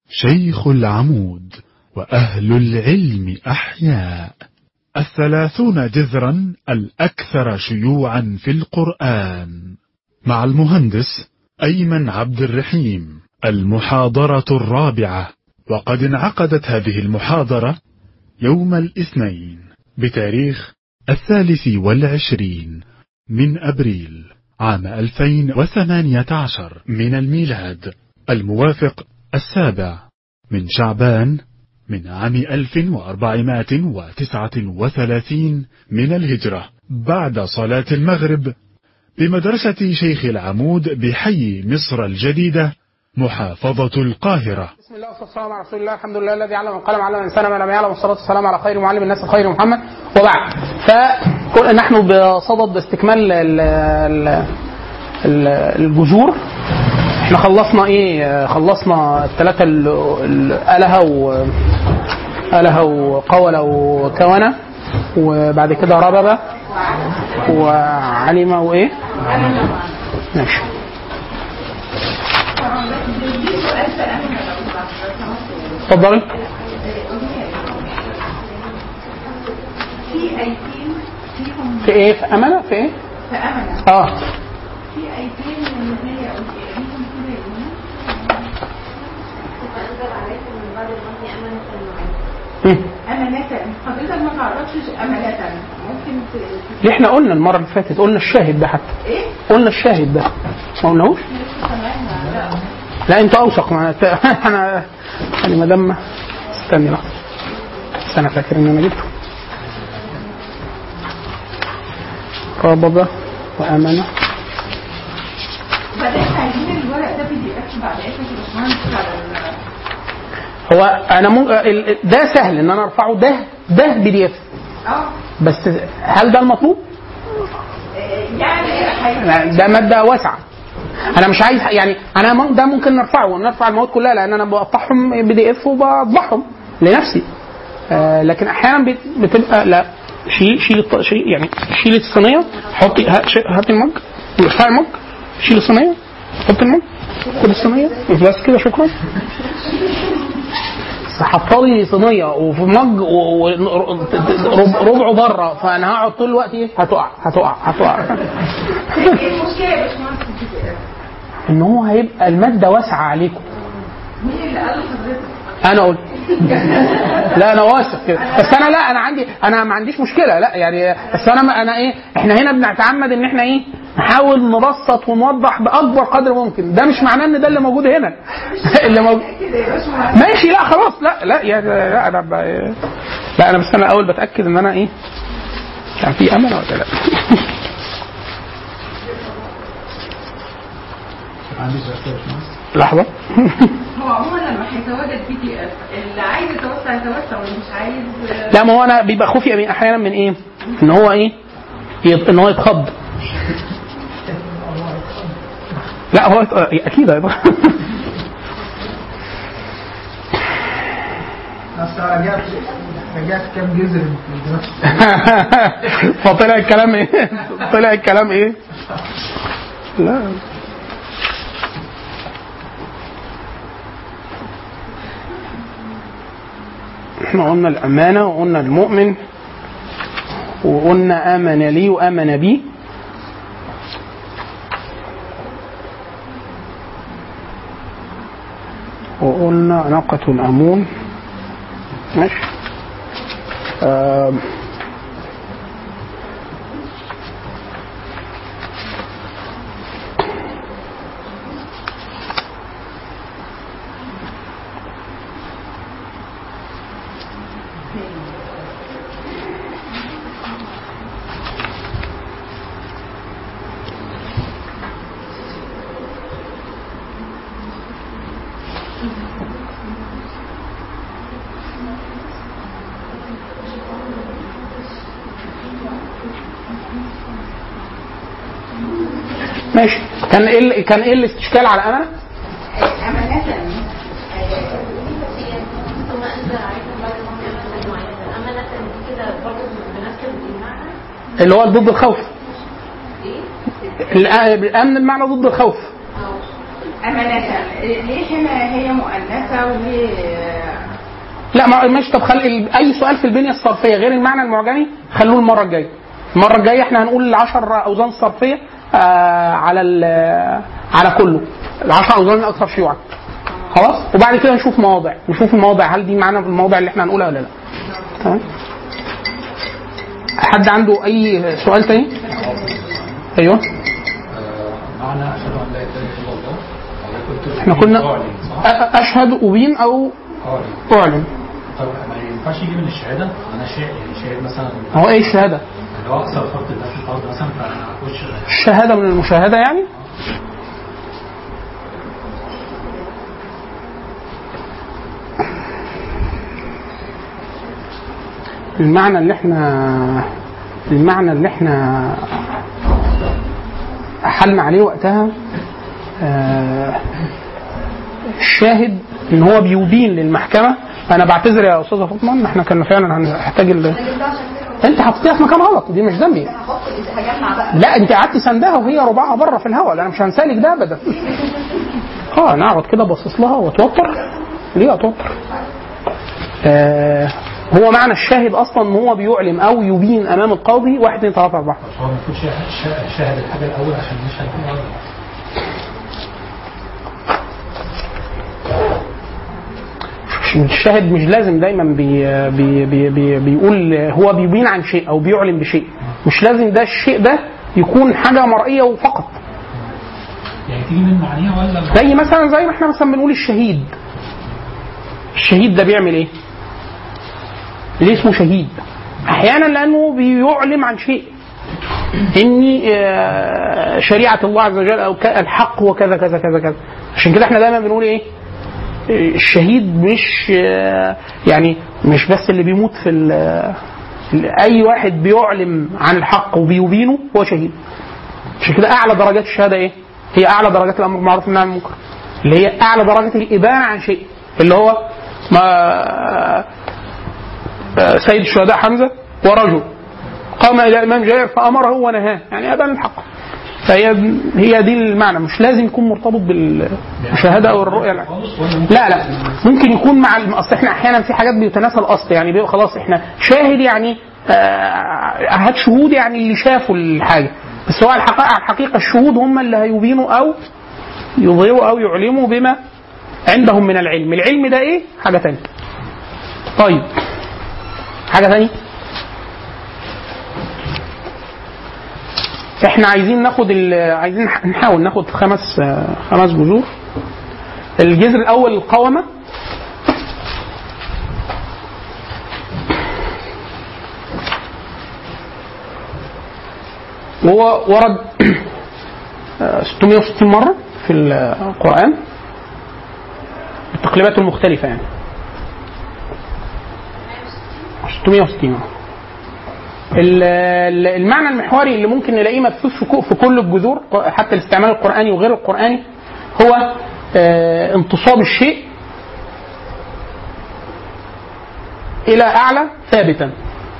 شيخ العمود وأهل العلم أحياء الثلاثون جذرا الأكثر شيوعا في القرآن مع المهندس أيمن عبد الرحيم المحاضرة الرابعة وقد انعقدت هذه المحاضرة يوم الاثنين بتاريخ الثالث والعشرين من أبريل عام 2018 من الميلاد الموافق السابع من شعبان من عام 1439 من الهجرة بعد صلاة المغرب بمدرسة شيخ العمود بحي مصر الجديدة محافظة القاهرة بسم الله والصلاه والسلام على رسول الله الحمد لله الذي علم القلم علم الانسان ما لم يعلم والصلاه والسلام على خير معلم الناس خير محمد وبعد فنحن بصدد استكمال ال- ال- ال- الجذور احنا خلصنا ايه خلصنا الثلاثه الالهه و الهه وقول وكون وبعد كده ربب وعلم وايه ماشي اتفضلي في ايتين فيهم في ايه في امانه في ايه في امنه اه في ايتين من هي فيهم كده يقولون فأنزل عليكم من بعد الغم أمانة معينة مم. امانه حضرتك ما تعرفش امانه ممكن ت- اللي احنا قلنا المره اللي فاتت قلنا الشاهد ده حتى ايه قلنا الشاهد ده ما قلناهوش لا انت اوثق ما أنا- انا يعني ما دام استني لحظه بس انا فاكر ان انا جبته ربضة وأمانة بعدين عايزين الورق ده بي دي اف بعد اذنك يا باشمهندس على ال- هو انا مم... ال- ده سهل ان انا ارفعه ده ده بي دي اف اه بس هل ده المطلوب؟ يعني هي- ده ماده واسعه انا مش عايز يعني انا مم- ده ممكن نرفعه نرفع المواد كلها لان انا بقطعهم بي دي اف وبطبعهم لنفسي آه لكن احيانا بت- بتبقى لا شيل شيل الط- شيل يعني شيل الصينيه حطي ها- شي- هات المج ارفعي المج شيل الصينيه حط المج خد الصينيه بس كده شكرا بس حطالي صينيه وفي مج و- و- رب- ربعه بره فانا هقعد طول الوقت ايه هتقع هتقع هتقع ايه المشكله يا باشمهندس في البي دي اف؟ ان هو هيبقى الماده واسعه عليكم مين اللي قال لحضرتك؟ انا قلت لا انا واثق كده بس انا لا انا عندي انا ما عنديش مشكله لا يعني بس انا انا ايه احنا هنا بنتعمد ان احنا ايه نحاول نبسط ونوضح باكبر قدر ممكن ده مش معناه ان ده اللي موجود هنا اللي موجود كده يا باشمهندس ماشي لا خلاص لا لا يعني لا انا ب... لا انا بس انا الاول بتاكد ان انا ايه كان في امل ولا لا لحظه هو عموما لما هيتواجد بي دي اف اللي عايز يتوسع يتوسع واللي مش عايز لا ما هو انا بيبقى خوفي أمين احيانا من ايه؟ ان هو ايه؟ يت- ان هو يتخض لا هو يت- اكيد هيتخض بس رجعت رجعت كام جزر من دماغي فطلع الكلام ايه؟ طلع الكلام ايه؟ لا احنا قلنا الأمانة وقلنا المؤمن وقلنا آمن لي وآمن بي وقلنا ناقة الأمون ماشي آم. ماشي كان ايه ال- كان ايه الاستشكال على امانه؟ امانه ثم أنزل عليكم بعد الغم أمانة معينة أمانة دي كده برضه بنفس المعنى اللي هو ضد الخوف إيه؟ الأ- الامن بمعنى ضد الخوف أمانة ليه هنا هي مؤنثة وليه لا ما ماشي طب خل... ال- اي سؤال في البنيه الصرفيه غير المعنى المعجمي خلوه المره الجايه المره الجايه احنا هنقول العشر اوزان الصرفيه آه على ال- على كله العشر اوزان الاكثر شيوعا خلاص وبعد كده نشوف مواضع نشوف المواضع هل دي معانا في المواضع اللي احنا هنقولها ولا لا تمام حد عنده اي سؤال تاني ايوه معنى اشهد ان لا اله الا الله حضرتك قلت احنا كنا أعلن، أ- صح؟ أ- اشهد ابين او أعلن. اعلن طب ما ينفعش يجي من الشهاده انا شاهد يعني شاهد مثلا هو ايه الشهاده اللي هو اكثر فرد الناس في الارض مثلا فانا اخش الشهاده من المشاهده يعني المعنى اللي احنا المعنى اللي احنا حلنا عليه وقتها آه، الشاهد ان هو بيبين للمحكمه انا بعتذر يا استاذه فاطمه ان احنا كنا فعلا هنحتاج ال... انت حطيتيها في مكان غلط دي مش ذنبي هجمع بقى لا انت قعدتي سندها وهي ربعها بره في الهواء لا انا مش هنسالك ده ابدا اه انا اقعد كده باصص لها واتوتر ليه اتوتر آه هو معنى الشاهد اصلا ان هو بيعلم او يبين امام القاضي واحد اثنين ثلاثه اربعه هو المفروض شاهد, شاهد, شاهد الحاجه الاول عشان يشهد فيها مش- الشاهد مش لازم دايما بي بي بي بي بيقول هو بيبين عن شيء او بيعلن بشيء مش لازم ده الشيء ده يكون حاجه مرئيه وفقط يعني تيجي من معانيها ولا زي مثلا زي ما احنا مثلا بنقول الشهيد الشهيد ده بيعمل ايه؟ ليه اسمه شهيد؟ احيانا لانه بيعلم عن شيء اني آه، شريعه الله عز وجل او ك- الحق وكذا كذا كذا كذا عشان كده احنا دايما بنقول ايه؟ آه، الشهيد مش آه، يعني مش بس اللي بيموت في ال- في- اي واحد بيعلم عن الحق وبيبينه هو شهيد عشان كده اعلى درجات الشهاده ايه؟ هي اعلى درجات الامر بالمعروف والنهي عن المنكر اللي هي اعلى درجات الابانه عن شيء اللي هو ما آه، سيد الشهداء حمزه ورجل قام الى امام جائر فامره ونهاه يعني ابان الحق فهي هي دي المعنى مش لازم يكون مرتبط بالمشاهده او الرؤيه لا خالص ولا ممكن لا لا ممكن يكون مع الم- اصل احنا احيانا في حاجات بيتناسى الاصل يعني بيبقى خلاص احنا شاهد يعني آه، هات شهود يعني اللي شافوا الحاجه بس هو الحقيقه الحقيقه الشهود هم اللي هيبينوا او يظهروا او يعلموا بما عندهم من العلم العلم ده ايه حاجه ثانيه طيب حاجه ثانيه احنا عايزين ناخد ال- عايزين نح- نحاول ناخد خمس آه، خمس جذور الجذر الاول القومه وهو ورد آه، 660 مره في القران التقليبات المختلفه يعني 660 آه. ال- ال- المعنى المحوري اللي ممكن نلاقيه مبثوث في كو- في كل الجذور حتى الاستعمال القراني وغير القراني هو آه، انتصاب الشيء الى اعلى ثابتا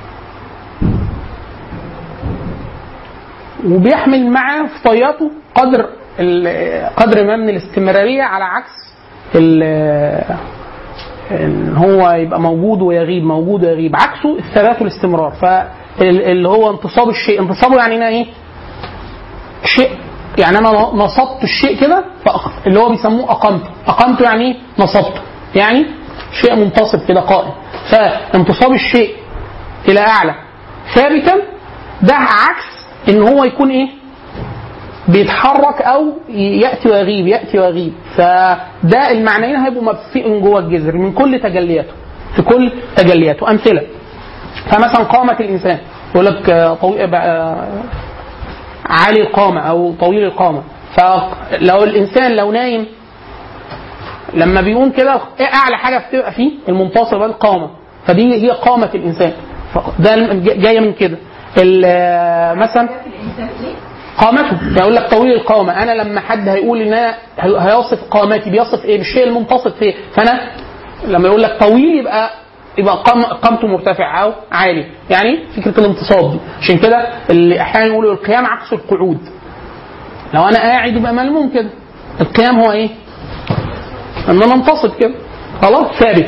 وبيحمل معاه في طياته قدر ال- قدر ما من الاستمراريه على عكس ال- ان هو يبقى موجود ويغيب موجود ويغيب عكسه الثبات والاستمرار فاللي هو انتصاب الشيء انتصابه يعني انا ايه شيء يعني انا نصبت الشيء كده فأق- اللي هو بيسموه اقمته اقمته يعني ايه نصبته يعني شيء منتصب كده قائم فانتصاب الشيء الى اعلى ثابتا ده عكس ان هو يكون ايه بيتحرك او ياتي ويغيب ياتي ويغيب فده المعنيين هيبقوا مبثوقين جوه الجذر من كل تجلياته في كل تجلياته امثله فمثلا قامة الانسان يقول لك آه، طويل بقى عالي القامة او طويل القامة فلو الانسان لو نايم لما بيقوم كده إيه اعلى حاجه بتبقى فيه المنتصبه القامه فدي هي قامه الانسان ده جايه من كده ال- مثلا قامته يقول لك طويل القامه انا لما حد هيقول ان انا هي- هيصف قامتي بيصف ايه بالشيء المنتصب فيه فانا لما يقول لك طويل يبقى يبقى قام قامته مرتفع او عالي يعني فكره الانتصاب دي عشان كده اللي احيانا يقولوا القيام عكس القعود لو انا قاعد يبقى ملموم كده القيام هو ايه؟ ان انا انتصب كده خلاص ثابته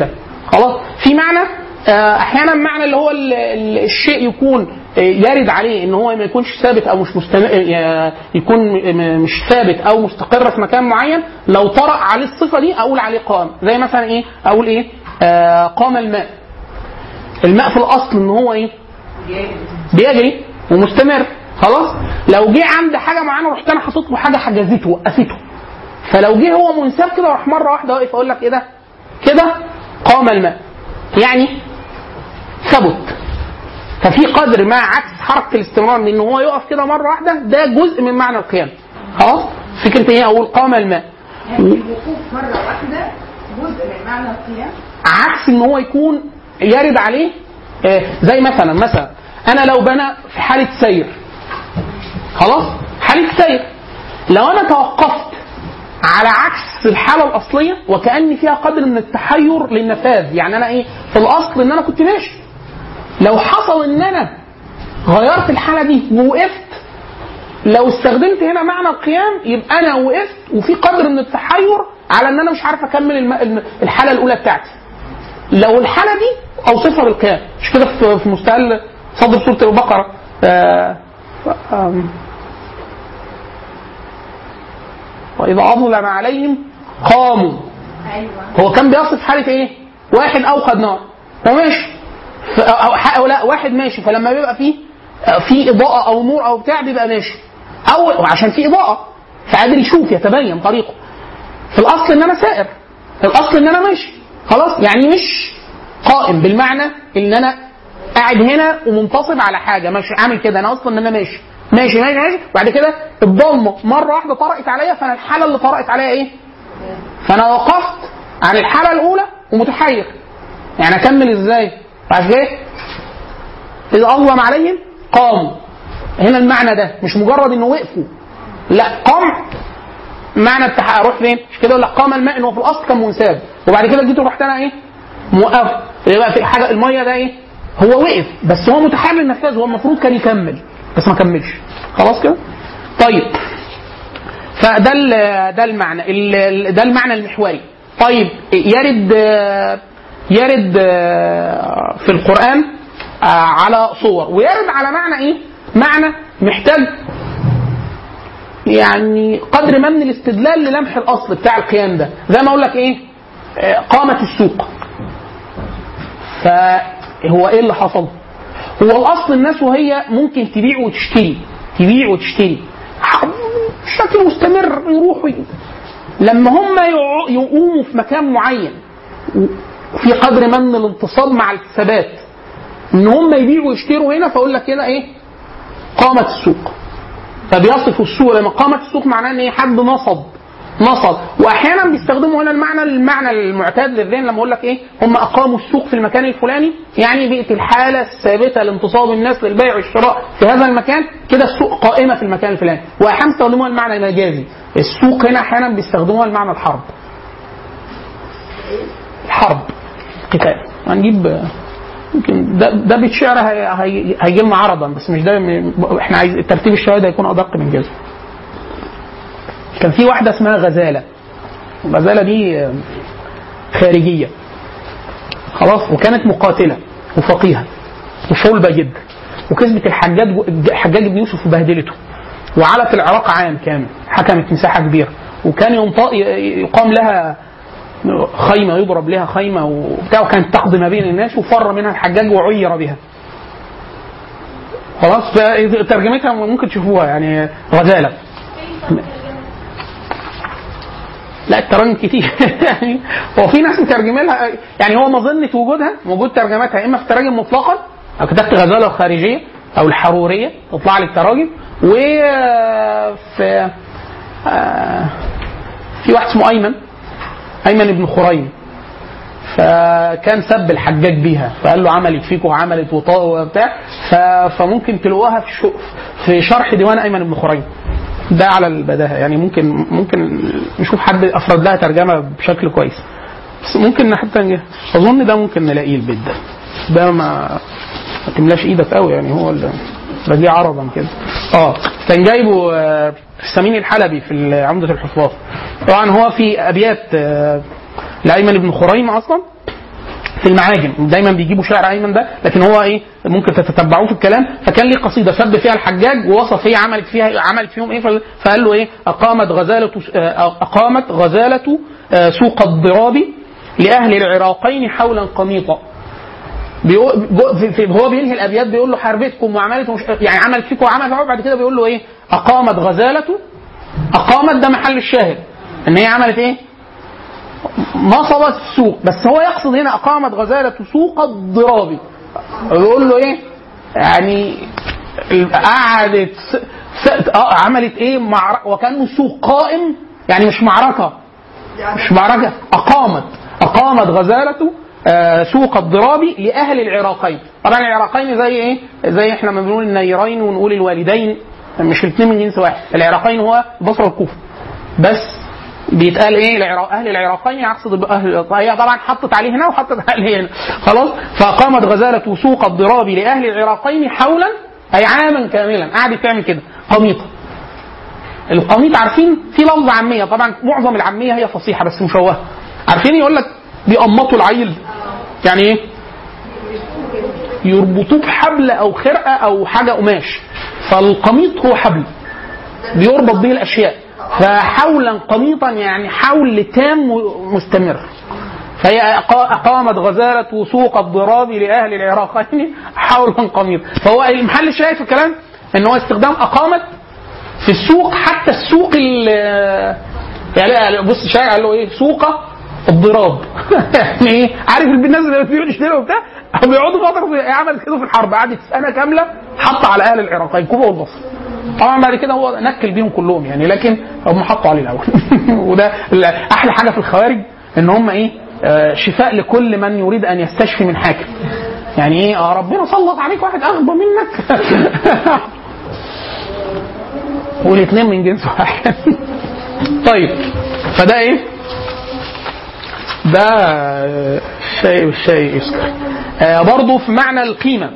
خلاص في معنى آه، احيانا معنى اللي هو ال- ال- الشيء يكون آه، يرد عليه ان هو ما يكونش ثابت او مش مستمر آه، يكون م- م- مش ثابت او مستقر في مكان معين لو طرأ عليه الصفه دي اقول عليه قام زي مثلا ايه اقول ايه آه قام الماء الماء في الاصل ان هو ايه بيجري ومستمر خلاص لو جه عند حاجه معينه رحت انا حاطط له حاجه حجزته وقفته فلو جه هو منساب كده راح مره واحده واقف اقول لك ايه ده كده قام الماء يعني ثبت ففي قدر ما عكس حركه الاستمرار من ان هو يقف كده مره واحده ده جزء من معنى القيام خلاص فكره ايه اقول قام الماء يعني الوقوف مرة واحدة جزء من معنى القيام عكس ان هو يكون يرد عليه آه، زي مثلا مثلا انا لو بنا في حاله سير خلاص حاله سير لو انا توقفت على عكس الحاله الاصليه وكان فيها قدر من التحير للنفاذ يعني انا ايه في الاصل ان انا كنت ماشي لو حصل ان انا غيرت الحاله دي ووقفت لو استخدمت هنا معنى القيام يبقى انا وقفت وفي قدر من التحير على ان انا مش عارف اكمل الم- الم- الحاله الاولى بتاعتي لو الحاله دي اوصفها بالقيام مش كده في في مستهل صدر سوره البقره آه آم، واذا اظلم عليهم قاموا ايوه هو كان بيصف حاله ايه؟ واحد اوقد نار هو ماشي ف- أو, أو لا واحد ماشي فلما بيبقى فيه في اضاءه او نور او بتاع بيبقى ماشي او عشان في اضاءه فقادر يشوف يتبين طريقه في الاصل ان انا سائر الاصل ان انا ماشي خلاص يعني مش قائم بالمعنى ان انا قاعد هنا ومنتصب على حاجه مش عامل كده انا اصلا ان انا ماشي ماشي ماشي ماشي بعد كده الضلمه مره واحده طرقت عليا فانا الحاله اللي طرقت عليا ايه؟ فانا وقفت عن الحاله الاولى ومتحير يعني اكمل ازاي؟ عشان ايه؟ اذا اظلم عليهم قاموا هنا المعنى ده مش مجرد انه وقفوا لا قام معنى التح... اروح فين؟ مش كده يقول لك قام الماء انه في الاصل كان منساب وبعد كده جيت رحت انا ايه؟ موقف يبقى في حاجه الميه ده ايه؟ هو وقف بس هو متحمل النفاذ هو المفروض كان يكمل بس ما كملش خلاص كده؟ طيب فده ال- ده المعنى ال- ال- ده المعنى المحوري طيب يرد يرد في القرآن على صور ويرد على معنى ايه؟ معنى محتاج يعني قدر ما من الاستدلال للمح الاصل بتاع القيام ده زي ما اقول لك ايه؟ قامت السوق فهو ايه اللي حصل؟ هو الاصل الناس وهي ممكن تبيع وتشتري تبيع وتشتري بشكل مستمر يروحوا ي- لما هم يقع- يقوموا في مكان معين في قدر ما من الانتصاب مع الثبات ان هم يبيعوا ويشتروا هنا فاقول لك هنا ايه قامت السوق فبيصفوا السوق لما قامت السوق معناه ان ايه حد نصب نصب واحيانا بيستخدموا هنا المعنى المعنى المعتاد للذهن لما اقول لك ايه هم اقاموا السوق في المكان الفلاني يعني بقت الحاله الثابته لانتصاب الناس للبيع والشراء في هذا المكان كده السوق قائمه في المكان الفلاني واحيانا بيستخدموها المعنى المجازي السوق هنا احيانا بيستخدموها المعنى الحرب الحرب قتال هنجيب يمكن ده ده بيت شعر هي- هي- هيجي لنا عرضا بس مش ده م- احنا عايز ترتيب الشهاده يكون ادق من كده كان في واحده اسمها غزاله غزاله دي خارجيه خلاص وكانت مقاتله وفقيهه وصلبه جدا وكسبت الحجاج الحجاج بن يوسف وبهدلته وعلت العراق عام كامل حكمت مساحه كبيره وكان ينط- يقام لها خيمه يضرب لها خيمه وبتاع وكانت تقضي ما بين الناس وفر منها الحجاج وعير بها خلاص ترجمتها ممكن تشوفوها يعني غزاله لا التراجم كتير يعني هو في ناس مترجم لها يعني هو مظنه وجودها موجود ترجمتها اما في تراجم مطلقا او كتبت غزاله الخارجيه او الحروريه تطلع لي التراجم وفي آه، في واحد اسمه ايمن ايمن بن خريم فكان سب الحجاج بيها فقال له عملت فيك وعملت وطا- وبتاع ف- فممكن تلاقوها في شو- في شرح ديوان ايمن بن خريم ده على البداهه يعني ممكن ممكن نشوف حد افرد لها ترجمه بشكل كويس بس ممكن حتى نجي. اظن ده ممكن نلاقيه البيت ده ده ما ما تملاش ايدك قوي يعني هو اللي بديه عرضا كده اه كان جايبه آه، السمين الحلبي في عمدة الحفاظ طبعا هو في ابيات آه، لايمن بن خريم اصلا في المعاجم دايما بيجيبوا شعر ايمن ده لكن هو ايه ممكن تتتبعوه في الكلام فكان ليه قصيده سب فيها الحجاج ووصف هي عملت فيها عملت فيهم ايه فقال له ايه اقامت غزاله اقامت غزاله آه، سوق الضراب لاهل العراقين حولا قميطا بيقول في- في- هو بينهي الابيات بيقول له حاربتكم وعملت مش يعني عملت فيكم وعملت فيكم بعد كده بيقول له ايه اقامت غزاله اقامت ده محل الشاهد ان هي عملت ايه نصبت السوق بس هو يقصد هنا اقامت غزاله سوق الضراب بيقول له ايه يعني قعدت س... س... آه عملت ايه مع... وكانه سوق قائم يعني مش معركه مش معركه اقامت اقامت غزاله آه، سوق الضراب لاهل العراقين طبعا العراقين زي ايه زي احنا ما بنقول النيرين ونقول الوالدين مش الاثنين من جنس واحد العراقين هو البصره والكوفه بس بيتقال ايه العراق اهل العراقين يقصد باهل هي طبعا حطت عليه هنا وحطت عليه هنا خلاص فاقامت غزاله سوق الضراب لاهل العراقين حولا اي عاما كاملا قعدت تعمل كده قميطه القميط عارفين في لفظ عاميه طبعا معظم العاميه هي فصيحه بس مشوهه عارفين يقول لك بيقمطوا العيل يعني ايه يربطوه بحبل او خرقه او حاجه قماش فالقميط هو حبل بيربط به الاشياء فحولا قميطا يعني حول تام مستمر فهي أقا- اقامت غزاله سوق الضراب لاهل العراقين حولا قميطا فهو المحل الشاهد في الكلام ان هو استخدام اقامت في السوق حتى السوق ال يعني بص الشاعر قال له ايه سوق الضراب يعني ايه عارف الناس اللي بيبيعوا يشتروا وبتاع بيقعدوا فتره في- عمل كده في الحرب قعدت سنه كامله حط على اهل العراقين كوبا والبصره طبعا بعد كده هو نكل بيهم كلهم يعني لكن هم حطوا عليه الاول وده ال- احلى حاجه في الخوارج ان هم ايه آه، شفاء لكل من يريد ان يستشفي من حاكم يعني ايه اه ربنا سلط عليك واحد اغبى منك والاثنين من جنس واحد طيب فده ايه ده آه، شيء بالشيء يذكر آه برضه في معنى القيمه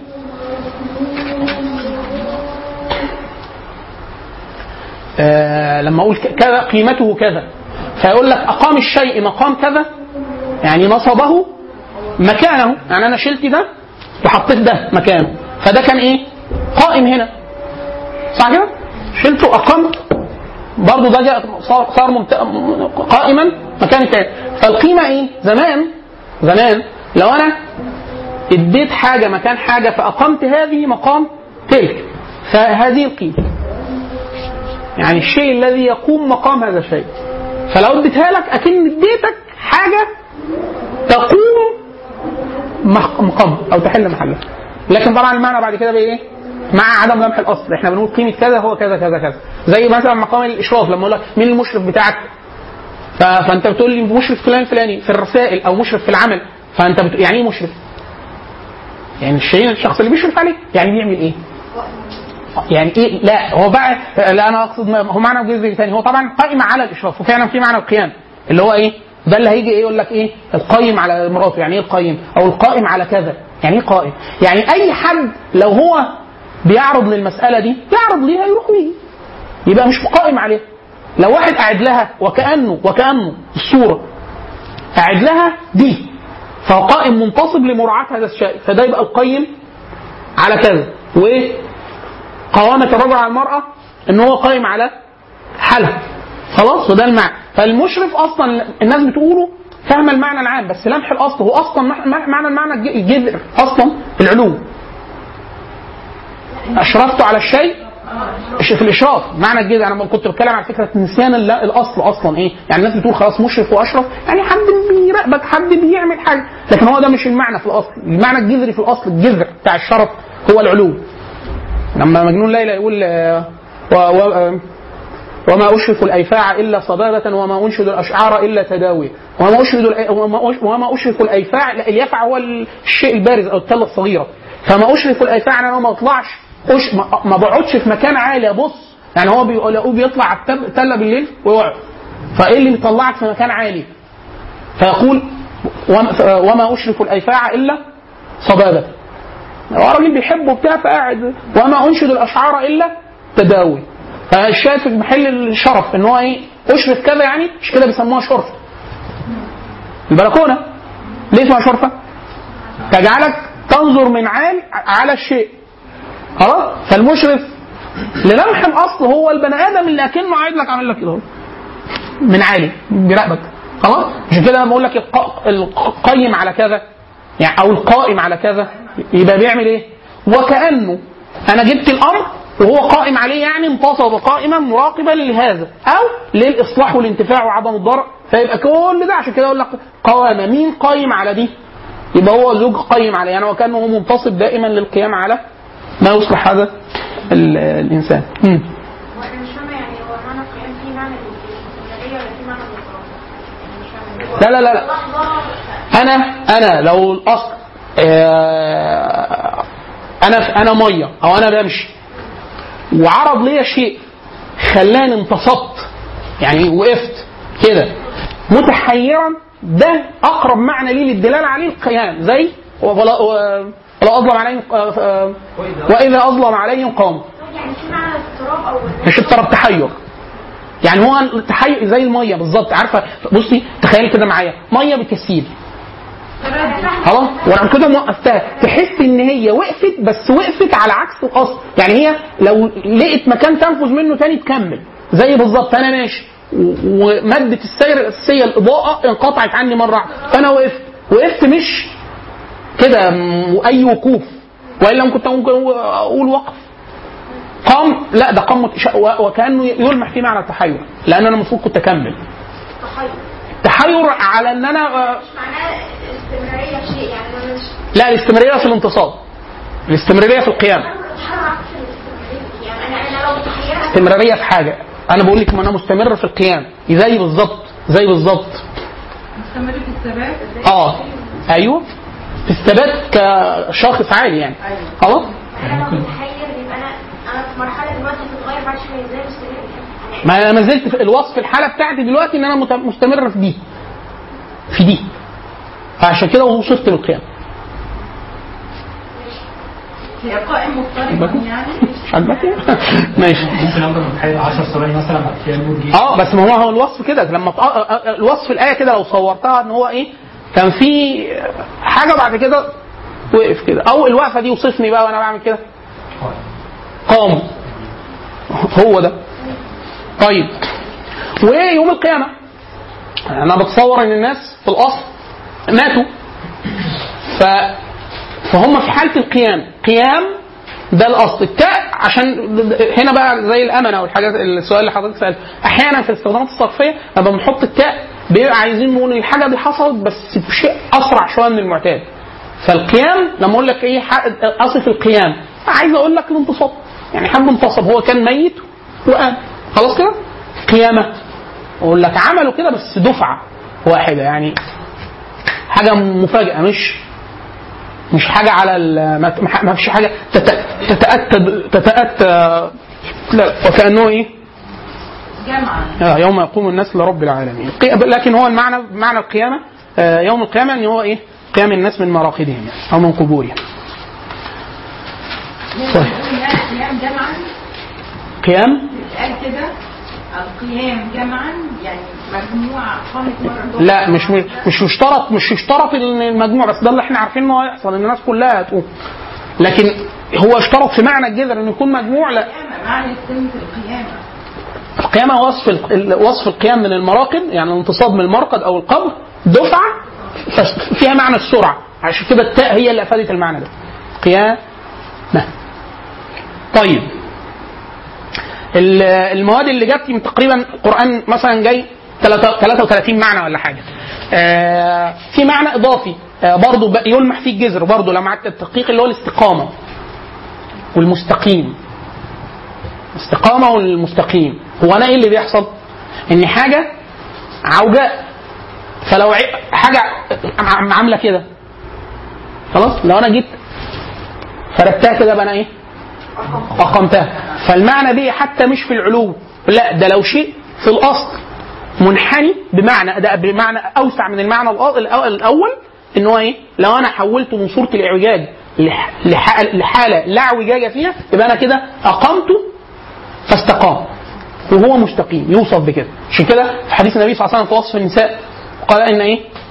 آه لما اقول ك- كذا قيمته كذا فيقول لك اقام الشيء مقام كذا يعني نصبه مكانه يعني انا شلت ده وحطيت ده مكانه فده كان ايه قائم هنا صح كده شلته اقمت برضه ده جاء صار صار ممت... قائما مكان التاني فالقيمه ايه زمان زمان لو انا اديت حاجه مكان حاجه فاقمت هذه مقام تلك فهذه القيمه يعني الشيء الذي يقوم مقام هذا الشيء فلو اديتها لك اكن اديتك حاجه تقوم مح- مقام او تحل محلها لكن طبعا المعنى بعد كده بقى ايه مع عدم لمح الاصل احنا بنقول قيمه كذا هو كذا كذا كذا زي مثلا مقام الاشراف لما اقول لك مين المشرف بتاعك ف- فانت بتقول لي مشرف فلان فلاني في الرسائل او مشرف في العمل فانت بتقول يعني ايه مشرف؟ يعني الشيء الشخص اللي بيشرف عليك يعني بيعمل ايه؟ يعني ايه لا هو بقى لا انا اقصد ما- هو معنى جزء ثاني هو طبعا قائم على الاشراف وفعلا في معنى القيام اللي هو ايه ده اللي هيجي ايه يقول لك ايه القيم على مراته يعني ايه القيم او القائم على كذا يعني ايه قائم يعني اي حد لو هو بيعرض للمساله دي يعرض ليها يروح ويجي يبقى مش قائم عليها لو واحد قاعد لها وكانه وكانه الصوره قاعد لها دي فهو قائم منتصب لمراعاه هذا الشيء فده يبقى القيم على كذا وايه قوامة الرجل على المرأة ان هو قائم على حالها خلاص وده المعنى فالمشرف اصلا الناس بتقوله فاهمه المعنى العام بس لمح الاصل هو اصلا مع- مع- معنى المعنى الج- الجذر اصلا العلوم اشرفت على الشيء في الاشراف معنى الجذر انا كنت بتكلم على فكره نسيان الل- الاصل اصلا ايه يعني الناس بتقول خلاص مشرف واشرف يعني حد بيراقبك حد بيعمل حاجه لكن هو ده مش المعنى في الاصل المعنى الجذري في الاصل الجذر بتاع الشرف هو العلوم لما مجنون ليلى يقول آه، و و آه، وما أشرف الأيفاع إلا صبابة وما أنشد الأشعار إلا تداوي وما أشرف الأي- وما أش- وما أشرف الأيفاع لا، اليفع هو الشيء البارز أو التلة الصغيرة فما أشرف الأيفاع أنا ما أطلعش أش ما, ما بقعدش في مكان عالي أبص يعني هو بيلاقوه بيطلع على التب- التلة بالليل ويقعد فإيه اللي بيطلعك في مكان عالي فيقول وما- وما أشرف الأيفاع إلا صبابة هو راجل بيحبه بتاع فقاعد وما انشد الاشعار الا تداوي فالشاهد في محل الشرف ان هو ايه اشرف كذا يعني مش كده بيسموها شرفه البلكونه ليه اسمها شرفه؟ تجعلك تنظر من عال على الشيء خلاص فالمشرف للمح الاصل هو البني ادم اللي اكنه قاعد لك عامل لك كده اهو. من عالي بيراقبك خلاص عشان كده لما اقول لك الق- القيم على كذا يعني او القائم على كذا يبقى بيعمل ايه؟ وكانه انا جبت الامر وهو قائم عليه يعني انتصب قائما مراقبا لهذا او للاصلاح والانتفاع وعدم الضرر فيبقى كل ده عشان كده اقول لك قوامه مين قايم على دي؟ يبقى هو زوج قيم عليه يعني وكانه هو منتصب دائما للقيام على ما يصلح هذا ال- الانسان. مم. وانا مش فاهمه يعني هو معنى القيام فيه معنى الاستمراريه ولا فيه معنى الانقراض؟ يعني مش فاهمه لا لا لا لا لحظه انا انا لو الاصل آه، انا انا ميه او انا بمشي وعرض لي شيء خلاني انتصبت يعني وقفت كده متحيرا ده اقرب معنى ليه للدلاله عليه القيام زي ولا و- ولا اظلم عليهم آه، آه، واذا اظلم عليهم قاموا يعني في معنى الاضطراب او مش اضطراب تحير يعني هو التحير زي الميه بالظبط عارفه بصي تخيلي كده معايا ميه بتسيل خلاص ولو كده موقفتها تحس ان هي وقفت بس وقفت على عكس الاصل يعني هي لو لقيت مكان تنفذ منه تاني تكمل زي بالظبط انا ماشي و- وماده السير الاساسيه الاضاءه انقطعت عني مره واحده فانا وقفت وقفت مش كده م- اي وقوف والا كنت ممكن اقول وقف قام لا ده قام متش- و- وكانه يلمح في معنى التحير لان انا المفروض كنت اكمل تخيل تحير على ان انا آه، مش معناه استمراريه في شيء يعني انا مش لا الاستمراريه في الانتصاب الاستمراريه في القيام بتحرك في الاستمراريه يعني انا انا لو متحيره استمراريه في حاجه انا بقول لك ما انا مستمر في القيام زي بالظبط زي بالظبط مستمر في الثبات اه ايوه في الثبات كشخص عالي يعني خلاص انا لو متحير يبقى انا انا في مرحله دلوقتي بتتغير بعد شويه ازاي مستمر يعني ما انا ما زلت في الوصف الحاله بتاعتي دلوقتي ان انا مت- مستمر في دي في دي فعشان كده وصلت للقيام هي قائم مضطرب يعني مش عاجبك ماشي ممكن افضل متحير 10 ثواني مثلا بعد كده النور جه اه بس ما هو هو الوصف كده لما ت- آه، آه، الوصف الايه كده لو صورتها ان هو ايه كان في حاجه بعد كده وقف كده او الوقفه دي وصفني بقى وانا بعمل كده قام هو ده طيب وايه يوم القيامه انا بتصور ان الناس في الاصل ماتوا ف فهم في حاله القيام قيام ده الاصل التاء عشان هنا بقى زي الامنه والحاجات السؤال اللي حضرتك سالته احيانا في الاستخدامات الصرفيه لما بنحط التاء بيبقى عايزين نقول إن الحاجه دي حصلت بس بشيء اسرع شويه من المعتاد فالقيام لما اقول لك ايه ح- اصف القيام عايز اقول لك الانتصاب يعني حد انتصب هو كان ميت وقام خلاص كده قيامه اقول لك عملوا كده بس دفعه واحده يعني حاجه مفاجاه مش مش حاجه على ال- ما ما فيش حاجه تت- تتاتى تتاتى لا وكانه ايه جامعة آه، يوم يقوم الناس لرب العالمين قي- لكن هو المعنى معنى القيامه آه، يوم القيامه ان هو ايه قيام الناس من مراقدهم يعني او من قبورهم طيب. القيام جمعا قيام بيتقال كده القيام جمعا يعني مجموعة قامت مرة لا مش مش يشترط مش يشترط ان المجموع بس ده اللي احنا عارفين ان هو هيحصل ان الناس كلها هتقوم لكن هو اشترط في معنى الجذر ان يكون مجموع لا القيامة معنى كلمة القيامة القيامة وصف ال- وصف القيام من المراقد يعني الانتصاب من المرقد او القبر دفعة فس- فيها معنى السرعة عشان كده التاء هي اللي افادت المعنى ده قيامة طيب ال- المواد اللي جت من تقريبا القرآن مثلا جاي 33 معنى ولا حاجة آه، في معنى اضافي آه، برضه بقى يلمح فيه الجذر برضه لما عدت التدقيق اللي هو الاستقامة والمستقيم استقامة والمستقيم هو انا ايه اللي بيحصل ان حاجة عوجاء فلو ع- حاجة عم- عاملة كده خلاص لو انا جيت فردتها كده بقى انا ايه اقمتها فالمعنى دي حتى مش في العلو لا ده لو شيء في الاصل منحني بمعنى ده بمعنى اوسع من المعنى الأ- الأ- الاول ان هو ايه لو انا حولته من صوره الاعوجاج لح- لح- لحاله لا اعوجاج فيها يبقى انا كده اقمته فاستقام وهو مستقيم يوصف بكده عشان كده في حديث النبي صلى الله عليه وسلم في وصف النساء قال ان ايه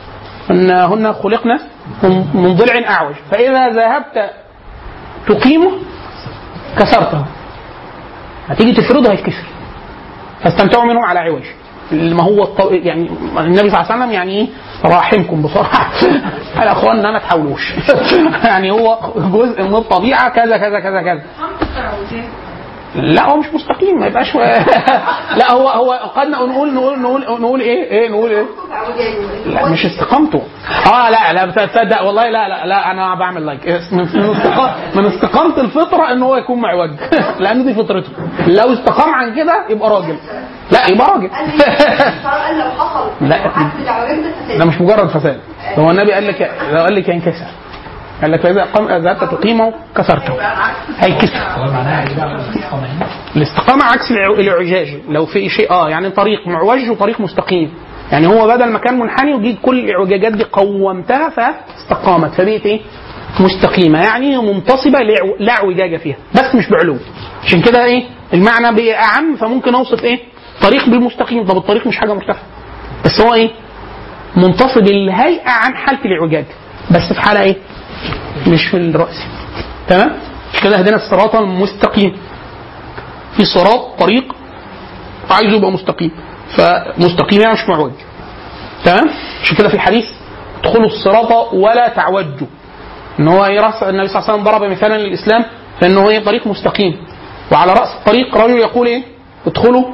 انهن خلقنا من من ضلع اعوج فاذا ذهبت تقيمه كسرته هتيجي تفرضه هيتكسر فاستمتعوا منه على عوج ما هو الطو... يعني النبي صلى الله عليه وسلم يعني ايه راحمكم بصراحه يا اخوانا ما تحاولوش يعني هو جزء من الطبيعه كذا كذا كذا كذا خمس التعوذات لا هو مش مستقيم ما يبقاش لا هو هو قد نقول نقول نقول نقول ايه ايه نقول ايه لا مش استقامته اه لا لا تصدق والله لا لا لا انا بعمل لايك من من استقام من استقامه الفطره ان هو يكون معوج لان دي فطرته لو استقام عن كده يبقى راجل لا يبقى راجل قال لو حصل لا. عكس العوارض ده فساد ده مش مجرد فساد ده هو النبي قال لك لو قال لك ينكسر قال لك فاذا قام ذهبت تقيمه كسرته هيكسر هو معناها ايه بقى الاستقامه هنا؟ الاستقامة عكس الع- الاعوجاج لو في شيء اه يعني طريق معوج وطريق مستقيم يعني هو بدل ما كان منحني وجيت كل الاعوجاجات دي قومتها فاستقامت فبقت ايه؟ مستقيمة يعني منتصبة لعو- لا اعوجاج فيها بس مش بعلو عشان كده ايه؟ المعنى بقى اعم فممكن اوصف ايه؟ طريق بالمستقيم طب الطريق مش حاجة مرتفعة بس هو ايه؟ منتصب الهيئة عن حالة الاعوجاج بس في حالة ايه؟ مش في الرأس تمام؟ مش كده هدينا الصراط المستقيم في صراط طريق عايزه يبقى مستقيم فمستقيم يعني مش معوج تمام عشان كده في الحديث ادخلوا الصراط ولا تعوجوا ان هو ايه راس النبي صلى الله عليه وسلم ضرب مثالا للاسلام فانه ايه طريق مستقيم وعلى راس الطريق رجل يقول ايه ادخلوا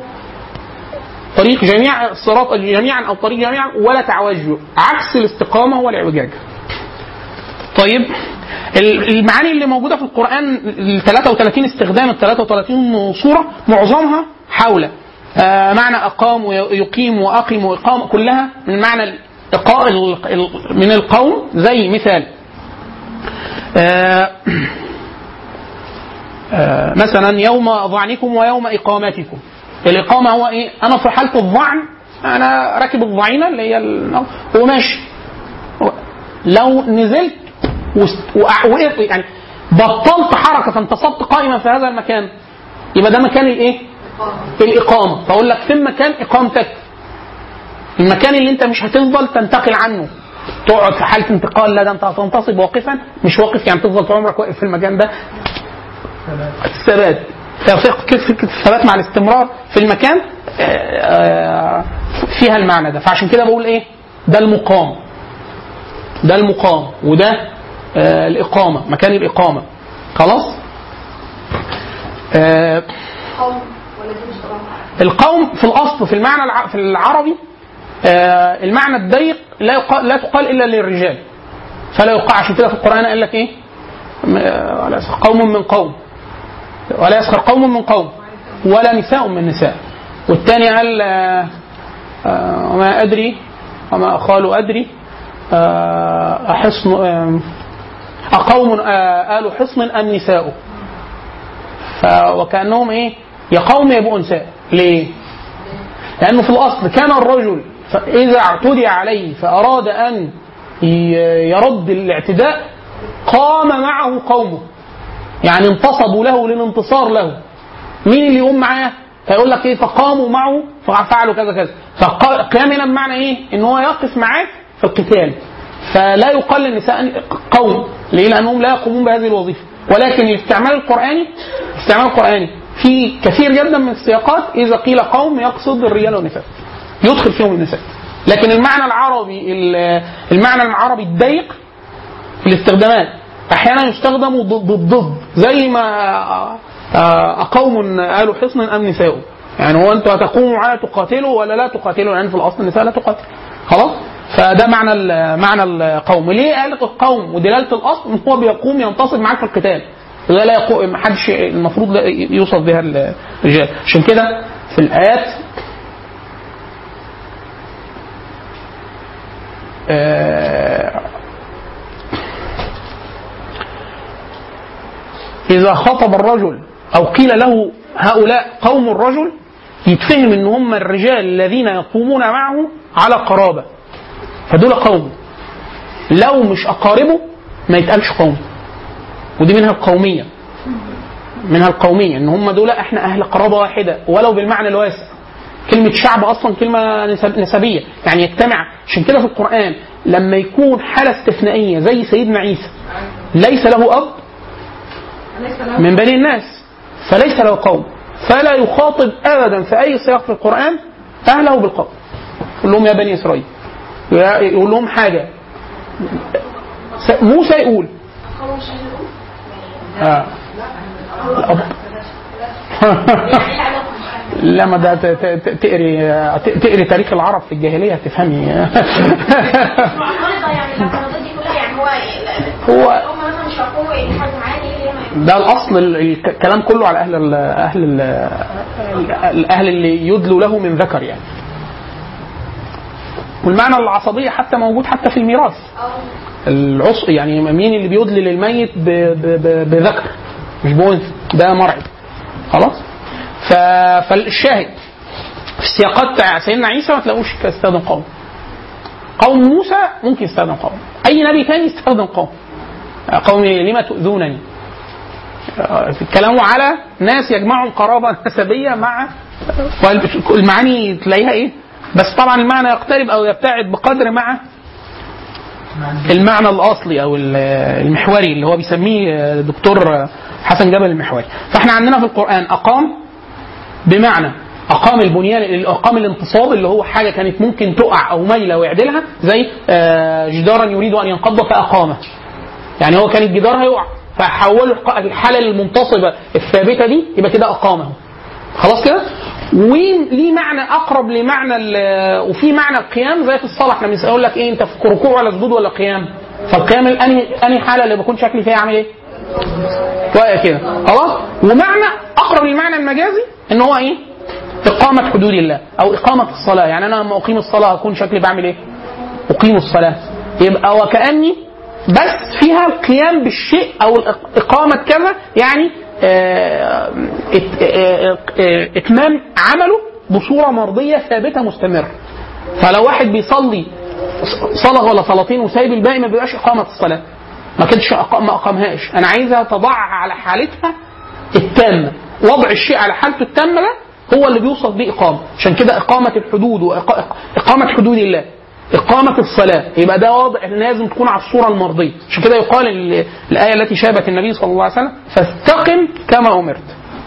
طريق جميع الصراط جميعا او طريق جميعا ولا تعوجوا عكس الاستقامه هو الاعوجاج طيب ال- المعاني اللي موجوده في القران ال 33 استخدام ال 33 صوره معظمها حول آه، معنى اقام ويقيم واقم واقام كلها من معنى الإقاء ال- ال- من القوم زي مثال آه، آه، مثلا يوم ظعنكم ويوم اقامتكم الاقامه هو ايه انا في حاله الظعن انا راكب الظعينه اللي هي ال- وماشي لو نزلت وست- وقع- وقفت يعني بطلت حركه فانتصبت قائما في هذا المكان يبقى ده مكان الايه؟ الاقامه فاقول لك فين مكان اقامتك؟ المكان اللي انت مش هتفضل تنتقل عنه تقعد في حاله انتقال لا ده انت هتنتصب واقفا مش واقف يعني تفضل طول عمرك واقف في المكان ده الثبات ففق- كيف الثبات مع الاستمرار في المكان آه، آه، فيها المعنى ده فعشان كده بقول ايه ده المقام ده المقام وده آه الإقامة مكان الإقامة خلاص آه قوم ولا دي مش قوم القوم في الأصل في المعنى الع- في العربي آه المعنى الضيق لا يقال لا تقال إلا للرجال فلا يقع عشان كده في القرآن قال لك إيه م- آه، ولا يسخر قوم من قوم ولا يسخر قوم من قوم ولا نساء من نساء والثاني قال آه، آه، وما أدري وما قالوا أدري آه، أحصن آه، أقوم آه، آل حصن أم نساء ف- وكأنهم إيه يا قوم يبقوا نساء ليه؟ لأنه في الأصل كان الرجل فإذا اعتدي عليه فأراد أن ي- يرد الاعتداء قام معه قومه يعني انتصبوا له للانتصار له مين اللي يقوم معاه؟ فيقول لك ايه فقاموا معه ففعلوا كذا كذا فقام هنا بمعنى ايه؟ ان هو يقف معاه في القتال فلا يقال للنساء قوم ليه؟ لانهم لا يقومون بهذه الوظيفه ولكن الاستعمال القراني الاستعمال القراني في كثير جدا من السياقات اذا قيل قوم يقصد الرجال والنساء يدخل فيهم النساء لكن المعنى العربي المعنى العربي الضيق في الاستخدامات احيانا يستخدم ضد ضد زي ما آه، اقوم قالوا حصن ام نساء يعني هو انتوا هتقوموا معايا تقاتلوا ولا لا تقاتلوا يعني في الاصل النساء لا تقاتل خلاص فده معنى ال- معنى القوم ليه قال القوم ودلاله الاصل ان هو بيقوم ينتصب معاك في القتال ده لا يقوم محدش المفروض لا يوصف بها الرجال عشان كده في الايات آه، إذا خطب الرجل أو قيل له هؤلاء قوم الرجل يتفهم إن هم الرجال الذين يقومون معه على قرابة فدول قوم لو مش أقاربه ما يتقالش قوم ودي منها القومية منها القومية إن هم دول إحنا أهل قرابة واحدة ولو بالمعنى الواسع كلمة شعب أصلا كلمة نسب- نسبية يعني يجتمع عشان كده في القرآن لما يكون حالة استثنائية زي سيدنا عيسى ليس له أب ليس له من بني الناس فليس له قوم فلا يخاطب ابدا في اي سياق في القران اهله بالقوم يقول لهم يا بني اسرائيل يقول لهم حاجه س- موسى يقول هو مش هيقول آه. الأب. لا ما ده ت- ت- ت- تقري ت- تقري تاريخ العرب في الجاهليه هتفهمي معترضة يعني الاعتراضات دي كلها يعني هو هو- هم مثلا مش هيحكموا يعني حد معاه ليه ليه ما ده الاصل ال- الكلام كله على اهل ال اهل ال الاهل اللي يدلوا له من ذكر يعني والمعنى العصبية حتى موجود حتى في الميراث العص يعني مين اللي بيدلي للميت ب... ب... ب... بذكر مش بأنثى ده مرعي خلاص ف... فالشاهد في السياقات بتاع سيدنا عيسى ما تلاقوش يستخدم قوم قوم موسى ممكن يستخدم قوم اي نبي تاني يستخدم قوم قوم لما تؤذونني كلامه على ناس يجمعهم قرابه نسبيه مع المعاني تلاقيها ايه بس طبعا المعنى يقترب او يبتعد بقدر مع المعنى الاصلي او المحوري اللي هو بيسميه دكتور حسن جبل المحوري فاحنا عندنا في القران اقام بمعنى اقام البنيان اقام الانتصاب اللي هو حاجه كانت ممكن تقع او ميله ويعدلها زي آه، جدارا يريد ان ينقض فاقامه يعني هو كان الجدار هيقع فحولوا الق- الحاله المنتصبه الثابته دي يبقى كده اقامه خلاص كده وليه معنى اقرب لمعنى ال- وفي معنى القيام زي في الصلاه احنا بنقول لك ايه انت في ركوع ولا سجود ولا قيام فالقيام الانهي انهي حاله اللي بكون شكلي فيها عامل ايه؟ واقع كده خلاص ومعنى اقرب للمعنى المجازي ان هو ايه؟ اقامه حدود الله او اقامه الصلاه يعني انا لما اقيم الصلاه اكون شكلي بعمل ايه؟ اقيم الصلاه يبقى وكاني بس فيها القيام بالشيء او الإق- اقامه كذا يعني آه، ات- آه، آه، اتمام عمله بصوره مرضيه ثابته مستمره فلو واحد بيصلي صلاه ولا صلاتين وسايب الباقي ما بيبقاش اقامه الصلاه ما كانش أق- ما اقامهاش انا عايزها تضعها على حالتها التامه وضع الشيء على حالته التامه ده هو اللي بيوصف بيه اقامه عشان كده اقامه الحدود واقامه حدود الله إقامة الصلاة يبقى ده واضح لازم تكون على الصورة المرضية عشان كده يقال ال- الآية التي شابت النبي صلى الله عليه وسلم فاستقم كما أمرت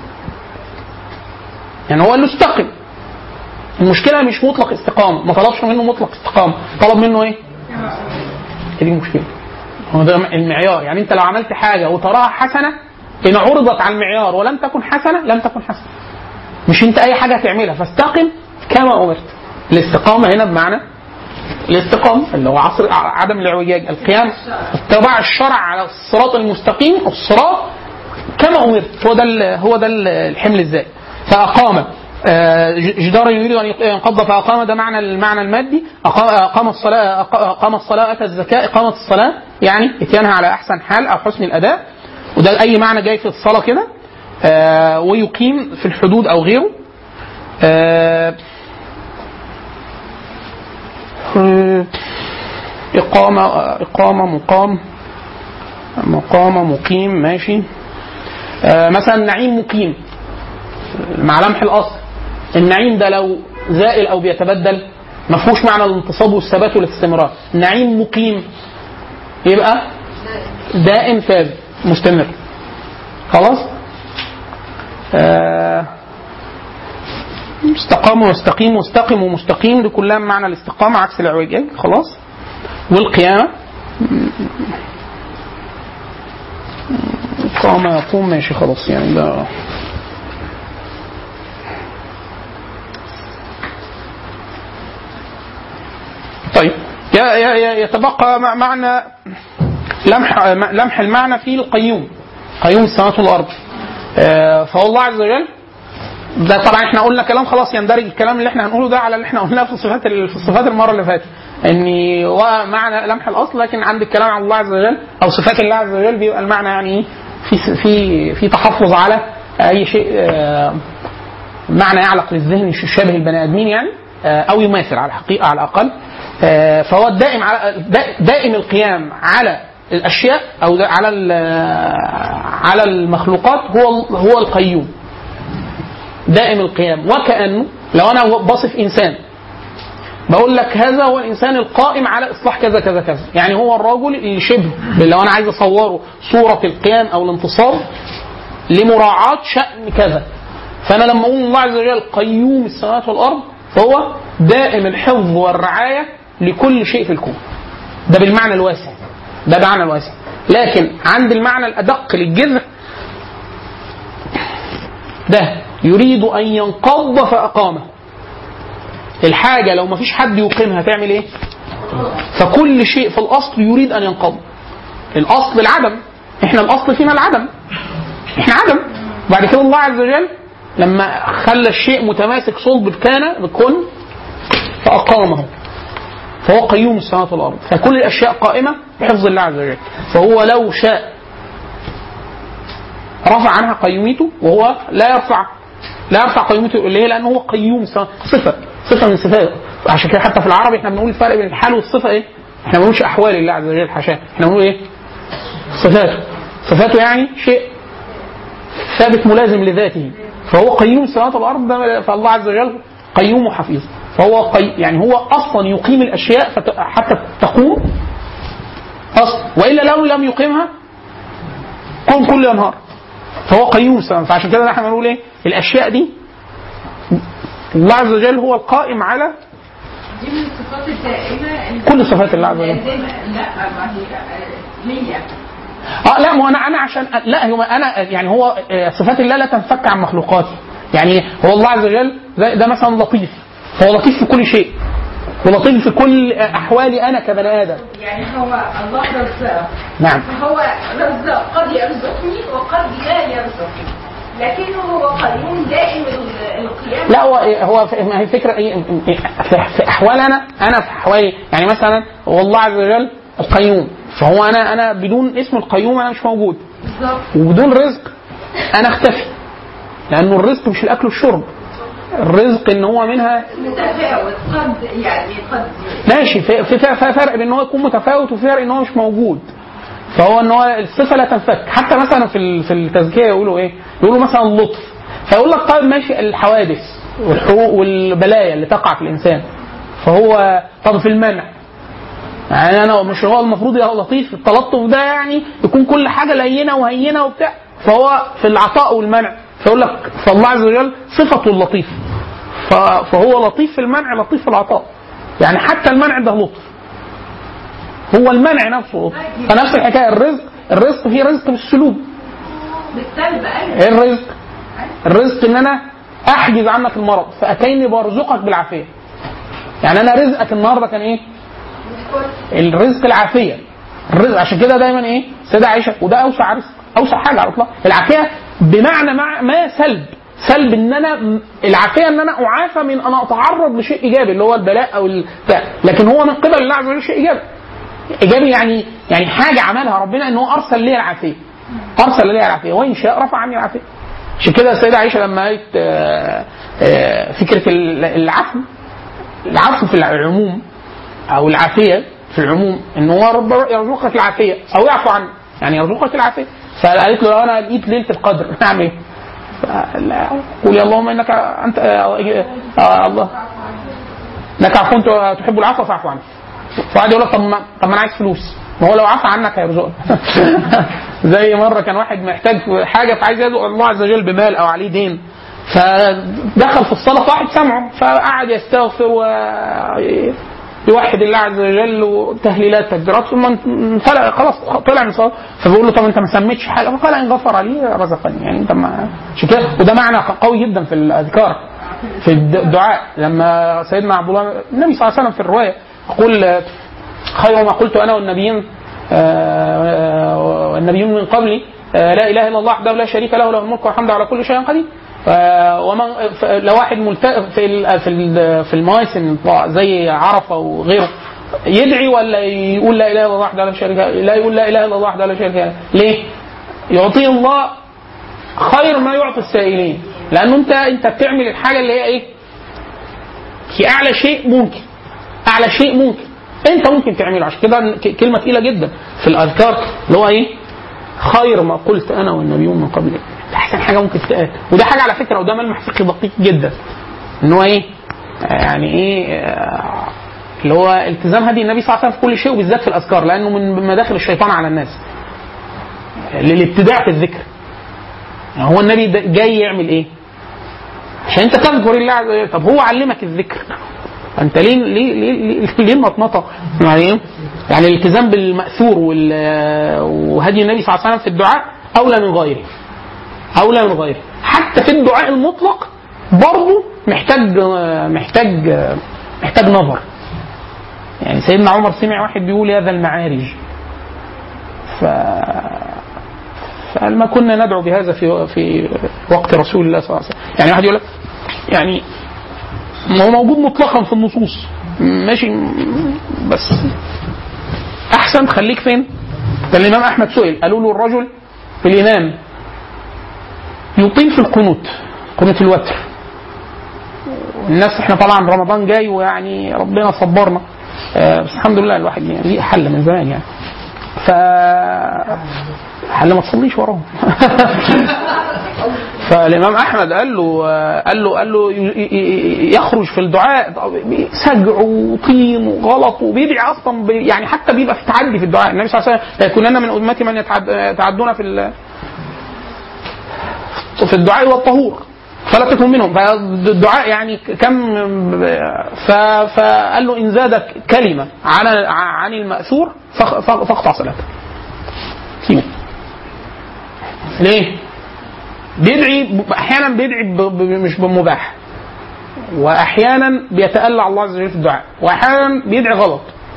يعني هو اللي استقم المشكلة مش مطلق استقامة ما طلبش منه مطلق استقامة طلب منه ايه؟ هي دي المشكلة هو ده المعيار يعني انت لو عملت حاجة وتراها حسنة إن عرضت على المعيار ولم تكن حسنة لم تكن حسنة مش انت اي حاجة تعملها فاستقم كما أمرت الاستقامة هنا بمعنى الاستقامة اللي هو عصر عدم الاعوجاج القيام اتباع الشرع على الصراط المستقيم الصراط كما امرت هو ده ال- هو ده ال- الحمل الزائد فاقام آه، ج- جدارا يريد ان ينقض فاقام ده معنى المعنى المادي اقام اقام الصلاه أق- اقام الصلاه اتى الزكاه اقامه الصلاه يعني اتيانها على احسن حال او حسن الاداء وده اي معنى جاي في الصلاه كده آه، ويقيم في الحدود او غيره آه، إقامة إقامة مقام مقامة مقيم ماشي آه مثلا نعيم مقيم مع لمح الأصل النعيم ده لو زائل أو بيتبدل ما فيهوش معنى الانتصاب والثبات والاستمرار نعيم مقيم يبقى دائم ثابت مستمر خلاص آه استقام واستقيم واستقم ومستقيم دي كلها معنى الاستقامة عكس الاعوجاج خلاص والقيامة قام يقوم ماشي خلاص يعني ده طيب ي- ي- ي- يتبقى مع- معنى لمح لمح المعنى في القيوم قيوم السماوات والارض آه، فهو الله عز وجل ده طبعا احنا قلنا كلام خلاص يندرج الكلام اللي احنا هنقوله ده على اللي احنا قلناه في الصفات في الصفات المره اللي فاتت ان هو معنى لمح الاصل لكن عند الكلام عن الله عز وجل او صفات الله عز وجل بيبقى المعنى يعني ايه في في في تحفظ على اي شيء آه، معنى يعلق للذهن شبه البني ادمين يعني آه، او يماثل على الحقيقه على الاقل آه، فهو الدائم على دا- دائم القيام على الاشياء او دا- على ال- على المخلوقات هو هو القيوم دائم القيام وكأنه لو انا بصف انسان بقول لك هذا هو الانسان القائم على اصلاح كذا كذا كذا يعني هو الرجل اللي شبه لو انا عايز اصوره صوره القيام او الانتصار لمراعاه شان كذا فانا لما اقول الله عز وجل قيوم السماوات والارض فهو دائم الحفظ والرعايه لكل شيء في الكون ده بالمعنى الواسع ده معنى الواسع لكن عند المعنى الادق للجذر ده يريد ان ينقض فاقامه الحاجه لو ما فيش حد يقيمها تعمل ايه فكل شيء في الاصل يريد ان ينقض الاصل العدم احنا الاصل فينا العدم احنا عدم بعد كده الله عز وجل لما خلى الشيء متماسك صلب كان بالكون فاقامه فهو قيوم السماوات والارض فكل الاشياء قائمه بحفظ الله عز وجل فهو لو شاء رفع عنها قيوميته وهو لا يرفع لا يرفع قيوميته ليه؟ لانه هو قيوم السماوات صفه صفه من صفاته عشان كده حتى في العربي احنا بنقول الفرق بين الحال والصفه ايه؟ احنا ما بنقولش احوال الله عز وجل حاشاه احنا بنقول ايه؟ صفاته صفاته يعني شيء ثابت ملازم لذاته فهو قيوم السماوات والارض ده فالله عز وجل قيوم وحفيظ فهو قي... يعني هو اصلا يقيم الاشياء فت... حتى تقوم اصلا والا لو لم يقيمها كون كل ينهار فهو قيوم السماوات فعشان كده احنا بنقول ايه الاشياء دي الله عز وجل هو القائم على دي من الصفات الدائمة اللي- كل صفات الله عز وجل. لازمة. لا ما هي هي اه لا ما انا انا عشان لا هو انا يعني هو آه، صفات الله لا تنفك عن مخلوقاته يعني هو الله عز وجل ده, ده مثلا لطيف فهو لطيف في كل شيء ولطيف في كل احوالي انا كبني ادم يعني هو الله رزاق نعم فهو رزاق قد يرزقني وقد لا يرزقني لكنه هو قيوم دائم ال- القيام لا هو هو في- ما هي فكره ايه في- في احوال انا انا في احوالي يعني مثلا هو الله عز وجل القيوم فهو انا انا بدون اسم القيوم انا مش موجود بالظبط وبدون رزق انا اختفي لانه الرزق مش الاكل والشرب الرزق ان هو منها متفاوت قد يعني قد ماشي في في في فرق بين ان هو يكون متفاوت وفي فرق ان هو مش موجود فهو ان هو الصفه لا تنفك حتى مثلا في ال- في التزكيه يقولوا ايه؟ يقولوا مثلا اللطف فيقول لك طيب ماشي الحوادث والحقوق والبلايا اللي تقع في الانسان فهو طب في المنع يعني انا مش هو المفروض يا لطيف التلطف ده يعني يكون كل حاجه لينه وهينه وبتاع فهو في العطاء والمنع فيقول لك فالله عز وجل صفته اللطيف ف- فهو لطيف في المنع لطيف في العطاء يعني حتى المنع ده لطف هو المنع نفسه لطف فنفس الحكايه الرزق الرزق فيه رزق بالسلوب بالسلب ايوه ايه الرزق؟ الرزق ان انا احجز عنك المرض فاتيني برزقك بالعافيه يعني انا رزقك النهارده كان ايه؟ الرزق العافيه الرزق عشان كده دايما ايه؟ سيدة عائشه وده اوسع رزق اوسع حاجه على الاطلاق العافيه بمعنى مع ما سلب سلب ان انا العافيه ان انا اعافى من ان اتعرض لشيء ايجابي اللي هو البلاء او البتاع لكن هو من قبل الله عز وجل شيء ايجابي ايجابي يعني يعني حاجه عملها ربنا ان هو ارسل لي العافيه ارسل لي العافيه وان شاء رفع عني العافيه عشان كده السيده عائشه لما قالت آه، آه، فكره ال- العفو العفو في العموم او العافيه في العموم ان هو رب يرزقك العافيه او يعفو عنك يعني يرزقك العافيه فقالت له لو انا لقيت ليله القدر نعمل ايه؟ فلا، قول يا اللهم انك انت آه، آه، الله انك عفو انت تحب العفو فاعف عني فقعد يقول لك طب ما طب ما انا عايز فلوس ما هو لو عفى عنك هيرزقك زي مره كان واحد محتاج في حاجه فعايز يدعو الله عز وجل بمال او عليه دين فدخل في الصلاه فواحد سمعه فقعد يستغفر ويوحد الله عز وجل وتهليلات تكبيرات ثم انفلق خلاص طلع من الصلاه فبيقول له طب انت ما سميتش حاجه فقال ان غفر لي رزقني يعني انت ما عشان كده وده معنى قوي جدا في الاذكار في الدعاء لما سيدنا عبد الله النبي صلى الله عليه وسلم في الروايه يقول خير ما قلت انا والنبيين آه، والنبيون من قبلي آه، لا اله الا الله وحده لا شريك له له الملك والحمد على كل شيء قدير آه، ومن ف- لو واحد ملت في ال- في ال- في المواسم زي عرفه وغيره يدعي ولا يقول لا اله الا الله وحده لا شريك له لا يقول لا اله الا الله وحده لا شريك له ليه؟ يعطيه الله خير ما يعطي السائلين لانه انت انت بتعمل الحاجه اللي هي ايه؟ هي اعلى شيء ممكن اعلى شيء ممكن انت ممكن تعمله عشان كده ك- كلمه تقيله جدا في الاذكار اللي هو ايه؟ خير ما قلت انا والنبيون من قبل ده احسن حاجه ممكن تتقال وده حاجه على فكره وده ملمح فقهي دقيق جدا ان هو ايه يعني ايه آه، اللي هو التزام هدي النبي صلى الله عليه وسلم في كل شيء وبالذات في الاذكار لانه من مداخل الشيطان على الناس للابتداع في الذكر يعني هو النبي ده جاي يعمل ايه؟ عشان انت تذكر الله عز وجل طب هو علمك الذكر انت ليه ليه ليه ليه, ليه المطمطه؟ يعني ايه؟ يعني الالتزام بالماثور وال- وهدي النبي صلى الله عليه وسلم في الدعاء اولى من غيره اولى من غيره حتى في الدعاء المطلق برضه محتاج محتاج محتاج نظر يعني سيدنا عمر سمع واحد بيقول يا ذا المعارج ف فقال ما كنا ندعو بهذا في في وقت رسول الله صلى الله عليه وسلم يعني واحد يقول لك يعني ما هو موجود مطلقا في النصوص ماشي بس احسن خليك فين ده الامام احمد سئل قالوا له الرجل الامام يطيل في القنوت قنوت الوتر الناس احنا طبعا رمضان جاي ويعني ربنا صبرنا آه، بس الحمد لله الواحد يعني ليه حل من زمان يعني ف حل ما تصليش وراهم فالامام احمد قال له قال له قال له ي- ي- يخرج في الدعاء سجع وطين وغلط وبيدعي اصلا ب- يعني حتى بيبقى في تعدي في الدعاء النبي صلى الله عليه وسلم لا يكونن من امتي من يتعد- يتعدون في ال- في الدعاء والطهور فلا تكن منهم فالدعاء يعني كم ف- فقال له ان زاد كلمه عن عن الماثور فاق- فاق- فاقطع صلاتك سيبه ليه؟ بيدعي احيانا بيدعي ب- ب- مش بمباح واحيانا بيتألى الله عز وجل في الدعاء واحيانا بيدعي غلط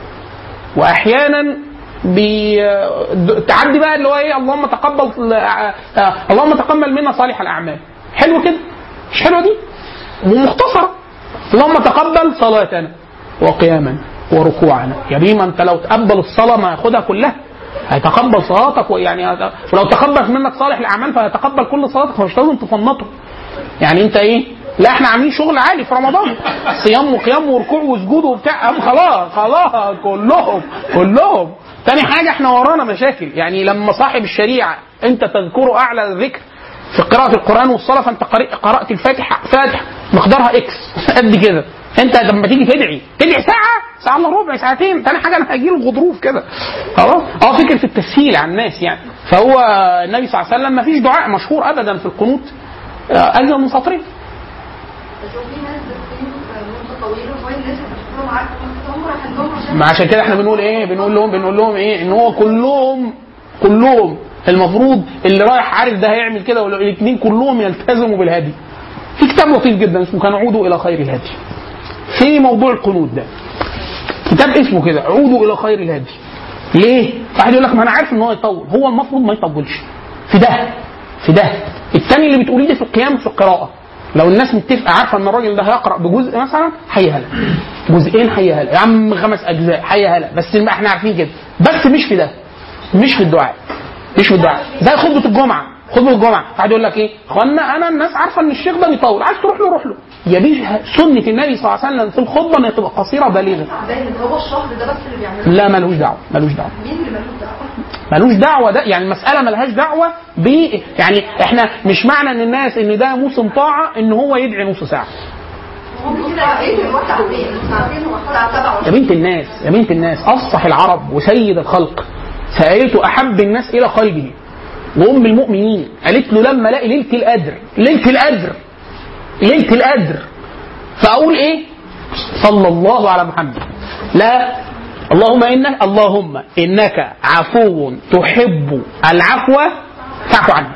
واحيانا بي تعدي بقى اللي هو ايه اللهم تقبل آه، آه، اللهم تقبل منا صالح الاعمال حلو كده مش حلوه دي ومختصره اللهم تقبل صلاتنا وقيامنا وركوعنا يا بيه ما انت لو تقبل الصلاه ما ياخدها كلها هيتقبل صلاتك ويعني هت- ولو تقبل منك صالح الاعمال فهيتقبل كل صلاتك فمش لازم تفنطه يعني انت ايه لا احنا عاملين شغل عالي في رمضان صيام وقيام وركوع وسجود وبتاع أم خلاص خلاص كلهم كلهم تاني حاجه احنا ورانا مشاكل يعني لما صاحب الشريعه انت تذكره اعلى ذكر في قراءة القرآن والصلاة فأنت قرأ- قرأت الفاتحة فاتحة مقدارها إكس قد كده أنت لما تيجي تدعي تدعي ساعة ساعة إلا ربع ساعتين تاني حاجة أنا هجيله غضروف كده خلاص أه فكرة التسهيل على الناس يعني فهو النبي صلى الله عليه وسلم ما فيش دعاء مشهور أبدا في القنوت آه، أجزل من سطرين بس هو في ناس بتقيم مدة طويلة وشوية الناس بتشوفهم عارفة هم رايحين لهم عشان ما عشان كده احنا بنقول ايه بنقول لهم بنقول لهم ايه ان هو كلهم كلهم المفروض اللي رايح عارف ده هيعمل كده والاثنين كلهم يلتزموا بالهدي في كتاب لطيف جدا اسمه كان عودوا الى خير الهدي في موضوع القنوت ده كتاب اسمه كده عودوا الى خير الهدي ليه؟ واحد يقول لك ما انا عارف ان هو يطول هو المفروض ما يطولش في ده في ده الثاني اللي بتقوليه ده في القيام في القراءه لو الناس متفقه عارفه ان الراجل ده هيقرا بجزء مثلا حي هلا جزئين حي هلا يا عم خمس اجزاء حي هلا بس ما احنا عارفين كده بس مش في ده مش في الدعاء مش في الدعاء زي خطبه الجمعه خطبه الجمعه واحد يقول لك ايه اخوانا انا الناس عارفه ان الشيخ ده بيطول عايز تروح له روح له يا بيه سنه النبي صلى الله عليه وسلم في الخطبه انها تبقى قصيره بالغه دايما هو الشهر ده بس اللي بيعمله لا ملوش دعوه ملوش دعوه مين اللي ملوش دعوة؟ ملوش دعوه ده يعني المساله ملهاش دعوه ب يعني احنا مش معنى ان الناس ان ده موسم طاعه ان هو يدعي نص ساعه هو كده ايه الوقت ساعتين ساعتين الساعة 7 يا بنت الناس يا بنت الناس افصح العرب وسيد الخلق سألته احب الناس الى قلبه وام المؤمنين قالت له لما الاقي ليله القدر ليله القدر ليله القدر فاقول ايه صلى الله على محمد لا اللهم انك اللهم انك عفو تحب العفو فاعف عني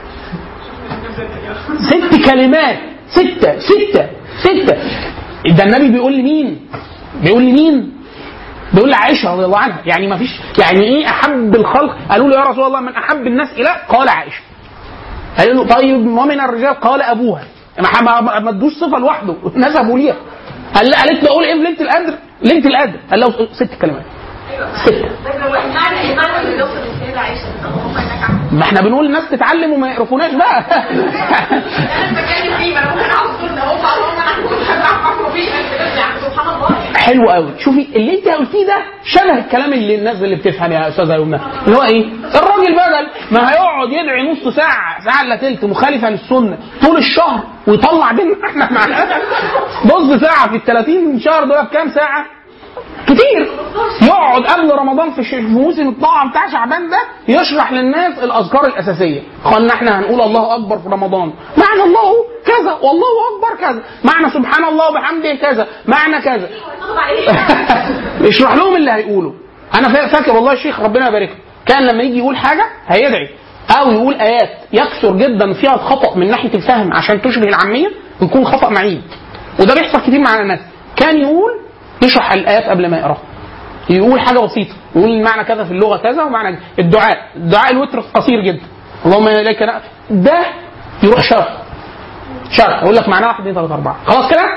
ست كلمات ستة ستة ستة ده النبي بيقول لمين؟ بيقول لمين؟ بيقول لعائشة رضي الله عنها يعني ما فيش يعني ايه احب الخلق قالوا له يا رسول الله من احب الناس الى قال عائشة قال له طيب ومن الرجال قال ابوها ما ما- ما ما ادوش صفه لوحده نسبوا ليها قال قالت له اقول ايه في ليله القدر؟ ليله القدر قال له ست كلمات ستة طيب لو المعنى المعنى اللي دكتور السيدة عائشة اللهم انك عفو ما احنا بنقول الناس تتعلم وما يعرفوناش بقى انا بتكلم فيه ما انا ممكن اقعد تقول ده هم اللهم انا عفو فيه بس يعني سبحان الله حلو قوي شوفي اللي انت قلتيه ده شبه الكلام اللي الناس اللي بتفهم يا استاذه يمنى اللي هو ايه الراجل بدل ما هيقعد يدعي نص ساعه ساعه الا تلت مخالفه للسنه طول الشهر ويطلع بينا احنا مع نص ساعه في ال 30 شهر دول بكام ساعه؟ كتير يقعد قبل رمضان في ش- في موسم الطاعه بتاع شعبان ده يشرح للناس الاذكار الاساسيه قالنا احنا هنقول الله اكبر في رمضان معنى الله كذا والله اكبر كذا معنى سبحان الله وبحمده كذا معنى كذا طب عليه اشرح لهم اللي هيقوله انا فا- فاكر والله الشيخ ربنا يبارك له كان لما يجي يقول حاجه هيدعي او يقول ايات يكثر جدا فيها الخطا من ناحيه الفهم عشان تشبه العاميه ويكون خطا معيب وده بيحصل كتير مع الناس كان يقول يشرح الايات قبل ما يقراها يقول حاجه بسيطه يقول المعنى كذا في اللغه كذا ومعنى كذا. الدعاء الدعاء الوتر قصير جدا اللهم اليك ن- ده يروح شرح شرح يقول لك معناه واحد اثنين ثلاثه اربعه خلاص كده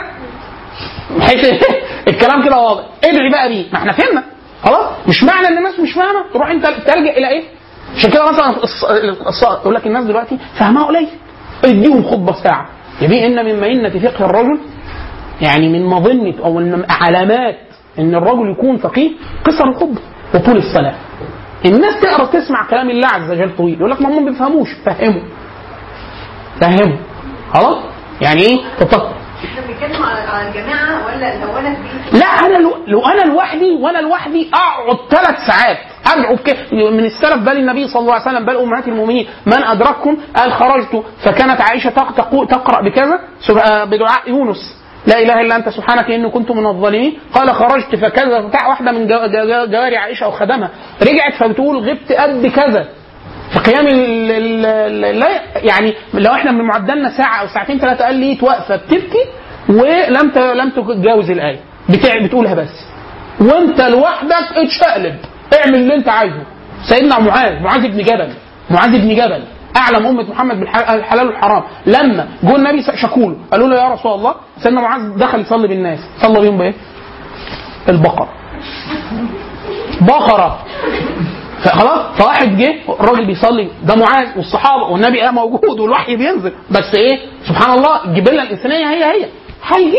بحيث الكلام كده واضح ادعي بقى بيه ما احنا فهمنا خلاص مش معنى ان الناس مش فاهمه تروح انت تلجا الى ايه عشان كده مثلا الص- الص- يقول لك الناس دلوقتي فهمها قليل اديهم خطبه ساعه يبقى ان من مئنه فقه الرجل يعني من مظنه او من علامات ان الرجل يكون فقيه قصر الخطبه وطول الصلاه الناس تقرا تسمع كلام الله عز وجل طويل يقول لك ما هم ما بيفهموش فهموا فهموا خلاص يعني ايه تطلع احنا بنتكلم على على الجماعه ولا لو انا في بيتي لا انا لو, لو انا لوحدي وانا لوحدي اقعد ثلاث ساعات ادعو بك من السلف بل النبي صلى الله عليه وسلم بل امهات المؤمنين من ادرككم قال خرجت فكانت عائشه تق- تقو- تقرا بكذا سب- آه، بدعاء يونس لا اله الا انت سبحانك اني كنت من الظالمين قال خرجت فكذا بتاع واحده من جو- جو- جواري عائشه او خدمها رجعت فبتقول غبت قد كذا في قيام ال ال ال لا يعني لو احنا من معدلنا ساعه او ساعتين ثلاثه قال لي واقفه بتبكي ولم ت- لم تتجاوز الايه بتاع بتقولها بس وانت لوحدك اتشقلب اعمل اللي انت عايزه سيدنا معاذ معاذ بن جبل معاذ بن جبل اعلم امه محمد بالحلال والحرام لما جو النبي شكوله قالوا له يا رسول الله سيدنا معاذ دخل يصلي بالناس صلى بيهم بايه؟ البقره بقره فخلاص فواحد جه الراجل بيصلي ده معاذ والصحابه والنبي قام موجود والوحي بينزل بس ايه سبحان الله الجبله الانسانيه هي هي هيجي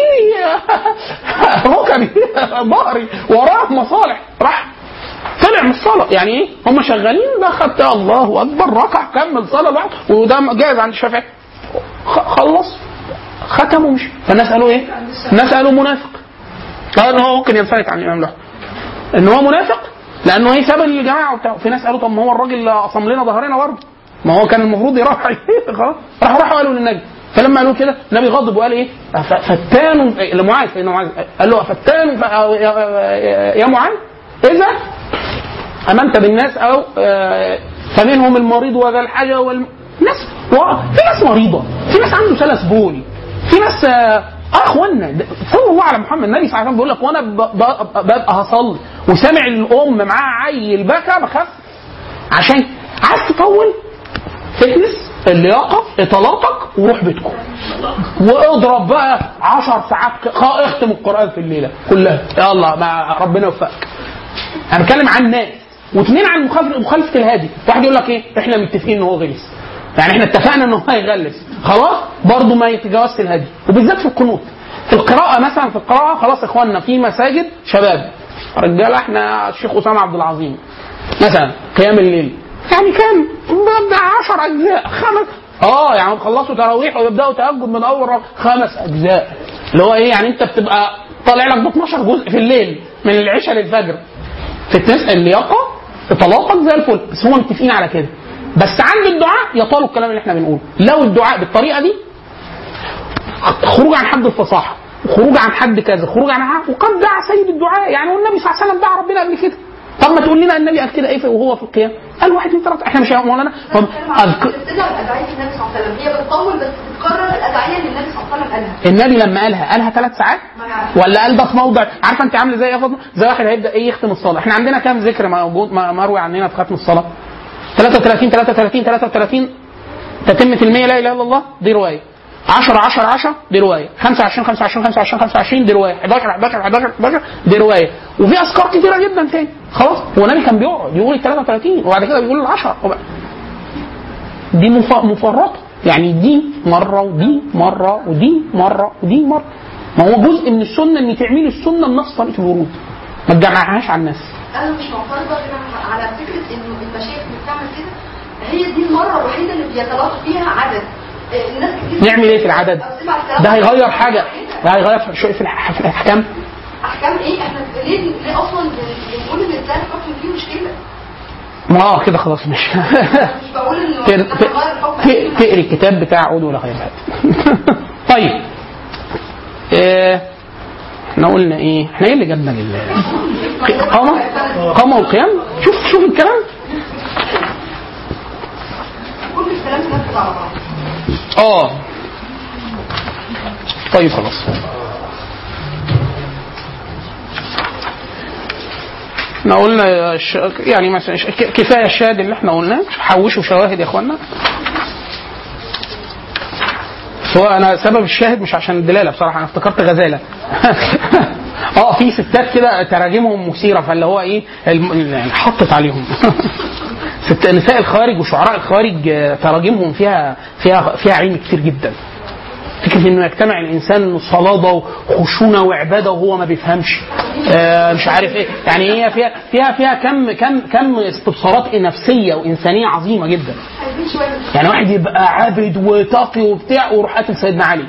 ركبي ظهري وراه مصالح راح طلع من الصلاه يعني ايه هم شغالين ده خد الله اكبر ركع كمل صلاه لوحده وده جاهز عند الشافعي خ- خلص ختم ومشي فالناس قالوا ايه؟ الناس قالوا منافق قال ان هو ممكن ينفلت عن الامام لوحده ان هو منافق لانه ايه ساب الجماعه وبتاع في ناس قالوا طب ما هو الراجل قسم لنا ظهرنا برضه ما هو كان المفروض يروح خلاص راحوا راحوا قالوا للنبي فلما قالوا كده النبي غضب وقال ايه ف- فتان لمعاذ سيدنا معاذ قال له فتان ف- يا- يا معاذ اذا امنت بالناس او آه، فمنهم المريض وذا الحاجه والم... ناس و... في ناس مريضه في ناس عنده سلس بول في ناس آه آه اخوانا ده- صلى الله على محمد النبي صلى الله عليه وسلم بيقول لك وانا ب- ب- ببقى هصلي وسامع الام معاها عيل بكى بخاف عشان عايز تطول فتنس اللياقه اطالاتك وروح بيتكم واضرب بقى 10 ساعات ك- خ- اختم القران في الليله كلها يلا مع ربنا يوفقك انا بتكلم عن الناس واثنين عن مخالفه مخالفه الهادي واحد يقول لك ايه احنا متفقين ان هو غلس يعني احنا اتفقنا ان هو هيغلس خلاص برضه ما يتجاوزش الهادي وبالذات في القنوت في القراءه مثلا في القراءه خلاص يا اخوانا في مساجد شباب رجاله احنا الشيخ اسامه عبد العظيم مثلا قيام الليل يعني كام؟ ده 10 اجزاء خمس اه يعني خلصوا تراويح ويبداوا تهجد من اول رب- خمس اجزاء اللي هو ايه يعني انت بتبقى طالع لك ب 12 جزء في الليل من العشاء للفجر فتنس اللياقه اطلاقك زي الفل بس هم متفقين على كده بس عند الدعاء يطالوا الكلام اللي احنا بنقوله لو الدعاء بالطريقه دي خروج عن حد الفصاحه خروج عن حد كذا خروج عن حد وقد دعا سيد الدعاء يعني والنبي صلى الله عليه وسلم دعا ربنا قبل كده طب ما تقول لنا النبي قال كده ايه وهو في القيام قال واحد اثنين ثلاثه احنا مش يا مولانا طب أذك... بتبتدع الادعيه النبي صلى الله عليه وسلم هي بتطول بس بتكرر الادعيه اللي النبي صلى الله عليه وسلم قالها النبي لما قالها قالها ثلاث ساعات ولا قال ده في موضع عارفه انت عامله زي ايه يا فاطمه زي واحد هيبدا ايه يختم الصلاه احنا عندنا كام ذكر موجود م- مروي عننا في ختم الصلاه 33 33 33 تتمة المية لا اله الا الله دي روايه 10 10 10 دي روايه 25 25 25 25 دي روايه 11 11 11 11 دي روايه وفي اذكار كتيره جدا تاني خلاص هو النبي كان بيقعد يقول ال 33 وبعد كده بيقول ال 10 وبعد- دي مف- مفرطه يعني دي مره ودي مره ودي مره ودي مره ما هو جزء من السنه ان تعملي السنه بنفس طريقه الورود ما تجمعهاش على الناس انا مش معترضه غير على فكره انه المشايخ اللي بتعمل كده هي دي المره الوحيده اللي بيتلاقى فيها عدد الناس كتير نعمل ايه في العدد؟ ده هيغير حاجه ده هيغير في شويه في الح- في الاحكام احكام ايه احنا ليه ليه اصلا بنقول ان ازاي الحكم فيه مشكله ما اه كده خلاص مش مش بقول انه تقري إحنا هنغير الحكم تقري- تقري الكتاب بتاع عود ولا غير هذا طيب آه، احنا قلنا ايه احنا ايه اللي جابنا لل قامة قامة والقيام شوف شوف الكلام كل الكلام نفذ على بعض اه طيب خلاص احنا قلنا الش... يعني مثلا ش- ك- كفايه الشاهد اللي احنا قلناه حوشوا شواهد يا اخوانا سواء انا سبب الشاهد مش عشان الدلاله بصراحه انا افتكرت غزاله اه في ستات كده تراجمهم مثيره فاللي هو ايه الم... يعني حطت عليهم ست نساء الخوارج وشعراء الخوارج آه، تراجمهم فيها فيها فيها علم كتير جدا فكره انه يجتمع الانسان صلاده وخشونه وعباده وهو ما بيفهمش آه مش عارف ايه يعني هي فيها فيها فيها كم كم كم استبصارات نفسيه وانسانيه عظيمه جدا عايزين شويه يعني واحد يبقى عابد وتقي وبتاع ويروح قاتل سيدنا علي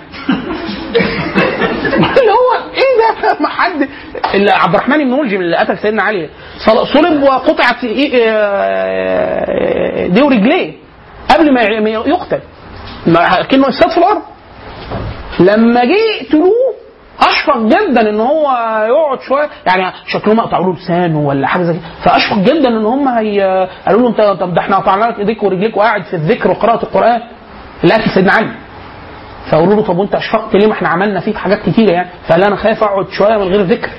اللي هو ايه ده ما حد اللي عبد الرحمن بن ملجم اللي قتل سيدنا علي صل- صلب وقطعت إيه- آه، دي ورجليه قبل ما ي- ما يقتل ما- كأنه استاذ في الارض لما جه يقتلوه اشفق جدا ان هو يقعد شويه يعني شكلهم قطعوا له لسانه ولا حاجه زي كده فاشفق جدا ان هم هي قالوا له انت طب ده احنا قطعنا لك ايديك ورجليك وقاعد في الذكر وقراءه القران اللي قتل سيدنا علي فقالوا له طب وانت اشفقت ليه ما احنا عملنا فيك حاجات كتيره يعني فقال انا خايف اقعد شويه من غير ذكر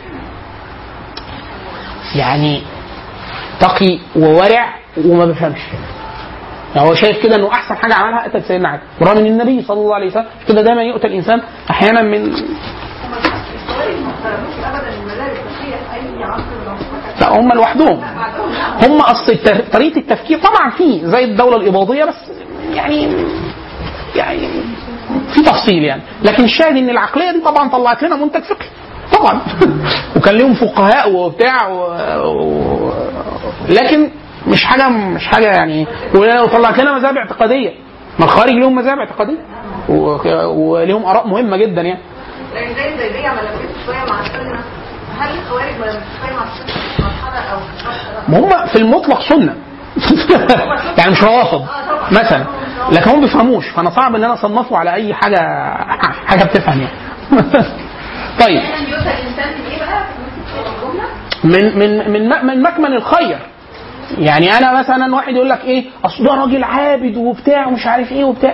يعني تقي وورع وما بيفهمش يعني هو شايف كده انه احسن حاجه عملها قتل سيدنا علي ورغم ان النبي صلى الله عليه وسلم كده دايما يقتل الانسان احيانا من الخوارج ما اختارلوش ابدا المدارس الفقهيه في اي عصر من العصور لا هم لوحدهم هم اصل الت- طريقه التفكير طبعا في زي الدوله الاباضيه بس يعني يعني في تفصيل يعني لكن الشاهد ان العقليه دي طبعا طلعت لنا منتج فقهي طبعا وكان لهم فقهاء وبتاع و... و... لكن مش حاجه مش حاجه يعني وطلعت لنا مذاهب اعتقاديه ما الخارج لهم مذاهب اعتقاديه و... ولهم اراء مهمه جدا يعني لان زي الزيديه ما لمستش شويه مع السنه هل الخوارج ما لمستش شويه مع السنه في مرحله او في فترة؟ ما هم في المطلق سنه يعني مش روافض مثلا لكن هم بيفهموش فانا صعب ان انا اصنفه على اي حاجه حاجه بتفهم يعني طيب احنا بيوصل الانسان من ايه بقى في الجمله من من من م- من مكمن الخير يعني انا مثلا واحد يقول لك ايه اصل ده راجل عابد وبتاع ومش عارف ايه وبتاع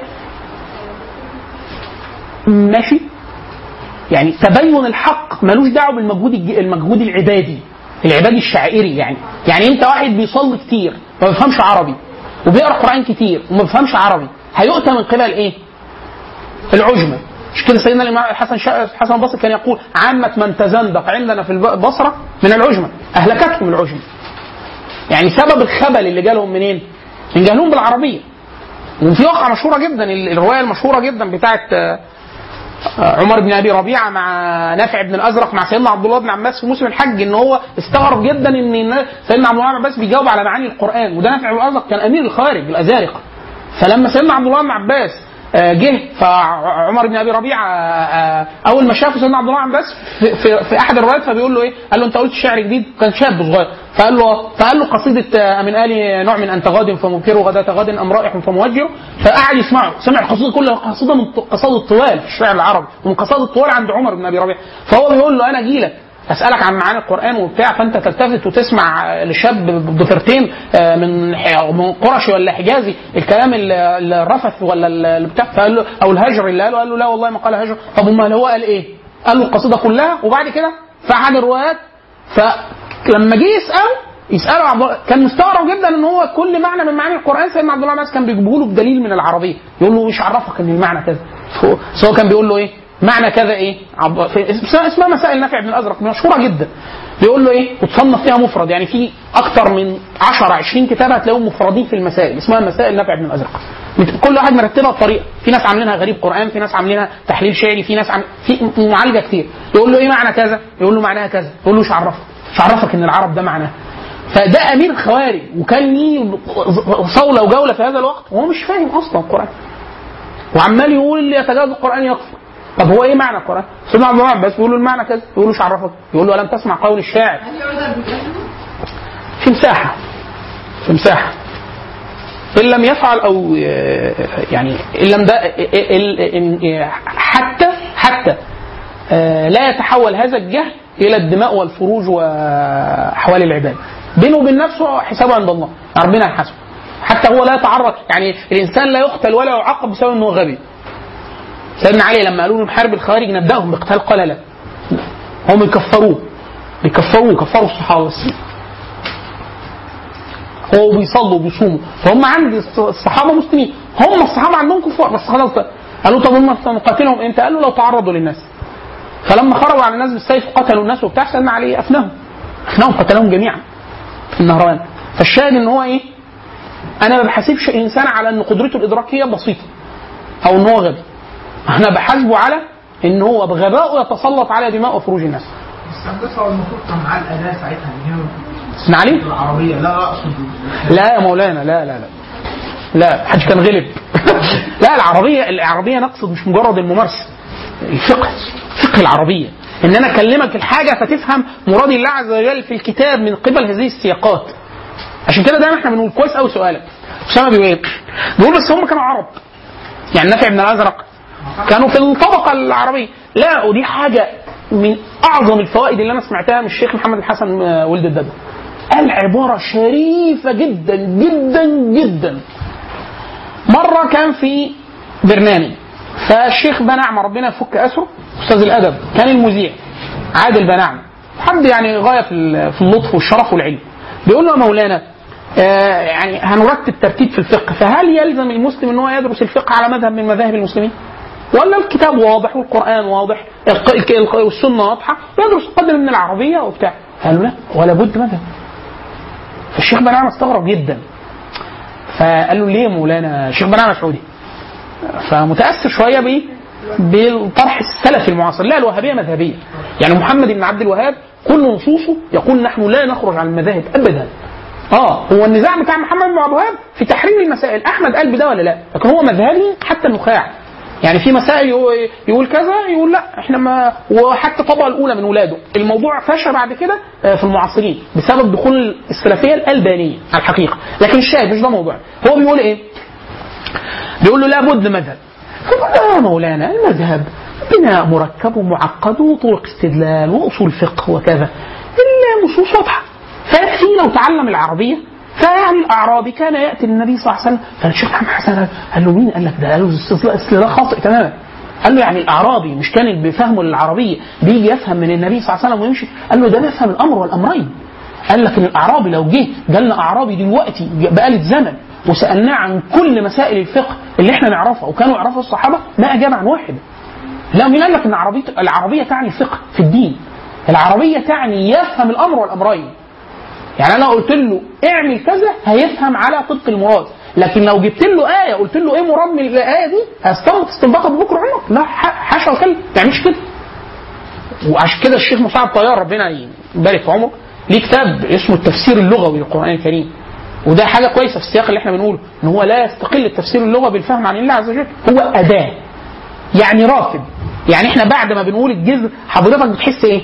ماشي يعني تبين الحق ملوش دعوه بالمجهود الج- المجهود العبادي العبادي الشاعري يعني يعني انت واحد بيصلي كتير ما بيفهمش عربي وبيقرا قران كتير وما بيفهمش عربي هيؤتى من قبل ايه؟ العجمه مش كده سيدنا الامام الحسن شا... الحسن البصري كان يقول عامه من تزندق عندنا في البصره من العجمه اهلكتهم العجمه يعني سبب الخبل اللي جالهم منين؟ من جهلهم بالعربيه وفي واقعه مشهوره جدا ال- الروايه المشهوره جدا بتاعت آه، آه، عمر بن ابي ربيعه مع نافع بن الازرق مع سيدنا عبد الله بن عباس في موسم الحج ان هو استغرب جدا ان النا- سيدنا عبد الله بن عباس بيجاوب على معاني القران وده نافع بن الازرق كان امير الخارج الازارقه فلما سيدنا عبد الله بن عباس آه، جه فعمر بن ابي ربيعه آه، آه، اول ما شافه سيدنا عبد الله بن عباس في, في, في احد الروايات فبيقول له ايه؟ قال له انت قلت شعر جديد كان شاب صغير فقال له فقال له قصيده آه، من ال نوع من انت غاد فمبكر غداة غد ام رائح فموجر فقعد يسمعه سمع القصيده كلها قصيده من قصائد الطوال في الشعر العربي ومن قصائد الطوال عند عمر بن ابي ربيعه فهو بيقول له انا اجي لك اسالك عن معاني القران وبتاع فانت تلتفت وتسمع لشاب بضفيرتين آه، من ح- من قرشي ولا حجازي الكلام ال- الرفث ولا ال- البتاع فقال له او الهجر اللي قاله قال له لا والله ما قال هجر طب امال هو قال ايه؟ قال له القصيده كلها وبعد كده في احد الروايات فلما جه يساله يساله عبد الله كان مستغرب جدا ان هو كل معنى من معاني القران سيدنا عبد الله بن عباس كان بيجيبه له بدليل من العربيه يقول له مش عرفك ان المعنى كذا هو- بس هو كان بيقول له ايه معنى كذا ايه عبد في اسمها اسمها مسائل نافع بن الازرق مشهوره جدا بيقول له ايه وتصنف فيها مفرد يعني في اكتر من 10 20 كتاب هتلاقيهم مفردين في المسائل اسمها مسائل نافع بن الازرق كل واحد مرتبها بطريقه في ناس عاملينها غريب قران في ناس عاملينها تحليل شعري في ناس عم... في معالجه كتير يقول له ايه معنى كذا يقول له معناها كذا يقول له مش عرفك مش عرفك ان العرب ده معناه فده امير خوارج وكان ليه صوله وجوله في هذا الوقت وهو مش فاهم اصلا القران وعمال يقول اللي يتجاوز القران يكفر طب هو ايه معنى القران؟ سيدنا عبد الله بن عباس بيقول له المعنى كذا يقول له ايش عرفك؟ يقول له الم تسمع قول الشاعر هل يعذر بجهله؟ في مساحه في مساحه ان لم يفعل او يعني ان لم ده إن- حتى حتى آه، لا يتحول هذا الجهل الى الدماء والفروج واحوال العباد بينه وبين نفسه حسابه عند الله ربنا يحاسبه حتى هو لا يتعرض يعني الانسان لا يقتل ولا يعاقب بسبب انه غبي سيدنا علي لما قالوا له نحارب الخوارج نبداهم باقتال قال لا هم يكفروه بيكفروه كفروا الصحابه بس هو بيصلوا وبيصوموا فهم عند الص- الصحابه مسلمين هم الصحابه عندهم كفار بس خلاص بقى. قالوا طب هم نقاتلهم امتى؟ قالوا لو تعرضوا للناس فلما خرجوا على الناس بالسيف قتلوا الناس وبتاع سيدنا علي افناهم افناهم قتلهم جميعا في النهروان فالشاهد ان هو ايه؟ انا ما بحاسبش انسان على ان قدرته الادراكيه بسيطه او ان هو غبي انا بحاسبه على ان هو بغبائه يتسلط على دماء وفروج الناس بس هو المفروض كان معاه الاداه ساعتها ان هي سيدنا علي العربيه لا اقصد لا يا مولانا لا لا لا لا حد كان غلب لا العربية العربية نقصد مش مجرد الممارسة الفقه فقه العربية ان انا اكلمك الحاجة فتفهم مراد الله عز وجل في الكتاب من قبل هذه السياقات عشان كده دايما احنا بنقول كويس قوي سؤالك اسامه بيقول ايه؟ بيقول بس هم كانوا عرب يعني نافع بن الازرق كانوا في الطبقه العربيه لا ودي حاجه من اعظم الفوائد اللي انا سمعتها من الشيخ محمد الحسن آه، ولد الدبا قال عباره شريفه جدا جدا جدا مره كان في برنامج فالشيخ بنعم ربنا يفك اسره استاذ الادب كان المذيع عادل بنعم حد يعني غايه في ال- في اللطف والشرف والعلم بيقول له يا مولانا آه، يعني هنرتب ترتيب في الفقه فهل يلزم المسلم ان هو يدرس الفقه على مذهب من مذاهب المسلمين؟ ولا الكتاب واضح والقران واضح الق- الك- الق- والسنه واضحه يدرس قدر من العربيه وبتاع قالوا لا ولا بد مذهب فالشيخ بنعم استغرب جدا فقال له ليه يا مولانا الشيخ بنعم سعودي فمتاثر شويه بايه؟ بالطرح السلفي المعاصر لا الوهابيه مذهبيه يعني محمد بن عبد الوهاب كل نصوصه يقول نحن لا نخرج عن المذاهب ابدا اه هو النزاع بتاع محمد بن عبد الوهاب في تحرير المسائل احمد قال بده ولا لا لكن هو مذهبي حتى النخاع يعني في مسائل يقول- يقول كذا يقول لا احنا ما وحتى الطبقه الاولى من ولاده الموضوع فشى بعد كده آه، في المعاصرين بسبب دخول السلفيه الالبانيه على الحقيقه لكن الشاهد مش ده موضوع هو بيقول ايه بيقول له لابد مذهب فقال له يا مولانا المذهب بناء مركب ومعقد وطرق استدلال واصول فقه وكذا النصوص واضحه فيكفي لو تعلم العربيه فيعني الاعرابي كان ياتي للنبي صلى الله عليه وسلم فالشيخ محمد حسن قال له مين؟ قال لك ده قال له استدلال استدلال خاطئ تماما قال له يعني الاعرابي مش كان بفهمه للعربيه بيجي يفهم من النبي صلى الله عليه وسلم ويمشي قال له ده بيفهم الامر والامرين قال لك ان الاعرابي لو جه جالنا اعرابي دلوقتي بآلة زمن وسالناه عن كل مسائل الفقه اللي احنا نعرفها وكانوا يعرفها الصحابه ما اجاب عن واحد. لا مين قال لك ان العربيه العربيه تعني الفقه في الدين؟ العربيه تعني يفهم الامر والامرين. يعني انا قلت له اعمل كذا هيفهم على طبق المراد لكن لو جبت له ايه قلت له ايه مراد من الايه دي هيستنبط استنباطها ببكره عمرك لا ح- حاشا وكلا ما تعملش كده وعشان كده الشيخ مساعد طيار ربنا يبارك في عمره ليه كتاب اسمه التفسير اللغوي للقران الكريم وده حاجه كويسه في السياق اللي احنا بنقوله ان هو لا يستقل التفسير اللغوي بالفهم عن الله عز وجل هو اداه يعني رافد يعني احنا بعد ما بنقول الجذر حضرتك بتحس ايه؟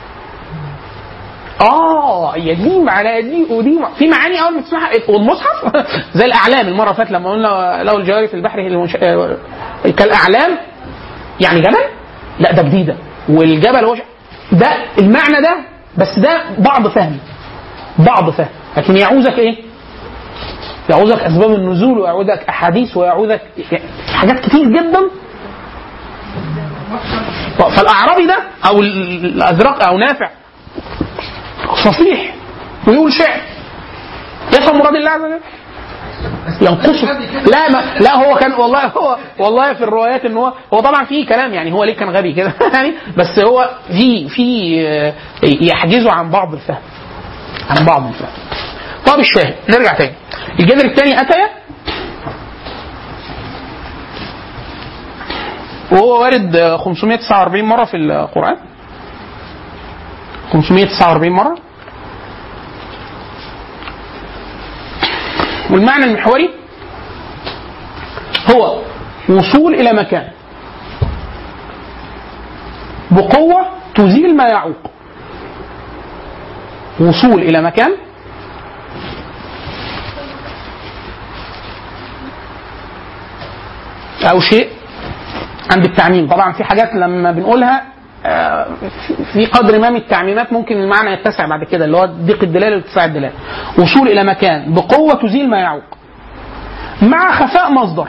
اه هي دي معناها دي ودي مع- في معاني اول ما تسمعها والمصحف زي الاعلام المره اللي فاتت لما قلنا له الجواري في البحر هي المنش... آه، كالاعلام يعني جبل لا ده جديده والجبل هو ش... ده المعنى ده بس ده بعض فهم بعض فهم لكن يعوزك ايه؟ يعوزك اسباب النزول ويعوزك احاديث ويعوزك حاجات كتير جدا فالاعرابي ده او الازرق او نافع فصيح ويقول شعر يفهم مراد الله عز وجل ينقصه لا ما لا هو كان والله هو والله في الروايات ان هو هو طبعا في كلام يعني هو ليه كان غبي كده يعني بس هو في في آه، يحجزه عن بعض الفهم عن بعض الفهم طب الشاهد نرجع تاني الجذر الثاني اتى وهو وارد آه، 549 مره في القران 549 مرة والمعنى المحوري هو وصول الى مكان بقوه تزيل ما يعوق وصول الى مكان او شيء عند التعميم طبعا في حاجات لما بنقولها آه، في قدر ما من التعميمات ممكن المعنى يتسع بعد كده اللي هو ضيق الدلاله واتساع الدلاله وصول الى مكان بقوه تزيل ما يعوق مع خفاء مصدر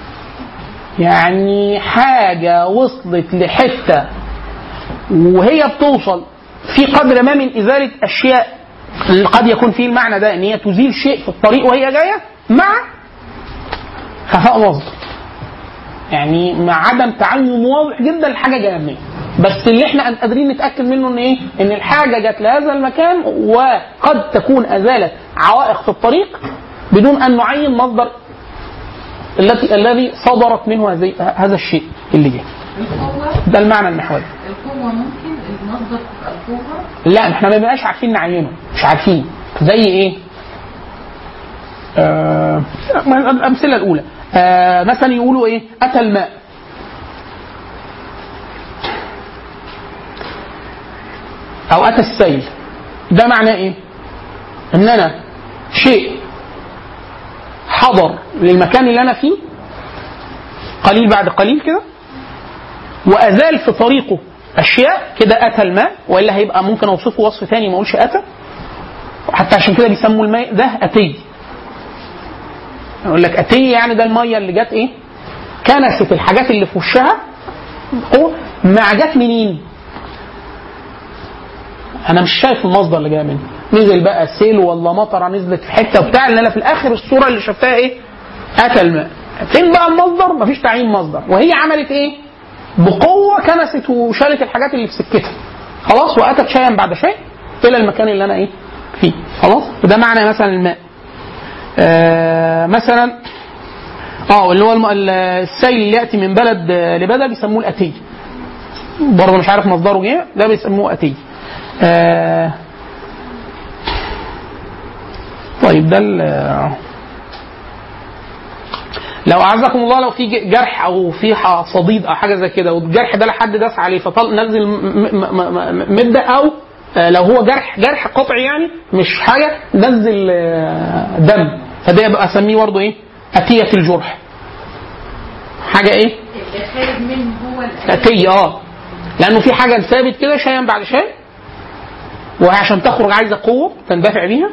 يعني حاجه وصلت لحته وهي بتوصل في قدر ما من ازاله اشياء اللي قد يكون فيه المعنى ده ان هي تزيل شيء في الطريق وهي جايه مع خفاء مصدر يعني مع عدم تعين واضح جدا الحاجه جايه منين بس اللي احنا قادرين نتاكد منه ان ايه؟ ان الحاجه جت لهذا المكان وقد تكون ازالت عوائق في الطريق بدون ان نعين مصدر التي الذي صدرت منه هذه هذا الشيء اللي جه. القوة ده المعنى المحوري. القوة ممكن المصدر تبقى القوة لا احنا ما بنبقاش عارفين نعينه مش عارفين زي ايه؟ آه الامثله الاولى آه مثلا يقولوا ايه؟ اتى الماء او اتى السيل ده معناه ايه؟ ان انا شيء حضر للمكان اللي انا فيه قليل بعد قليل كده وازال في طريقه اشياء كده اتى الماء والا هيبقى ممكن اوصفه وصف ثاني ما اقولش اتى حتى عشان كده بيسموا الماء ده اتي يقول لك اتي يعني ده الميه اللي جت ايه كنست الحاجات اللي في وشها هو مع جت منين انا مش شايف المصدر اللي جاي منه نزل بقى سيل ولا مطره نزلت في حته وبتاع ان انا في الاخر الصوره اللي شفتها ايه اتى الماء فين بقى المصدر مفيش تعيين مصدر وهي عملت ايه بقوه كنست وشالت الحاجات اللي في سكتها خلاص واتت شيئا بعد شيء الى المكان اللي انا ايه فيه خلاص وده معنى مثلا الماء آه مثلا اه اللي هو الم- ال- السيل اللي ياتي من بلد آه، لبلد بيسموه الاتي برضه مش عارف مصدره ايه ده بيسموه اتي آه طيب ده ال- لو اعزكم الله لو في ج- جرح او في ح- صديد او حاجه زي كده والجرح ده لحد داس عليه فطل نزل م- م- م- م- مده او آه، لو هو جرح جرح قطعي يعني مش حاجه نزل آه، دم فده يبقى اسميه برضه ايه؟ اتيه الجرح. حاجه ايه؟ اللي خارج منه هو الأساس. تأتية اه لأنه في حاجة ثابت كده شيئا بعد شيء وعشان تخرج عايزة قوة تندفع بيها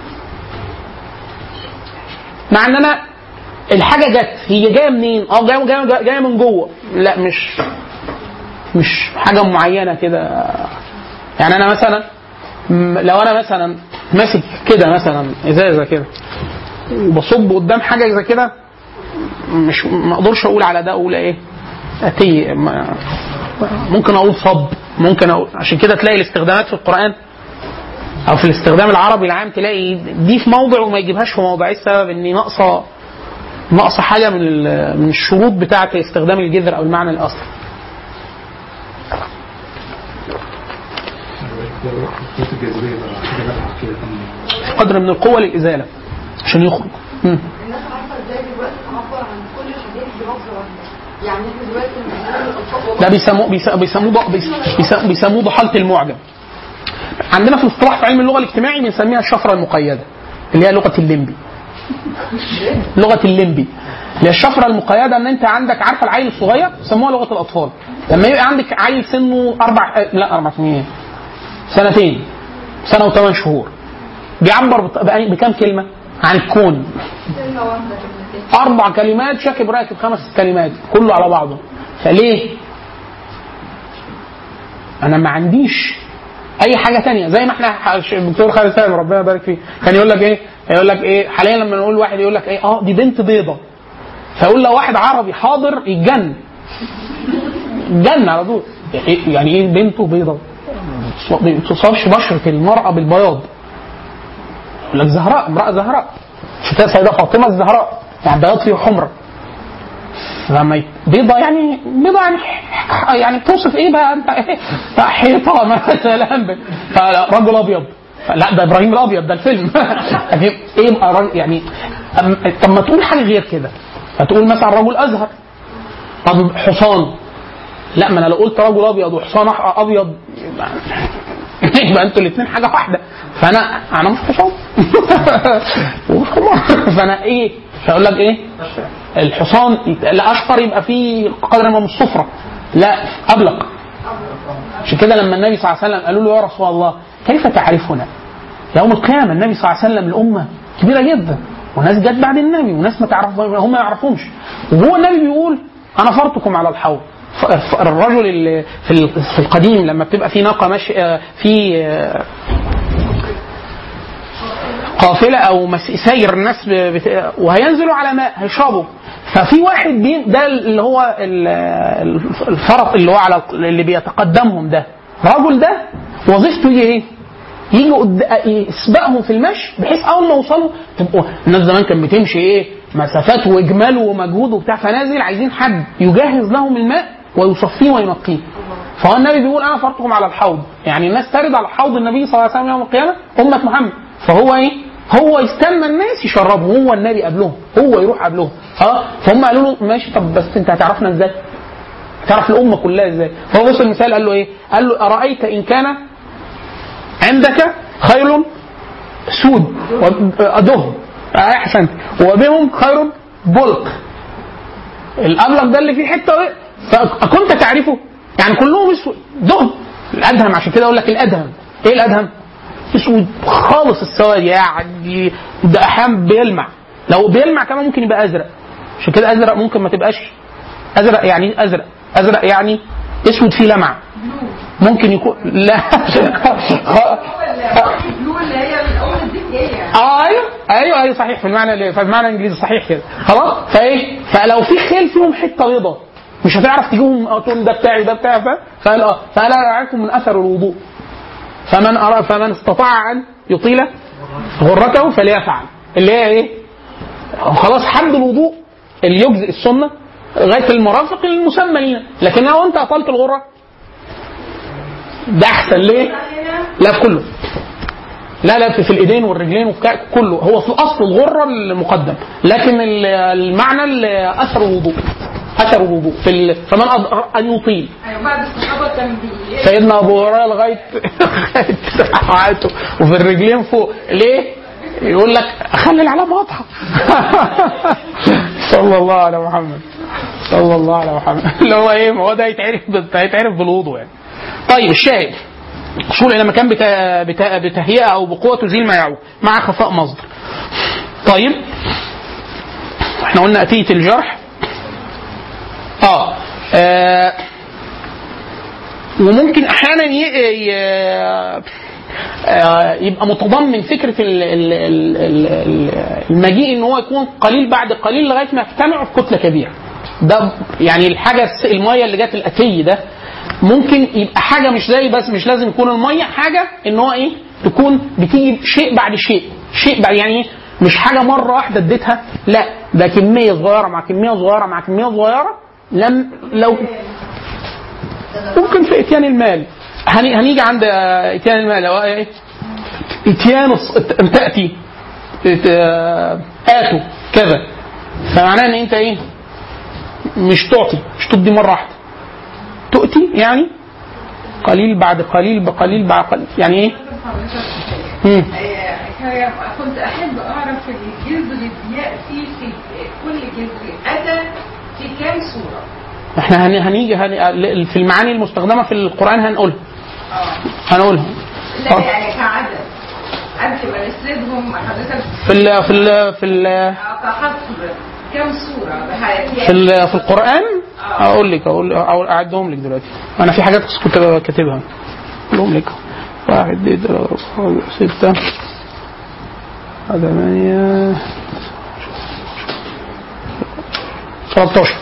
مع ان انا الحاجة جت هي جاية منين؟ اه جاية جاية جاية من جوه لا مش مش حاجة معينة كده يعني انا مثلا م- لو انا مثلا ماسك كده مثلا ازازة كده وبصب قدام حاجة زي كده مش ما اقدرش اقول على ده اقول ايه اتي ما- ممكن اقول صب ممكن اقول عشان كده تلاقي الاستخدامات في القران او في الاستخدام العربي العام تلاقي دي في موضع وما يجيبهاش في موضع ايه السبب ان ناقصه ناقصه حاجه من ال- من الشروط بتاعه استخدام الجذر او المعنى الاصلي صوت الجاذبيه بقى حاجه بقى كده كان قدر من القوه للازاله عشان يخرج مم. الناس عارفه ازاي دلوقتي تعبر عن كل الحاجات بلفظ واحده يعني احنا دلوقتي لما بنقول الالفاظ ده بيسموه بيس- بيسموه ض- بيس- بيس- بيسموه ضحاله المعجم عندنا في الاصطلاح في علم اللغه الاجتماعي بنسميها الشفره المقيده اللي هي لغه الليمبي لغه الليمبي اللي هي الشفره المقيده ان انت عندك عارفه العيل الصغير يسموها لغه الاطفال لما يبقى عندك عيل سنه اربع آه، لا اربع سنين سنتين سنه وثمان شهور بيعبر بط- بأي- بكام كلمه عن الكون كلمه واحده كلمتين اربع كلمات شاكب راكب خمس كلمات كله على بعضه فليه انا ما عنديش اي حاجه تانية زي ما احنا ح- الدكتور خالد سالم ربنا يبارك فيه كان يقول لك ايه يقول لك ايه حاليا لما نقول واحد يقول لك ايه اه دي بنت بيضه فيقول لو واحد عربي حاضر يتجن يتجن على طول يعني- يعني ايه بنته بيضه ما تصابش بشره المراه بالبياض يقول لك زهراء امراه زهراء شتاء سيدة فاطمة الزهراء يعني بياض فيه حمرة لما يت- بيضة يعني بيضة يعني ح- يعني توصف ايه بقى انت ايه حيطة مثلا فرجل ابيض لا ده ابراهيم الابيض ده الفيلم يعني ايه يبقى رجل- يعني أم- طب ما تقول حاجة غير كده فتقول مثلا رجل ازهر طب حصان لا ما انا لو قلت رجل ابيض وحصان أح- ابيض يبقى, يبقى انتوا الاثنين حاجه واحده فانا انا مش حصان ومش حمار فانا ايه هقول لك ايه الحصان يت- لا اشقر يبقى فيه قدر من الصفره لا ابلق عشان كده لما النبي صلى الله عليه وسلم قالوا له يا رسول الله كيف تعرفنا؟ يوم القيامه النبي صلى الله عليه وسلم الامه كبيره جدا وناس جت بعد النبي وناس ما تعرف هم ما يعرفهمش وهو النبي بيقول انا فرطكم على الحوض ف- ف- الرجل اللي في ال- في القديم لما بتبقى في ناقه ماشي آه، في آه، قافله او مس- سير الناس ب- بت- وهينزلوا على ماء هيشربوا ففي واحد بين ده اللي هو ال- ال- الفرط اللي هو على اللي بيتقدمهم ده الرجل ده وظيفته يجي ايه؟ يجي قد- يسبقهم في المشي بحيث اول ما يوصلوا تبقوا الناس زمان كانت بتمشي ايه مسافات واجمال ومجهود وبتاع فنازل عايزين حد يجهز لهم الماء ويصفيه وينقيه فهو النبي بيقول انا فرطكم على الحوض يعني الناس ترد على حوض النبي صلى الله عليه وسلم يوم القيامه امه محمد فهو ايه هو يستنى الناس يشربوا هو النبي قبلهم هو يروح قبلهم اه فهم قالوا له ماشي طب بس انت هتعرفنا ازاي تعرف الامه كلها ازاي فهو بص المثال قال له ايه قال له ارايت ان كان عندك خير سود ودهن احسنت وبهم خير بلق الابلق ده اللي فيه حته ايه فكنت تعرفه يعني كلهم اسود دهن الادهم عشان كده اقول لك الادهم ايه الادهم اسود خالص السواد يعني ده احيانا بيلمع لو بيلمع كمان ممكن يبقى ازرق عشان كده ازرق ممكن ما تبقاش ازرق يعني إيه ازرق ازرق يعني اسود فيه لمعه ممكن يكون لا البلو اللي هي الاول الدنيا اه ايوه ايوه ايوه صحيح في المعنى اللي- في المعنى الانجليزي صحيح كده خلاص فايه فلو في خيل فيهم حته بيضاء مش هتعرف تجيبهم أو تقول ده بتاعي ده بتاعي فاهم؟ فقال اه فالا اعرفكم من اثر الوضوء فمن أرى فمن استطاع ان يطيل غرته فليفعل اللي هي ايه؟ خلاص حد الوضوء اللي يجزئ السنه لغايه المرافق المسمى لينا لكن لو انت اطلت الغره ده احسن ليه؟ لا في كله لا لا في, في الايدين والرجلين وفي كا- كله هو في الاصل الغره المقدم لكن ال- المعنى ال- اثر الوضوء اثر الوضوء في ال- فمن أض- ان يطيل ايوه بعد الصحابه كان بي سيدنا ابو هريره لغايه لغاية ساعاته وفي الرجلين فوق ليه؟ يقول لك خلي العلامه واضحه صلى الله على محمد صلى الله على محمد اللي هو ايه ما هو ده هيتعرف بال- هيتعرف بالوضوء يعني طيب الشاهد وصول الى مكان بتا... بتا... بتهيئه او بقوه تزيل ما يعوق مع خفاء مصدر طيب احنا قلنا اتيه الجرح اه, آه. وممكن احيانا ي... ي... آه، يبقى متضمن فكره ال- ال- ال- ال- ال- المجيء ان هو يكون قليل بعد قليل لغايه ما يجتمعوا في كتله كبيره. ده يعني الحاجه الس- الميه اللي جت الاتي ده ممكن يبقى حاجه مش زي بس مش لازم يكون الميه حاجه ان هو ايه تكون بتيجي شيء بعد شيء شيء بعد يعني إيه؟ مش حاجه مره واحده اديتها لا ده كميه صغيره مع كميه صغيره مع كميه صغيره لم لو ممكن في اتيان المال هني هنيجي عند آه، اتيان المال هو ايه اتيان الص- ان تاتي ات- آه، اتوا كذا فمعناه ان انت ايه مش تعطي مش تدي مره واحده تؤتي يعني قليل بعد قليل بقليل بعد قليل يعني ايه مم. آه، كنت احب اعرف الجذر بياتي في كل جذر اتى في كام صوره؟ احنا هن- هنيجي هن- في المعاني المستخدمه في القران هنقولها اه هنقولها لا آه. يعني كعدد قبل ما نسردهم حضرتك في ال في ال في ال كحصر كام صوره بحياتي في ال- في القران اقول لك اقول أقول- اعدهم لك دلوقتي انا في حاجات كنت كاتبها اقولهم لك واحد اثنين ثلاثة أربعة ستة ثمانية 13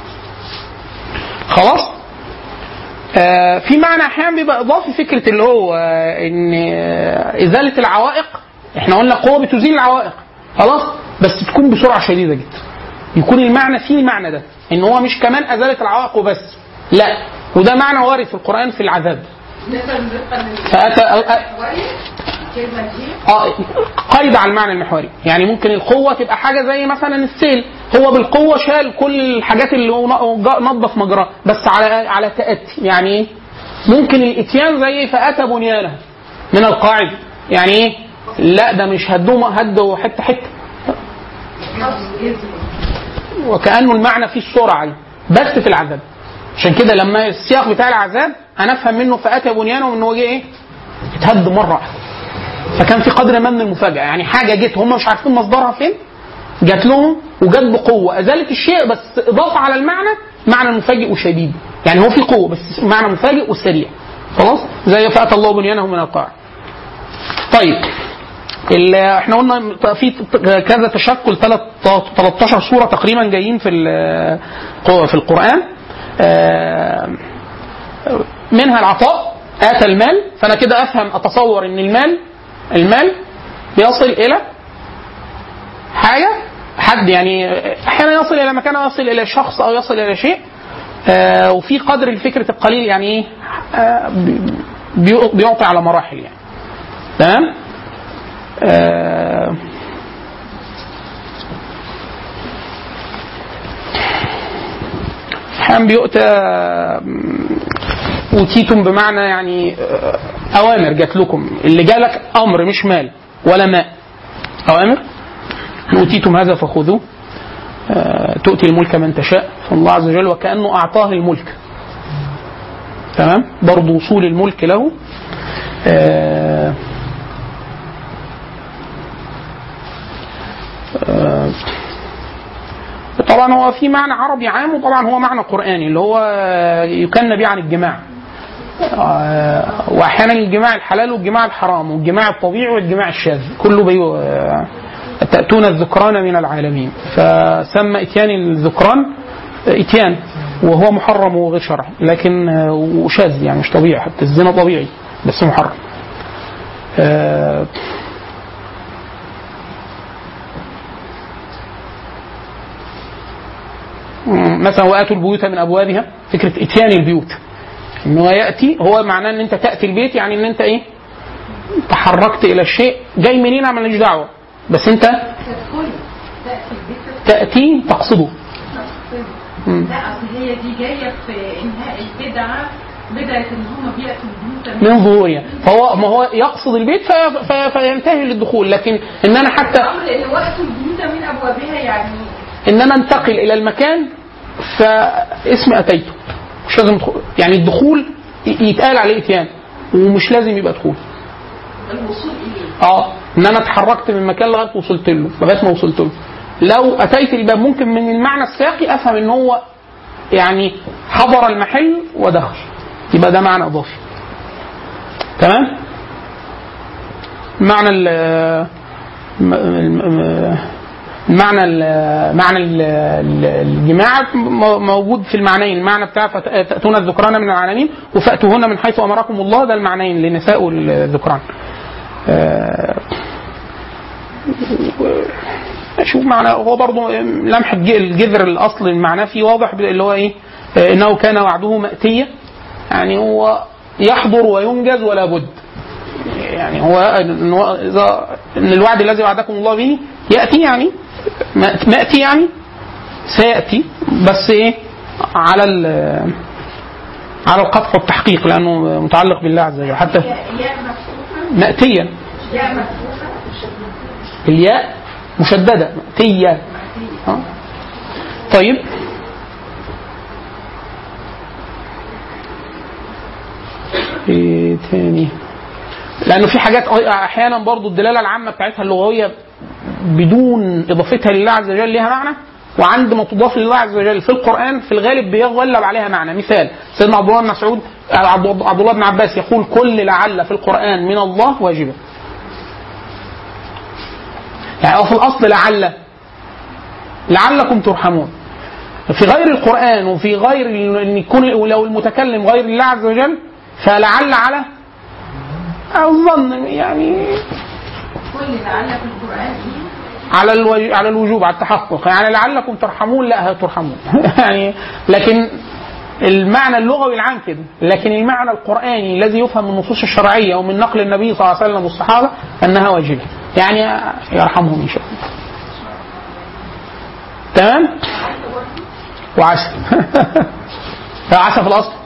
خلاص آه في معنى احيانا بيبقى اضافي فكره اللي هو آه ان آه ازاله العوائق احنا قلنا قوه بتزيل العوائق خلاص بس تكون بسرعه شديده جدا يكون المعنى فيه المعنى ده ان هو مش كمان ازاله العوائق وبس لا وده معنى وارد في القران في العذاب نقدر نبقى فأتى الكلمه دي اه قيد على المعنى المحوري يعني ممكن القوه تبقى حاجه زي مثلا السيل هو بالقوه شال كل الحاجات اللي هو ن- نظف مجراه بس على على تاتي يعني ايه ممكن الاتيان زي فاتى بنيانه من القاعده يعني ايه لا ده مش هدوه هدوا حته حته وكانه المعنى فيه السرعه دي بس في العذاب عشان كده لما السياق بتاع العذاب هنفهم منه فاتى بنيانه ان هو جه ايه اتهد مره واحده فكان في قدر ما من المفاجاه يعني حاجه جت هم مش عارفين مصدرها فين جات لهم وجت بقوه ازالت الشيء بس اضافه على المعنى معنى مفاجئ وشديد يعني هو في قوه بس معنى مفاجئ وسريع خلاص زي فاتى الله بنيانه من القاع طيب ال- احنا قلنا في كذا تشكل ثلاث 13 سوره تقريبا جايين في ال- في القران آه، منها العطاء اتى المال فانا كده افهم اتصور ان المال المال بيصل الى حاجه حد يعني احيانا يصل الى مكان أو يصل الى شخص او يصل الى شيء آه وفي قدر لفكره القليل يعني ايه آه بي- بيعطي على مراحل يعني تمام آه احيانا بيؤتى اوتيتم بمعنى يعني آه، اوامر جات لكم اللي جالك امر مش مال ولا ماء اوامر إن اوتيتم هذا فخذوه آه، تؤتي الملك من تشاء فالله عز وجل وكانه اعطاه الملك تمام برضه وصول الملك له آه، آه، طبعا هو في معنى عربي عام وطبعا هو معنى قرآني اللي هو يكن به عن الجماع آه، واحيانا الجماع الحلال والجماع الحرام والجماع الطبيعي والجماع الشاذ كله بيو آه، تأتون الذكران من العالمين فسمى اتيان الذكران اتيان وهو محرم وغير شرعي لكن آه، وشاذ يعني مش طبيعي حتى الزنا طبيعي بس محرم آه، مثلا واتوا البيوت من ابوابها فكره اتيان البيوت ان هو ياتي هو معناه ان انت تاتي البيت يعني ان انت ايه تحركت الى الشيء جاي منين أنا ماليش دعوه بس انت تدخلي تأتي البيت تاتي تقصده مم. لا اصل هي دي جايه في انهاء البدعه بدعه ان هم بياتوا البيوت من ظهورها فهو ما هو يقصد البيت في في فينتهي للدخول لكن ان انا حتى الامر ان وقتوا البيوت من ابوابها يعني ان انا انتقل الى المكان فاسم اتيته مش لازم دخول يعني الدخول ي- يتقال عليه اتيان ومش لازم يبقى دخول الوصول اليه اه ان انا اتحركت من مكان لغايه وصلت له لغايه ما وصلت له لو اتيت الباب ممكن من المعنى السياقي افهم ان هو يعني حضر المحل ودخل يبقى ده معنى اضافي تمام معنى ال م- م- المعنى ال- معنى ال- ال- الجماعة م- موجود في المعنيين المعنى بتاع فت- تأتون الذكران من العالمين وفأتوهن من حيث أمركم الله ده المعنيين للنساء والذكران آه، شوف معنى هو برضو لمح الج- الجذر الاصل المعنى فيه واضح اللي هو ايه آه، انه كان وعده مأتية يعني هو يحضر وينجز ولا بد يعني هو إن هو إذا ان الوعد الذي وعدكم الله به ياتي يعني مأت- مأتي يعني سياتي بس ايه على ال- على القطع والتحقيق لانه متعلق بالله عز وجل حتى ياء ياء مفتوحه مأتيا ياء مفتوحه الياء مشددة مأتية ها؟ طيب ايه تاني لانه في حاجات احيانا برضو الدلاله العامه بتاعتها اللغويه بدون اضافتها لله عز وجل ليها معنى وعند ما تضاف لله عز وجل في القران في الغالب بيغلب عليها معنى مثال سيدنا عبد الله بن مسعود عبد عبد الله بن عباس يقول كل لعل في القران من الله واجبه يعني هو في الاصل لعل لعلكم ترحمون في غير القران وفي غير ال- ان يكون لو المتكلم غير الله عز وجل فلعل على الظن يعني كل لعل في القران ايه على الوج... على الوجوب على التحقق يعني لعلكم ترحمون لا ترحمون يعني لكن المعنى اللغوي العام كده لكن المعنى القرآني الذي يفهم من النصوص الشرعية ومن نقل النبي صلى الله عليه وسلم والصحابة أنها واجبة يعني يرحمهم إن شاء الله تمام وعسل لا عسل في الأصل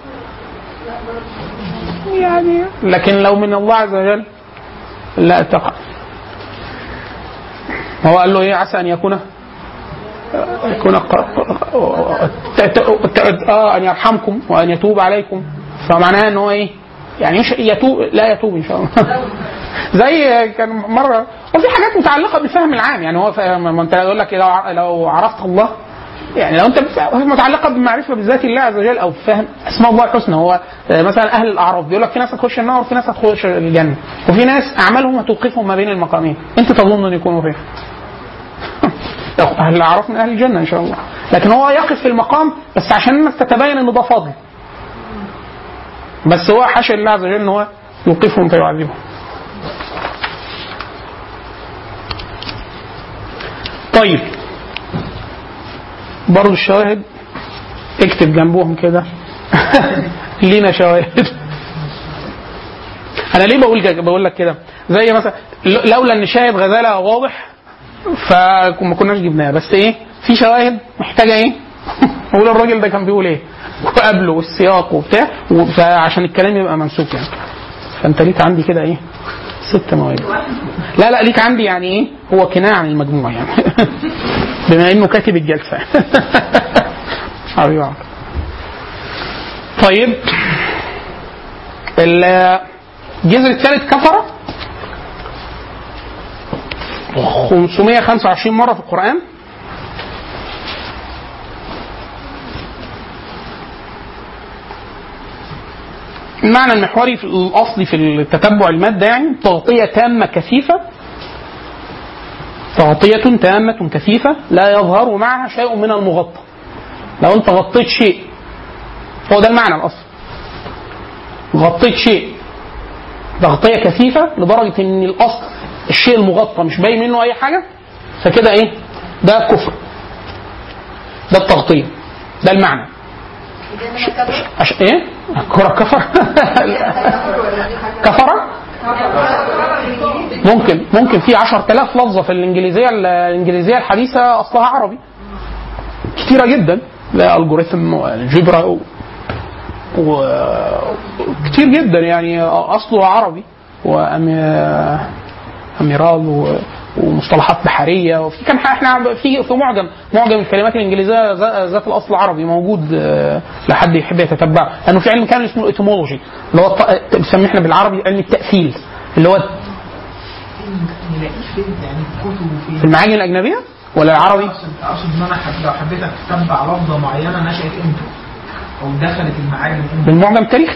يعني لكن لو من الله عز وجل لا تقع هو قال له ايه عسى ان يكون يكون ق- ت- ت- ت- اه ان يرحمكم وان يتوب عليكم فمعناها ان هو ايه يعني مش يتوب لا يتوب ان شاء الله زي كان مره وفي حاجات متعلقه بالفهم العام يعني هو فاهم ما انت يقول لك لو ع- لو عرفت الله يعني لو انت بت- متعلقه بالمعرفه بذات الله عز وجل او فهم اسماء الله الحسنى هو آه، مثلا اهل الاعراف بيقول لك في ناس هتخش النار وفي ناس هتخش الجنه وفي ناس اعمالهم هتوقفهم ما بين المقامين انت تظن ان يكونوا فين؟ اهل الاعراف من اهل الجنه ان شاء الله لكن هو يقف في المقام بس عشان الناس تتبين ان ده فضل بس هو حاشا لله عز وجل ان هو يوقفهم فيعذبهم طيب برضو الشواهد اكتب جنبهم كده لينا شواهد انا ليه بقول كده- بقول لك كده زي مثلا ل- لولا ان شاهد غزاله واضح فما كناش جبناها بس ايه في شواهد محتاجه ايه اقول الراجل ده كان بيقول ايه وقبله والسياق وبتاع و- فعشان الكلام يبقى ممسوك يعني فانت ليك عندي كده ايه ست مواهب لا لا ليك عندي يعني ايه هو كناية عن المجموع يعني بما انه كاتب الجلسه حبيبي عمرو. طيب الجذر الثالث كفر 525 مرة في القرآن المعنى المحوري في الأصلي في التتبع المادة يعني تغطية تامة كثيفة تغطية تامة كثيفة لا يظهر معها شيء من المغطى لو أنت غطيت شيء هو ده المعنى الأصلي غطيت شيء تغطية كثيفة لدرجة إن الأصل الشيء المغطى مش باين منه أي حاجة فكده إيه؟ ده كفر ده التغطية ده المعنى عش... إيه؟ كرة كفر كفرة ممكن ممكن في 10000 لفظة في الإنجليزية الإنجليزية الحديثة أصلها عربي كتيرة جدا لا الجوريثم والجبرا و... و... كتير جدا يعني أصله عربي وأميرال و... ومصطلحات بحريه وفي كان احنا في في معجم معجم الكلمات الانجليزيه ذات الاصل العربي موجود آه، لحد يحب يتتبعه لانه في علم كامل اسمه الايتيمولوجي اللي هو الط- بنسميه احنا بالعربي علم التاثيل اللي هو نلاقيش فين يعني في كتب في وفين المعاجم الاجنبيه ولا العربي اقصد اقصد ان انا حب- لو حبيت اتتبع لفظه معينه نشات امتى او دخلت المعاجم امتى بالمعجم التاريخي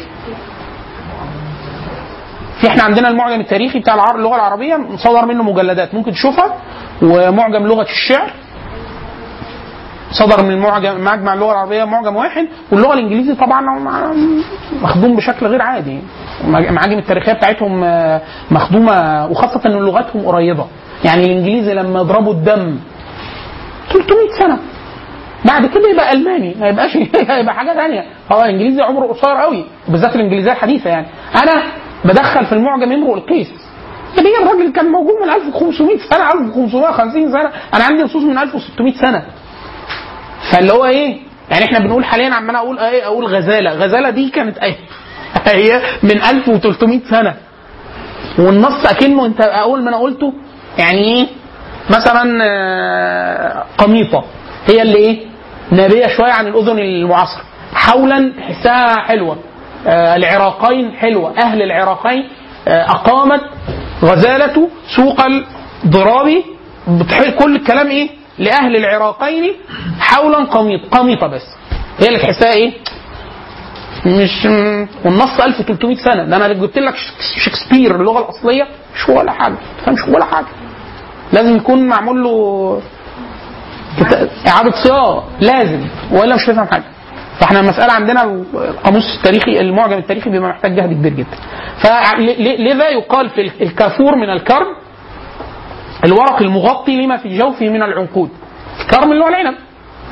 في احنا عندنا المعجم التاريخي بتاع العر- اللغه العربيه صدر منه مجلدات ممكن تشوفها ومعجم لغه الشعر صدر من المعجم مجمع اللغه العربيه معجم واحد واللغه الانجليزي طبعا مع- مخدوم بشكل غير عادي المعاجم التاريخيه بتاعتهم آه، مخدومه وخاصه ان لغتهم قريبه يعني الانجليزي لما يضربوا الدم 300 سنه بعد كده يبقى الماني ما يبقاش هيبقى حاجه ثانيه هو الانجليزي عمره قصير قوي بالذات الانجليزيه الحديثه يعني انا بدخل في المعجم امرؤ القيس يعني هي الراجل كان موجود من 1500 سنه 1550 سنه انا عندي نصوص من 1600 سنه فاللي هو ايه يعني احنا بنقول حاليا عمال اقول ايه اقول غزاله غزاله دي كانت ايه هي من 1300 سنه والنص اكنه انت اول ما انا قلته يعني ايه مثلا آه، قميطه هي اللي ايه نابيه شويه عن الاذن المعاصره حولا تحسها حلوه آه، العراقين حلوه اهل العراقين آه، اقامت غزاله سوق الضراب بتحل كل الكلام ايه لاهل العراقين حولا قميط قميطه بس هي اللي تحسها ايه مش م- والنص 1300 سنه ده انا جبت لك شك- شكسبير اللغه الاصليه مش ولا حاجه ما تفهمش ولا حاجه لازم يكون معمول له كت- اعاده صياغه لازم والا مش هتفهم حاجه فاحنا المساله عندنا القاموس التاريخي المعجم التاريخي بيبقى محتاج جهد كبير جدا فلذا يقال في الكافور من الكرم الورق المغطي لما في جوفه من العنقود الكرم اللي هو العنب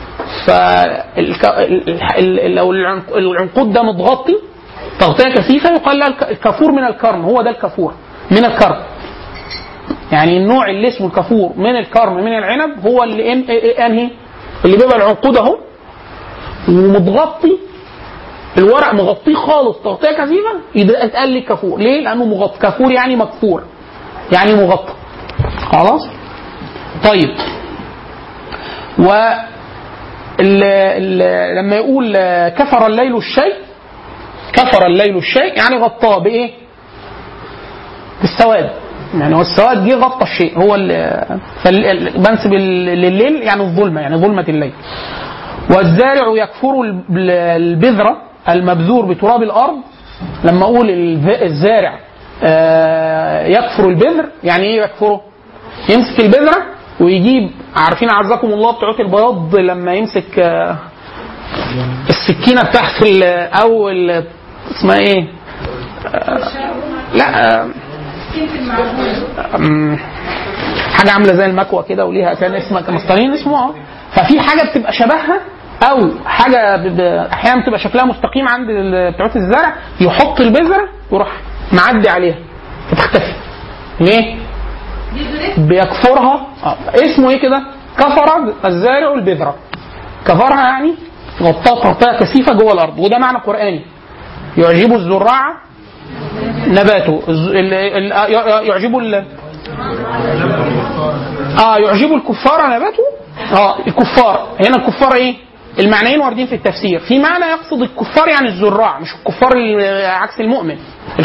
فلو العنقود ده متغطي تغطيه كثيفه يقال لها الك- الكافور من الكرم هو ده الكافور من الكرم يعني النوع اللي اسمه الكافور من الكرم من العنب هو اللي إن- إيه- انهي اللي بيبقى العنقود اهو ومتغطي الورق مغطيه خالص تغطيه كثيفه يبقى اتقال لي كافور ليه؟ لانه مغطى كافور يعني مكفور يعني مغطى خلاص طيب و ال ال لما يقول آه، كفر الليل الشيء كفر الليل الشيء يعني غطاه بايه؟ بالسواد يعني هو السواد جه غطى الشيء هو ال- فال- بنسب ال- لليل يعني الظلمه يعني ظلمه الليل والزارع يكفر ال- البذره المبذور بتراب الارض لما اقول الف- الزارع آه، يكفر البذر يعني ايه يكفره؟ يمسك البذره ويجيب عارفين اعزكم الله بتوع البياض لما يمسك آه، السكينه بتاعت ال- او ال- اسمها ايه؟ آه، لا آه، كيف المعقول أم، حاجه عامله زي المكوه كده وليها كان اسمها كمسطرين اسمه اه ففي حاجه بتبقى شبهها او حاجه ب- ب- احيانا بتبقى شكلها مستقيم عند ال- بتوع الزرع يحط البذره ويروح معدي عليها فتختفي ليه؟ دي دريس بيكفرها آه. اسمه ايه كده؟ كفر الزارع البذره كفرها يعني غطاها تغطيه كثيفه جوه الارض وده معنى قراني يعجب الزراع نباته الز- ال- ال- آه، يعجب ال- اه يعجب الكفار نباته اه الكفار هنا الكفار ايه المعنيين واردين في التفسير في معنى يقصد الكفار يعني الزراع مش الكفار ال- عكس المؤمن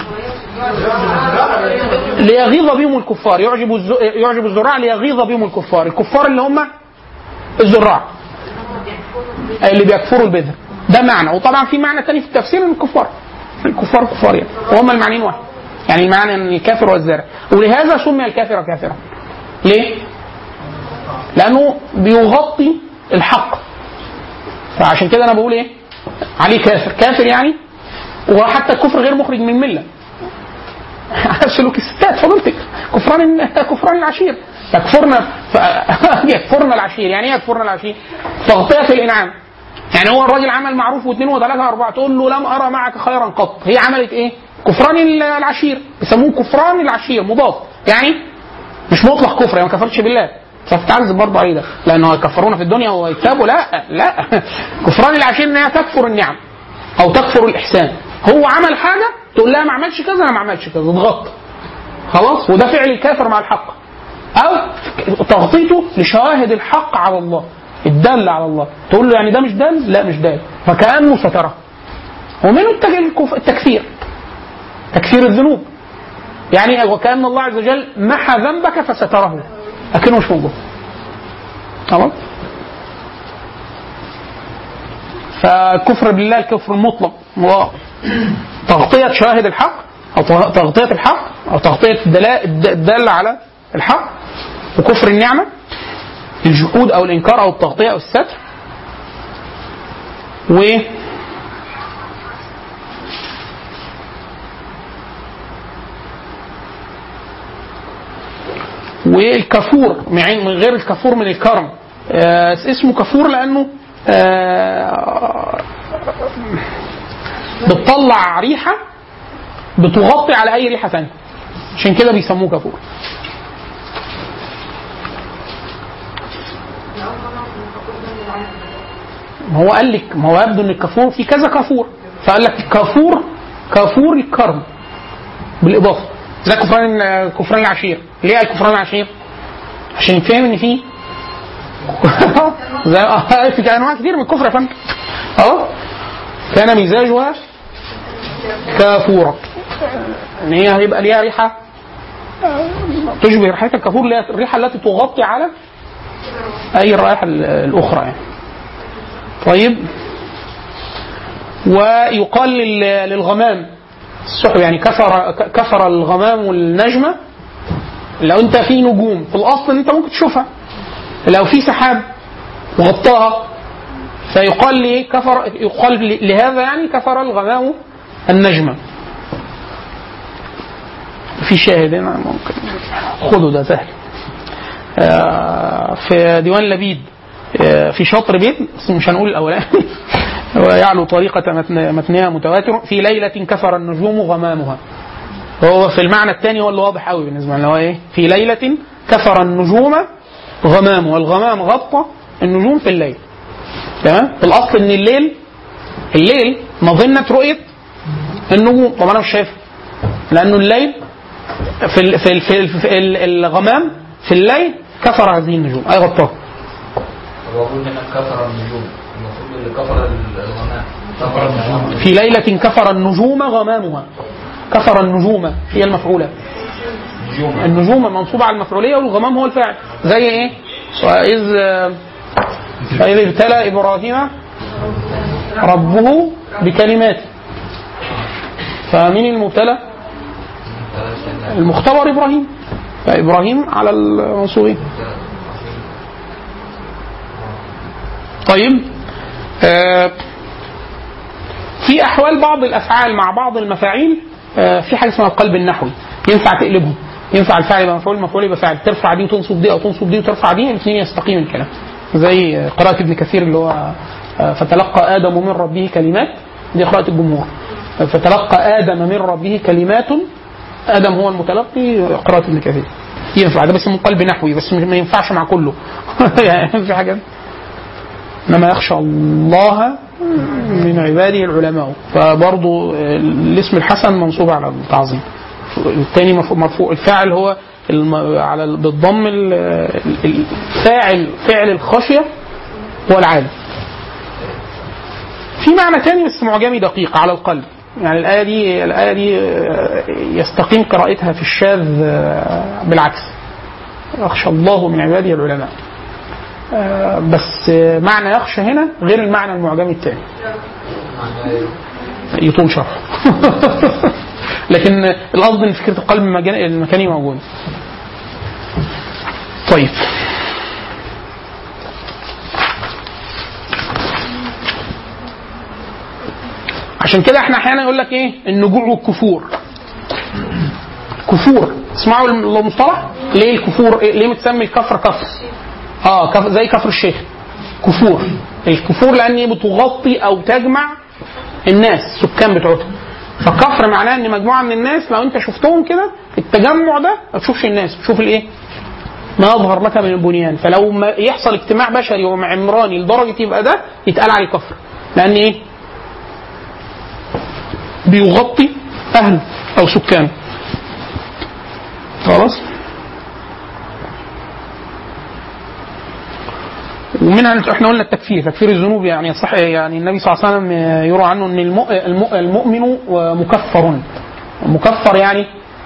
ليغيظ بهم الكفار يعجب الز... يعجب الزراع ليغيظ بهم الكفار الكفار اللي هم الزراع اللي بيكفروا البذر ده معنى وطبعا في معنى تاني في التفسير ان الكفار الكفار كفار يعني وهم المعنيين واحد يعني المعنى ان الكافر والزارع ولهذا سمي الكافر كافرا ليه؟ لانه بيغطي الحق فعشان كده انا بقول ايه؟ عليه كافر كافر يعني وحتى الكفر غير مخرج من المله سلوك الستات فضلتك كفران كفران العشير يكفرنا ف... يكفرنا العشير يعني ايه يكفرنا العشير؟ تغطية الانعام يعني هو الراجل عمل معروف واثنين وثلاثة وأربعة تقول له لم أرى معك خيرا قط هي عملت إيه؟ كفران العشير بيسموه كفران العشير مضاد يعني مش مطلق كفر يعني ما كفرتش بالله فتعذب برضه عليه ده لانه يكفرونا في الدنيا ويكتبوا لا لا كفران العشير ان هي تكفر النعم او تكفر الاحسان هو عمل حاجه تقول لها ما عملش كذا انا ما عملش كذا اتغطى خلاص وده فعل الكافر مع الحق او تغطيته لشواهد الحق على الله الدل على الله تقول له يعني ده مش دل لا مش دل فكانه ستره ومنه التك- الكف- التكفير تكفير الذنوب يعني وكأن الله عز وجل محى ذنبك فستره لكنه مش موجود خلاص فكفر بالله الكفر المطلق هو تغطية شواهد الحق أو تغطية الحق أو تغطية الدلا- الد- الدالة على الحق وكفر النعمة الجحود أو الإنكار أو التغطية أو الستر و والكافور مع- من غير الكافور من الكرم آه، اسمه كافور لانه آه، بتطلع ريحه بتغطي على اي ريحه ثانيه عشان كده بيسموه كافور ما هو قال لك ما هو يبدو ان الكافور في كذا كافور فقال لك كافور كافور الكرم بالاضافه زي كفران كفران العشير ليه قال كفران العشير؟ عشان يتفهم ان في زي آه، في انواع كتير من الكفر يا فندم اه كان مزاجها كافورا ان هي هيبقى ليها ريحه آه، تشبه ريحه الكافور اللي هي الريحه التي تغطي على اي الرائحه ال- الاخرى يعني طيب ويقال لل- للغمام السحب يعني كفر ك- كفر الغمام والنجمه لو انت في نجوم في الاصل ان انت ممكن تشوفها لو في سحاب وغطاها فيقال لي كفر يقال ل- لهذا يعني كفر الغمام النجمه في شاهد هنا ممكن خدوا ده سهل آه، في ديوان لبيد آه، في شطر بيت بس مش هنقول الاولاني ويعلو طريقة متن- متنها متواتر في ليلة كفر النجوم غمامها هو في المعنى الثاني هو اللي واضح قوي بالنسبة لنا هو ايه في ليلة كفر النجوم غمام والغمام غطى النجوم في الليل تمام الاصل ان الليل الليل مظنة رؤية النجوم طب انا مش شايفها لانه الليل في ال في ال في, ال في ال الغمام في الليل كفر هذه النجوم اي غطاها هو بيقول هنا كفر النجوم المفروض اللي كفر الغمام كفر النجوم في ليلة كفر النجوم غمامها كفر النجوم هي المفعولة نجوم النجوم منصوبة على المفعولية والغمام هو الفاعل زي ايه؟ وإذ فإذ ابتلى إبراهيم ربه بكلمات فمين المبتلى؟ المختبر إبراهيم فإبراهيم على المنصوبين طيب آه في أحوال بعض الأفعال مع بعض المفاعيل آه في حاجة اسمها القلب النحوي ينفع تقلبهم ينفع الفعل يبقى مفعول المفعول يبقى فاعل ترفع دي وتنصب دي او تنصب دي وترفع دي الاثنين يستقيم الكلام زي قراءة ابن كثير اللي هو آه، فتلقى آدم من ربه كلمات دي قراءة الجمهور فتلقى آدم من ربه كلمات آدم هو المتلقي قراءة ابن كثير ينفع ده بس من قلب نحوي بس ما ينفعش مع كله يعني في حاجة انما يخشى الله من عباده العلماء فبرضه الاسم الحسن منصوب على التعظيم الثاني مرفوع مرفوع الفاعل هو الم... على ال- بالضم ال- ال- الفاعل فعل الخشيه هو العالم في معنى تاني بس معجمي دقيق على القلب يعني الآية دي الآية دي آه، يستقيم قراءتها في الشاذ آه، بالعكس يخشى الله من عباده العلماء آه، بس آه، معنى يخشى هنا غير المعنى المعجمي الثاني يطول شرحه لكن القصد ان فكره القلب المجان- المكاني موجوده طيب عشان كده احنا احيانا يقول لك ايه النجوع والكفور كفور اسمعوا المصطلح ليه الكفور إيه؟ ليه متسمي الكفر كفر اه كف زي كفر الشيخ كفور الكفور لان هي بتغطي او تجمع الناس السكان بتوعتها فالكفر معناه ان مجموعه من الناس لو انت شفتهم كده التجمع ده ما تشوفش الناس تشوف الايه ما يظهر لك من البنيان فلو ما يحصل اجتماع بشري وعمراني لدرجه يبقى ده يتقال عليه كفر لان ايه بيغطي اهله او سكانه خلاص ومنها احنا قلنا التكفير تكفير الذنوب يعني صح يعني النبي صلى الله عليه وسلم يروى عنه ان المؤ- المؤ- المؤمن مكفر مكفر يعني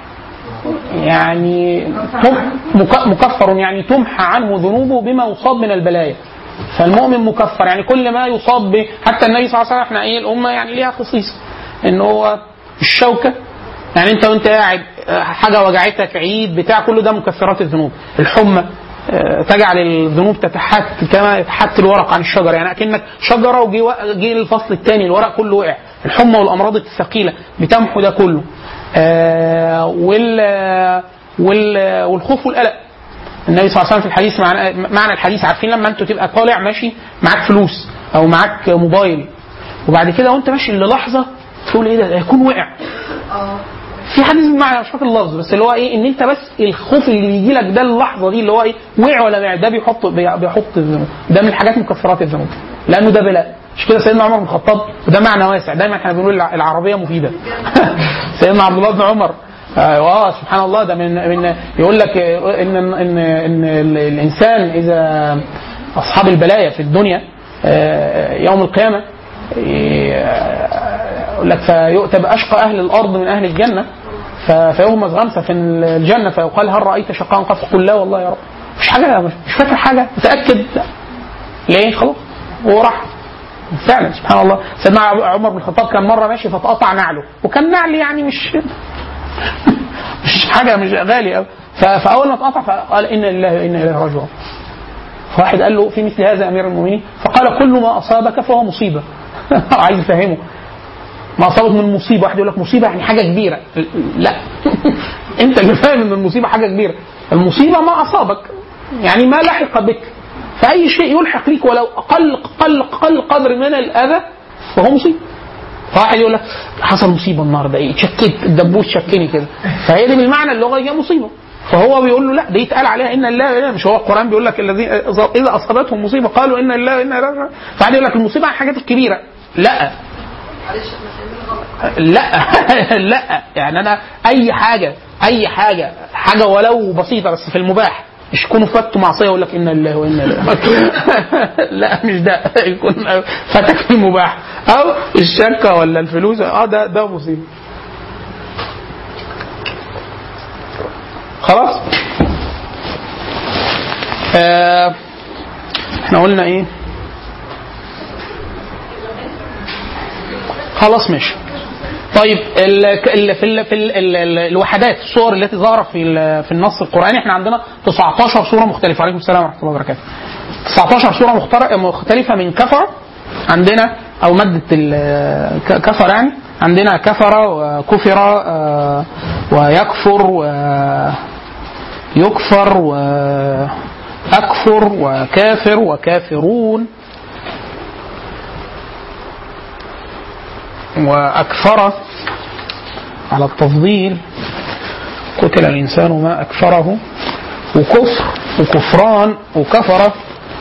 يعني تم- مك- مكفر يعني تمحى عنه ذنوبه بما يصاب من البلايا فالمؤمن مكفر يعني كل ما يصاب به حتى النبي صلى الله عليه وسلم احنا ايه الامه يعني ليها خصيصه ان هو الشوكه يعني انت وانت قاعد آه، حاجه وجعتك عيد بتاع كل ده مكفرات الذنوب الحمى آه، تجعل الذنوب تتحت كما يتحت الورق عن الشجره يعني اكنك شجره وجي وق- جه الفصل الثاني الورق كله وقع الحمى والامراض الثقيله بتمحو ده كله آه، وال وال والخوف والقلق النبي صلى الله عليه وسلم في الحديث معنى, معنى الحديث عارفين لما انتوا تبقى طالع ماشي معاك فلوس او معاك موبايل وبعد كده وانت ماشي للحظه تقول ايه ده ده يكون وقع في حديث بمعنى مش فاكر اللفظ بس اللي هو ايه ان انت بس الخوف اللي بيجي لك ده اللحظه دي اللي هو ايه وقع ولا وقع ده بيحط بي- بيحط الذنوب ده من الحاجات مكفرات الذنوب لانه ده بلاء مش كده سيدنا عمر بن الخطاب وده معنى واسع دايما احنا بنقول الع- العربيه مفيده سيدنا عبد الله بن عمر اه سبحان الله ده من من يقول لك آه، ان ان ان ال- الانسان اذا اصحاب البلايا في الدنيا آه، يوم القيامه آه، يقول لك فيؤتى باشقى اهل الارض من اهل الجنه ف- فيغمز غمسه في الجنه فيقال هل رايت شقاء قط قل لا والله يا رب مش حاجه مش فاكر حاجه متاكد لا ليه خلاص هو راح فعلا سبحان الله سيدنا عمر بن الخطاب كان مره ماشي فاتقطع نعله وكان نعل يعني مش مش حاجه مش غالي قوي فاول ما اتقطع فقال انا لله وانا اليه راجعون فواحد قال له في مثل هذا امير المؤمنين فقال كل ما اصابك فهو مصيبه عايز يفهمه ما اصابك من مصيبه واحد يقول لك مصيبه يعني حاجه كبيره لا انت اللي فاهم ان المصيبه حاجه كبيره المصيبه ما اصابك يعني ما لحق بك فاي شيء يلحق ليك ولو اقل اقل اقل قدر من الاذى فهو مصيبه واحد يقول لك حصل مصيبه النهارده ايه شكيت الدبوس شكني كده فهي دي بالمعنى اللغوي هي مصيبه فهو بيقول له لا دي يتقال عليها ان الله وإنا- مش هو القران بيقول لك الذين اذا اصابتهم مصيبه قالوا ان الله وانا إليه راجعون فقعد يقول لك المصيبه على الحاجات الكبيره لا معلش احنا فاهمين غلط لا لا يعني انا اي حاجه اي حاجه حاجه ولو بسيطه بس في المباح مش يكونوا فاتوا معصيه يقول لك انا لله وانا اليه لا مش ده يكون فاتك في المباح او الشركه ولا الفلوس اه ده ده مصيبه خلاص آه احنا قلنا ايه خلاص ماشي طيب ال ال في ال في ال ال ال الوحدات الصور التي ظهرت في ال- في النص القراني احنا عندنا 19 صوره مختلفه عليكم السلام ورحمه الله وبركاته 19 صوره مختار- مختلفه من كفر عندنا او ماده ال- ك- كفر يعني عندنا كفر وكفر آه، ويكفر ويكفر وأكفر وكافر وكافرون وأكفر على التفضيل قتل الإنسان ما أكفره وكفر وكفران وكفر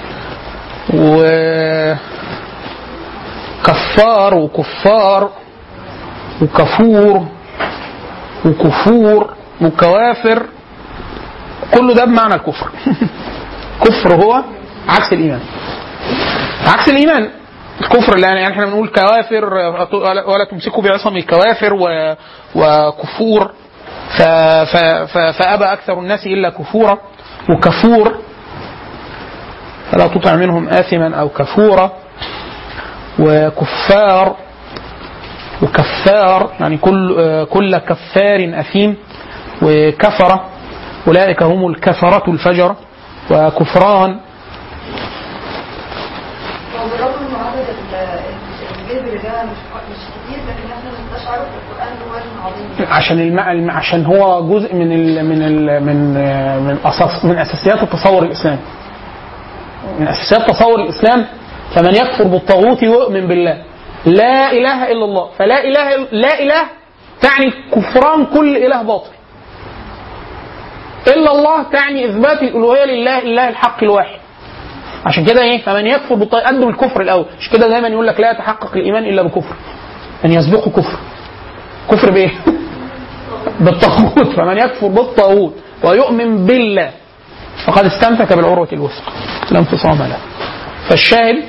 وكفار وكفار وكفور وكفور وكوافر كل ده بمعنى الكفر كفر هو عكس الإيمان عكس الإيمان الكفر اللي يعني احنا بنقول كوافر ولا تمسكوا بعصم الكوافر و- وكفور ف ف ف فأبى أكثر الناس إلا كفورا وكفور فلا تطع منهم آثما أو كفورا وكفار وكفار يعني كل آه، كل كفار أثيم وكفرة أولئك هم الكفرة الفجر وكفران هو بالرغم من عدد ال- الجذر ده مش مش كتير لكن احنا بنستشعر في القران له وزن عظيم عشان الم... الم- عشان هو جزء من ال... من ال... من آه، من أساس من اساسيات التصور الاسلامي. من اساسيات تصور الاسلام فمن يكفر بالطاغوت يؤمن بالله. لا اله الا الله، فلا اله إلا- لا اله تعني كفران كل اله باطل. الا الله تعني اثبات الالوهيه لله الاله الحق الواحد. عشان كده ايه؟ فمن يكفر بالطاغوت قدم الكفر الاول، عشان كده دايما يقول لك لا يتحقق الايمان الا بكفر. ان يسبقه كفر. كفر بايه؟ بالطاغوت فمن يكفر بالطاغوت ويؤمن بالله فقد استمسك بالعروة الوثقى لا انفصام لها فالشاهد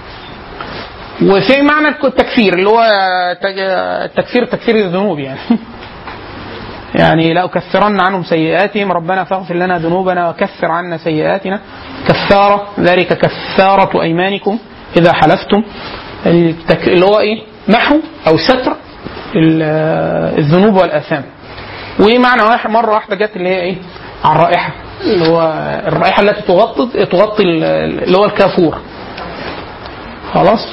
وفي معنى التكفير اللي هو تج- تكفير تكفير الذنوب يعني يعني لا أكفرن عنهم سيئاتهم ربنا فاغفر لنا ذنوبنا وكفر عنا سيئاتنا كفارة ذلك كفارة أيمانكم إذا حلفتم التك... اللي هو إيه محو أو ستر ال- الذنوب والآثام ومعنى واحد مرة واحدة جت اللي هي إيه على الرائحة اللي هو الرائحة التي تغطي تغطي ال- اللي هو الكافور خلاص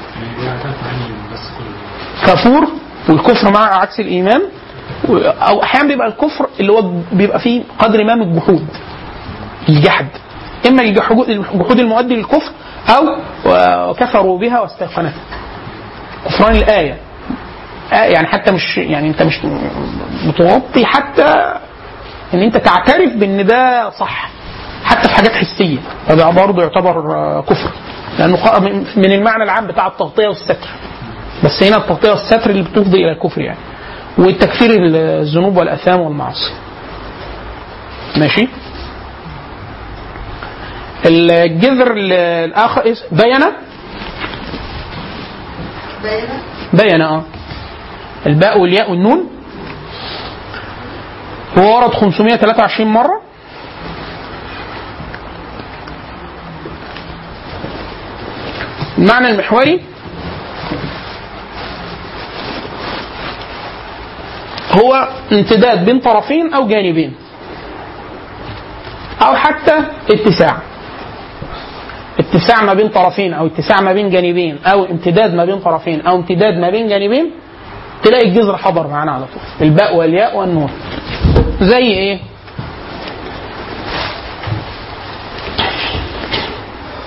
كفور والكفر مع عكس الايمان و- او احيانا بيبقى الكفر اللي هو بيبقى فيه قدر ما من الجحود الجحد اما الجحود الجحود المؤدي للكفر او وكفروا بها واستيقنتها كفران الايه آه يعني حتى مش يعني انت مش متغطي حتى ان انت تعترف بان ده صح حتى في حاجات حسيه فده برضه يعتبر آه، كفر لانه قا- من- من المعنى العام بتاع التغطيه والستر بس هنا التغطيه والستر اللي بتفضي الى الكفر يعني وتكفير الذنوب والاثام والمعاصي ماشي الجذر ال- الاخر اس- بين باينه بين اه الباء والياء والنون هو ورد 523 مرة المعنى المحوري هو امتداد بين طرفين أو جانبين أو حتى اتساع اتساع ما بين طرفين أو اتساع ما بين جانبين أو امتداد ما بين طرفين أو امتداد ما بين جانبين تلاقي الجذر حضر معانا على طول الباء والياء والنون زي ايه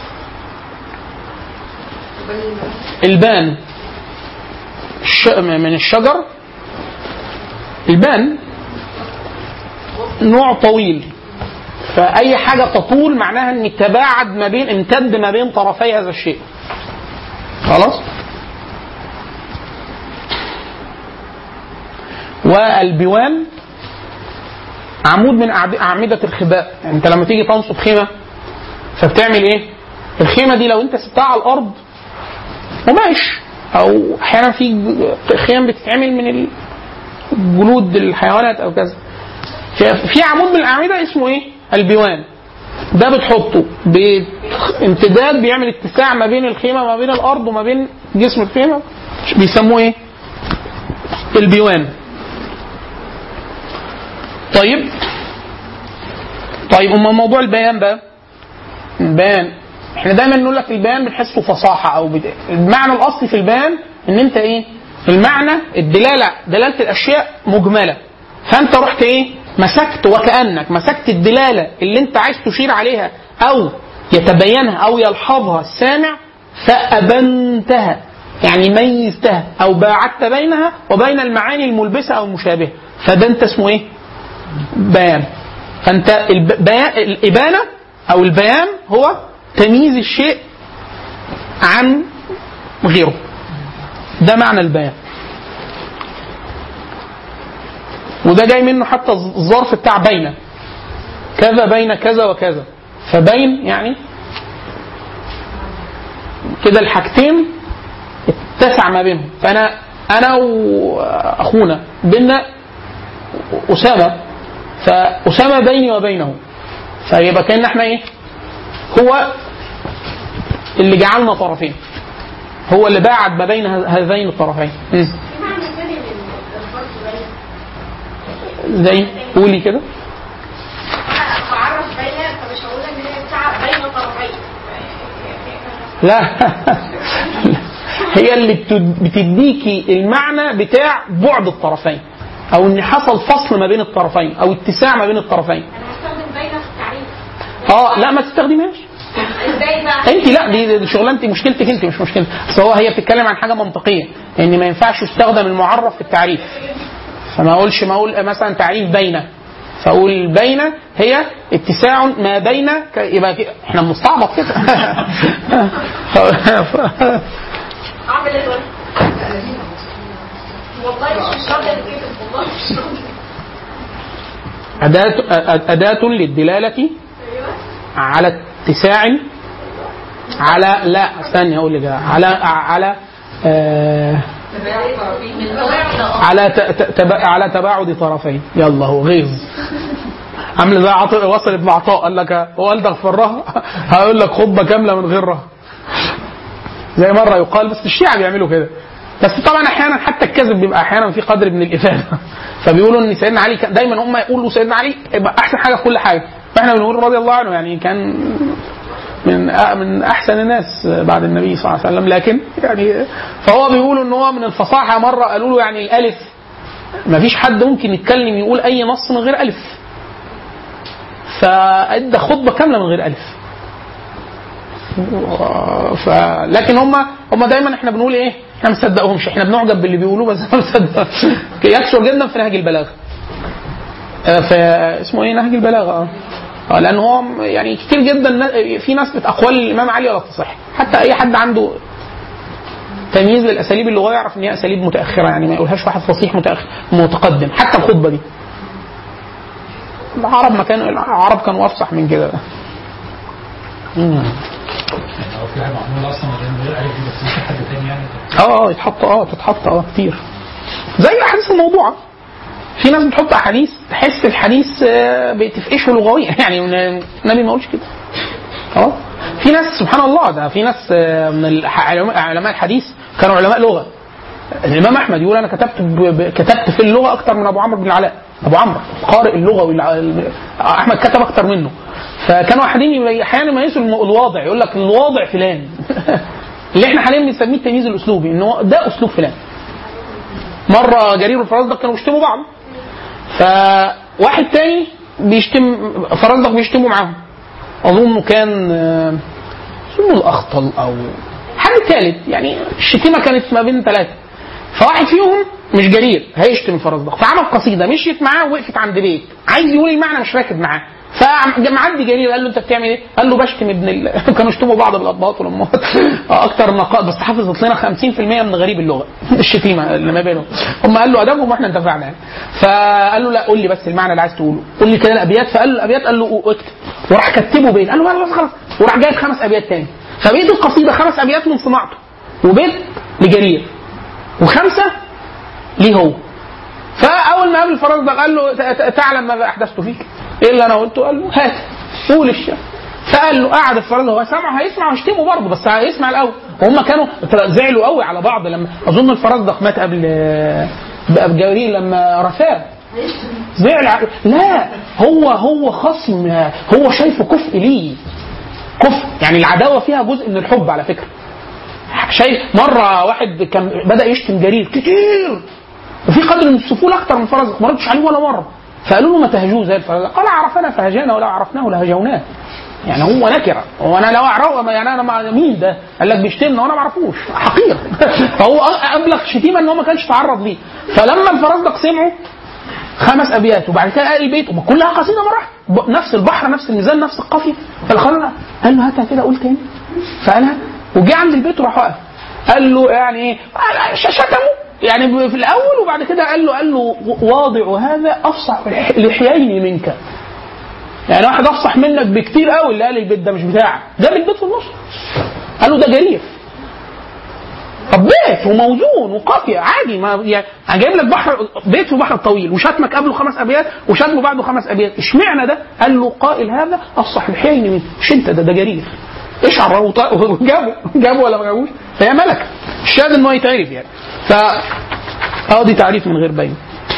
البان الش... من الشجر البان نوع طويل فأي حاجة تطول معناها أن تباعد ما بين امتد ما بين طرفي هذا الشيء خلاص والبوان عمود من أعد- أعمدة الخباء يعني أنت لما تيجي تنصب خيمة فبتعمل إيه؟ الخيمة دي لو أنت سبتها على الأرض قماش أو أحيانا في ج- خيم بتتعمل من ال- جلود الحيوانات أو كذا في- في عمود من الأعمدة اسمه إيه؟ البوان ده بتحطه بامتداد بيعمل اتساع ما بين الخيمة ما بين الأرض وما بين جسم الخيمة بيسموه إيه؟ البيوان طيب طيب اما موضوع البيان بقى البيان احنا دايما نقول لك البيان بنحسه فصاحه او بد... المعنى الاصلي في البيان ان انت ايه المعنى الدلاله دلاله الاشياء مجمله فانت رحت ايه مسكت وكانك مسكت الدلاله اللي انت عايز تشير عليها او يتبينها او يلحظها السامع فابنتها يعني ميزتها او باعدت بينها وبين المعاني الملبسه او المشابهه فده انت اسمه ايه بيان فانت البيان الابانه او البيان هو تمييز الشيء عن غيره ده معنى البيان وده جاي منه حتى الظرف بتاع بين كذا بين كذا وكذا فبين يعني كده الحاجتين اتسع ما بينهم فانا انا واخونا بينا اسامه فاسامه بيني وبينه فيبقى كان احنا ايه هو اللي جعلنا طرفين هو اللي باعد ما بين هذين الطرفين مم. معنى ثاني للفرق بين زي قولي كده بعرف بين فمش هقول ان هي بتاع بين طرفين لا هي اللي بتد- بتديكي المعنى بتاع بعد الطرفين او ان حصل فصل ما بين الطرفين او اتساع ما بين الطرفين انا هستخدم بين في التعريف اه لا ما تستخدمهاش ازاي بقى؟ انت لا دي, دي شغلانتي مشكلتك انت مش مشكلتي بس هو هي بتتكلم عن حاجه منطقيه ان ما ينفعش يستخدم المعرف في التعريف فما اقولش ما اقول مثلا تعريف بين فاقول بين هي اتساع ما بين ك- يبقى ك- احنا بنستعبط كده ف- اعمل ايه دلوقتي؟ والله مش راضيه كده والله مش راضيه أداة أداة للدلالة ايوه على اتساع على لا استني اقول لك على على آه على ت- ت- تب- على تباعد طرفين يلا هو غيظ عامل زي عطاء وصل ابن عطاء قال لك هو قال ده فرها هقول لك خطبه كامله من غير رها زي مره يقال بس الشيعة بيعملوا كده بس طبعا احيانا حتى الكذب بيبقى احيانا في قدر من الافاده فبيقولوا ان سيدنا علي كان دايما هم يقولوا سيدنا علي يبقى احسن حاجه في كل حاجه فاحنا بنقول رضي الله عنه يعني كان من من احسن الناس بعد النبي صلى الله عليه وسلم لكن يعني فهو بيقولوا ان هو من الفصاحه مره قالوا له يعني الالف ما فيش حد ممكن يتكلم يقول اي نص من غير الف فادى خطبه كامله من غير الف ف... لكن هم هم دايما احنا بنقول ايه احنا ما نصدقهمش احنا بنعجب باللي بيقولوه بس ما نصدق يكثر جدا في نهج البلاغه آه، في اسمه ايه نهج البلاغه اه آه، لان هو م- يعني كتير جدا نا- في ناس بت- اقوال الامام علي ولا تصح حتى اي حد عنده تمييز للاساليب اللغويه يعرف ان هي اساليب متاخره يعني ما يقولهاش واحد فصيح متاخر متقدم حتى الخطبه دي العرب ما كانوا العرب كانوا افصح من كده مم. او في حاجه معموله اصلا من غير الف دي بس مش حد تاني يعني اه اه يتحط اه تتحط اه كتير زي الاحاديث الموضوعه في ناس بتحط احاديث تحس الحديث آه، بتفقشه لغويا يعني النبي ما قالش كده اه في ناس سبحان الله ده في ناس آه، من الح- علماء علماء الحديث كانوا علماء لغه الامام احمد يقول انا كتبت ب... ب... كتبت في اللغه اكتر من ابو عمرو بن العلاء ابو عمرو قارئ اللغوي الع- احمد كتب اكتر منه فكانوا احيانا يمي- احيانا يميزوا الم- الواضع يقول لك الواضع فلان اللي احنا حاليا بنسميه التمييز الاسلوبي ان هو ده اسلوب فلان مره جرير والفرزدق كانوا بيشتموا بعض فواحد تاني بيشتم فرزدق بيشتموا معاهم اظنه كان آه، اظن الاخطل او حاجه حد ثالث يعني الشتيمه كانت ما بين ثلاثه فواحد فيهم مش جرير هيشتم الفرزدق فعمل قصيده مشيت معاه ووقفت عند بيت عايز يقول المعنى مش راكب معاه فمعدي جرير قال له انت بتعمل ايه؟ قال له بشتم ابن ال... كانوا يشتموا بعض بالابهات والامهات اكتر نقاط بس حافظت لنا 50% من غريب اللغه الشتيمه اللي ما بينهم هم قال له ادبهم واحنا انتفعنا يعني فقال له لا قول لي بس المعنى اللي عايز تقوله قول لي كده الابيات فقال له الابيات قال له اكتب وراح كتبه بيت قال له خلاص خلاص وراح جايب خمس ابيات تاني فبقيت القصيده خمس ابيات من صناعته وبيت لجرير وخمسه ليه هو فاول ما قابل الفرزدق قال له ت- ت- تعلم ماذا احدثت فيك ايه اللي انا قلته قال له هات قول الشعر فقال له قعد الفرزدق هو سامع هيسمع ويشتمه برضه بس هيسمع الاول وهم كانوا زعلوا قوي على بعض لما اظن الفرزدق مات قبل قبل جرير لما رفاه زعل ع- لا هو هو خصم هو شايفه كفء ليه كفء يعني العداوه فيها جزء من الحب على فكره شايف مره واحد كان بدا يشتم جرير كتير وفي قدر من السفوله اكتر من فرزدق ما ردش عليه ولا مره فقالوا له ما تهجوه زي الفرزدق قال عرفنا فهجانا ولو عرفناه لهجوناه يعني هو نكره هو انا لو اعرفه يعني انا مع مين ده؟ قال لك بيشتمنا وانا ما اعرفوش حقير فهو ابلغ شتيمه ان هو ما كانش تعرض ليه فلما الفرزدق سمعه خمس ابيات وبعد كده قال البيت وما كلها قصيده مره واحده نفس البحر نفس الميزان نفس القافيه فالخلنا قال له هاتها كده قول تاني فقالها وجه عند البيت وراح واقف قال له يعني ايه قال- ش- شتمه يعني في الاول وبعد كده قال له قال له واضع هذا افصح لحيين منك يعني واحد افصح منك بكتير قوي اللي قال البيت ده مش بتاعك جاب البيت في النص قال له ده جرير طب بيت وموزون وقافيه عادي ما يعني انا جايب لك بحر بيت وبحر طويل وشتمك قبله خمس ابيات وشتمه بعده خمس ابيات اشمعنى ده؟ قال له قائل هذا افصح الحين منه مش انت ده ده جرير ايش عرفه جابه جابه ولا ما جابوش فهي ملكه الشاهد ان هو يتعرف يعني ف اه دي تعريف من غير بين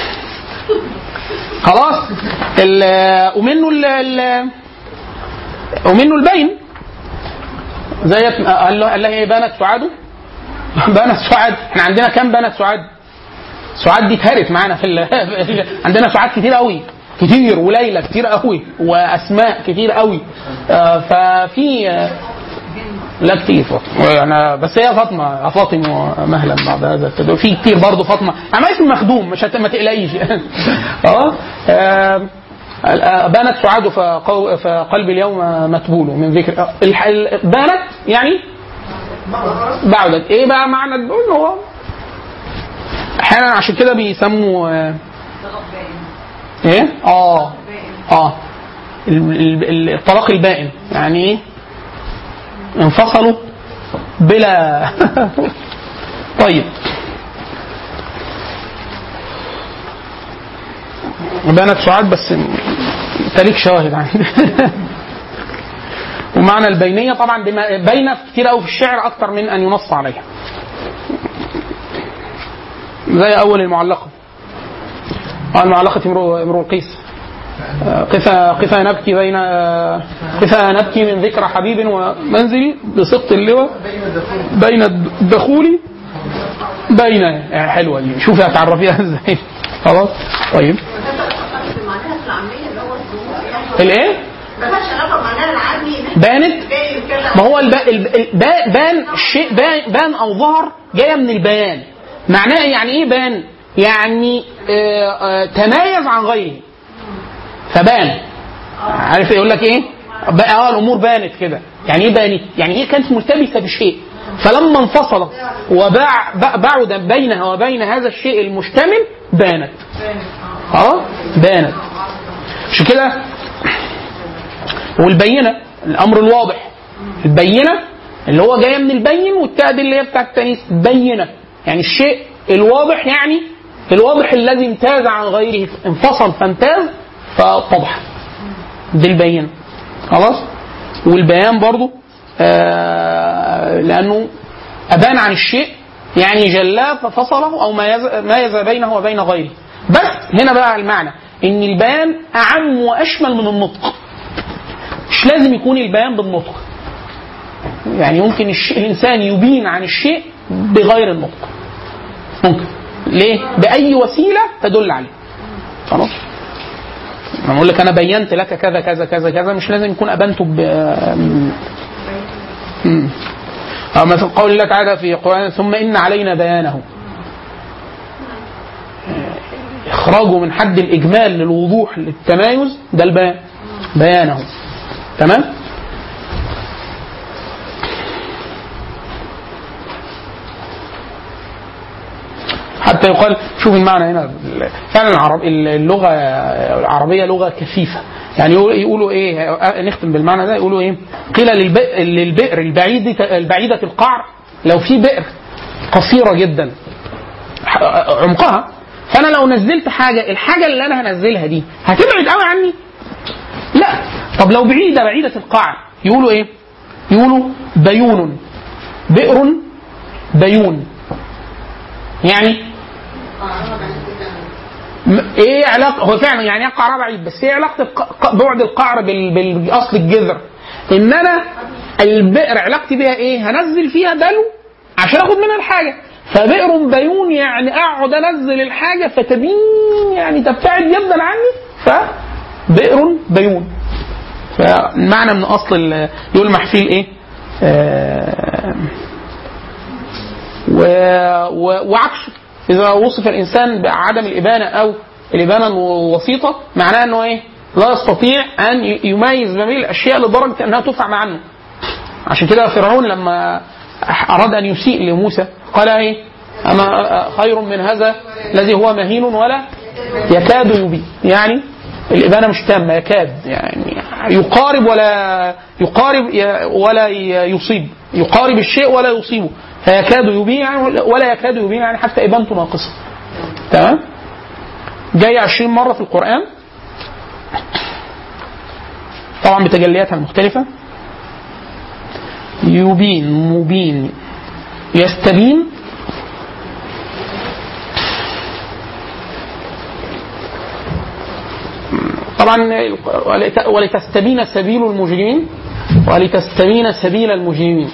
خلاص ال- ومنه ال ال- ومنه البين زي قال له قال لها ايه بنت سعاده بنت سعاد احنا عندنا كام بنت سعاد؟ سعاد دي اتهرت معانا في ال... عندنا سعاد كتير قوي كتير وليلى كتير قوي واسماء كتير قوي آه ففي آه لا كتير فاطمه انا بس هي فاطمه فاطمه مهلا بعد هذا التدوير. في كتير برضه فاطمه انا اسم مخدوم مش هت... ما تقلقيش اه آه، آه، بانت سعاد فقو- فقلبي اليوم متبول من ذكر آه، الح- ال- بانت يعني بعدت ايه بقى معنى البول هو احيانا عشان كده بيسموا آه، ايه اه اه ال- ال- الطلاق البائن يعني ايه انفصلوا بلا طيب بنت سعاد بس تليك شواهد عندي ومعنى البينيه طبعا بما بين كتير قوي في الشعر اكتر من ان ينص عليها زي اول المعلقه آه، المعلقه امرؤ امرؤ القيس آه، قفا قفا نبكي بين آه، قفا نبكي من ذكرى حبيب ومنزلي بسقط اللواء بين الدخول بين آه، حلوه دي شوفي هتعرفيها ازاي خلاص طيب معناها في العامية اللي هو الظهور يعني الايه ما فيهاش علاقة بمعناها العامي إن بانت باين كده ما هو الب... الب... الب... بان الشيء بان, بان او ظهر جايه من البيان معناه يعني ايه بان يعني آه آه تميز عن غيره فبان عارف يقول لك ايه بقى اه الامور بانت كده يعني ايه بانت يعني ايه كانت ملتبسه بشيء فلما انفصلت وباع ب- بعد بينها وبين هذا الشيء المشتمل بانت اه بانت عشان كده والبينه الامر الواضح البينه اللي هو جايه من البين والتاء دي اللي هي بتاعت التانيث بينه يعني الشيء الواضح يعني الواضح الذي امتاز عن غيره انفصل فامتاز فاتضح دي البينه خلاص والبيان برضو آه لانه ابان عن الشيء يعني جلاه ففصله او ميز ميز بينه وبين غيره بس هنا بقى المعنى ان البيان اعم واشمل من النطق مش لازم يكون البيان بالنطق يعني ممكن الش... الانسان يبين عن الشيء بغير النطق ممكن ليه باي وسيله تدل عليه خلاص انا بقول لك انا بينت لك كذا كذا كذا كذا مش لازم يكون ابنته ب مم. أو مثل قول الله تعالى في القرآن ثم إن علينا بيانه إخراجه من حد الإجمال للوضوح للتمايز ده البيان بيانه تمام حتى يقال شوف المعنى هنا فعلا العرب اللغه العربيه لغه كثيفه يعني يقولوا ايه نختم بالمعنى ده يقولوا ايه قيل للبئر, للبئر البعيده البعيده القعر لو في بئر قصيره جدا عمقها فانا لو نزلت حاجه الحاجه اللي انا هنزلها دي هتبعد قوي عني لا طب لو بعيده بعيده القعر يقولوا ايه يقولوا بيون بئر بيون يعني م- ايه علاقه هو فعلا يعني ايه قعر بعيد بس ايه علاقه الق- بعد القعر بال- بال- باصل الجذر ان انا البئر علاقتي بيها ايه هنزل فيها دلو عشان اخد منها الحاجه فبئر بيون يعني اقعد انزل الحاجه فتبين يعني تبتعد جدا عني فبئر بيون فالمعنى من اصل ال- يلمح فيه الايه آه و... و... وعكسه اذا وصف الانسان بعدم الابانه او الابانه الوسيطه معناه انه ايه؟ لا يستطيع ان ي- يميز ما بين الاشياء لدرجه انها تفهم عنه. عشان كده فرعون لما اراد ان يسيء لموسى قال ايه؟ اما خير من هذا الذي هو مهين ولا يكاد يبين يعني الإبانة مش تامة يكاد يعني يقارب ولا يقارب ي- ولا ي- يصيب يقارب الشيء ولا يصيبه فيكاد يبين يعني ولا يكاد يبين يعني حتى إبانته ناقصة تمام جاي 20 مرة في القرآن طبعا بتجلياتها المختلفة يبين مبين يستبين طبعا ولت- ولتستبين سبيل المجرمين ولتستبين سبيل المجرمين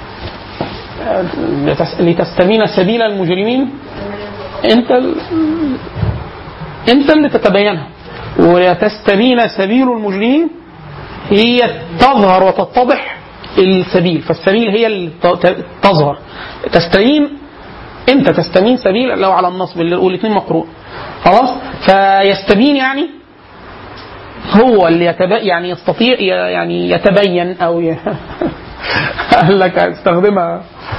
لتس- لتستبين سبيل المجرمين انت ال- انت اللي تتبينها ولتستبين سبيل المجرمين هي تظهر وتتضح السبيل فالسبيل هي اللي ت- ت- تظهر تستبين انت تستبين سبيل لو على النصب والاثنين مقروء خلاص فيستبين يعني هو اللي يتبين يعني يستطيع ي- يعني يتبين او ي... قال لك استخدمها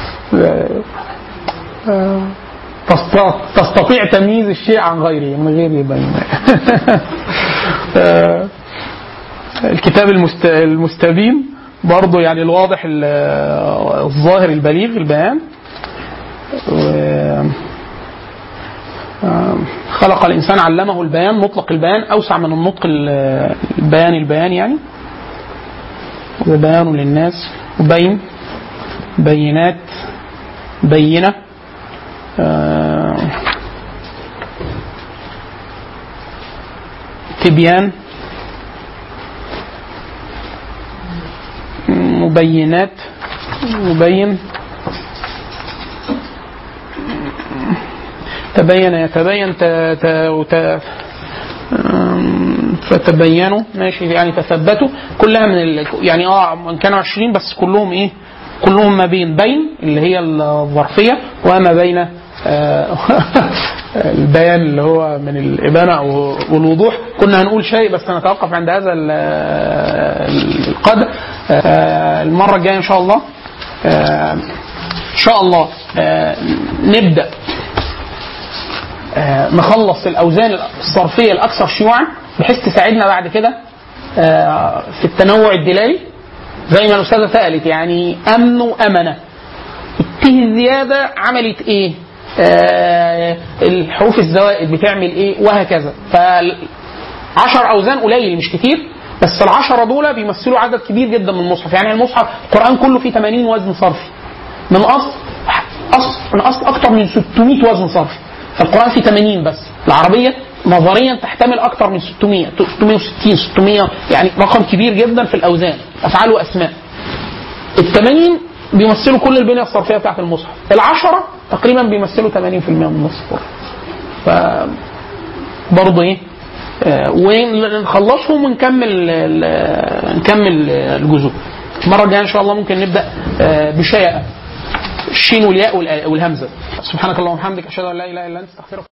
تست- تستطيع تمييز الشيء عن غيره من غير يبين آه، الكتاب المست... المستبين برضه يعني الواضح ال- الظاهر البليغ البيان و- آه، خلق الانسان علمه البيان مطلق البيان اوسع من النطق ال- البيان البيان يعني وبيان للناس وبين بينات بينه آه، تبيان مبينات مبين تبين يتبين ت... ت... ت... أم، فتبينوا ماشي يعني تثبتوا كلها من ال... يعني اه كانوا 20 بس كلهم ايه كلهم ما بين بين اللي هي الظرفيه وما بين آه، البيان اللي هو من الإبانة أو والوضوح كنا هنقول شيء بس نتوقف عند هذا ال- القدر آه، المرة الجاية إن شاء الله آه، إن شاء الله آه، نبدأ آه، نخلص الاوزان الصرفيه الاكثر شيوعا بحيث تساعدنا بعد كده آه، في التنوع الدلالي زي ما الاستاذه سالت يعني امن وامنه الته الزياده عملت ايه؟ آه الحروف الزوائد بتعمل ايه وهكذا ف 10 اوزان قليل مش كتير بس العشرة دول بيمثلوا عدد كبير جدا من المصحف يعني المصحف القرآن كله فيه 80 وزن صرفي من أصل أصل من أصل أكتر من 600 وزن صرفي فالقرآن فيه 80 بس العربية نظريا تحتمل أكتر من 600 660 600 يعني رقم كبير جدا في الأوزان أفعال وأسماء ال 80 بيمثلوا كل البنية الصرفية بتاعت المصحف العشرة تقريبا بيمثلوا 80% من نص القرآن ف برضه ايه آه، ونخلصهم ونكمل ال- نكمل الجزء المره الجايه ان شاء الله ممكن نبدا آه، بشيء الشين والياء والآ- والهمزه سبحانك اللهم وبحمدك اشهد ان لا اله الا انت استغفرك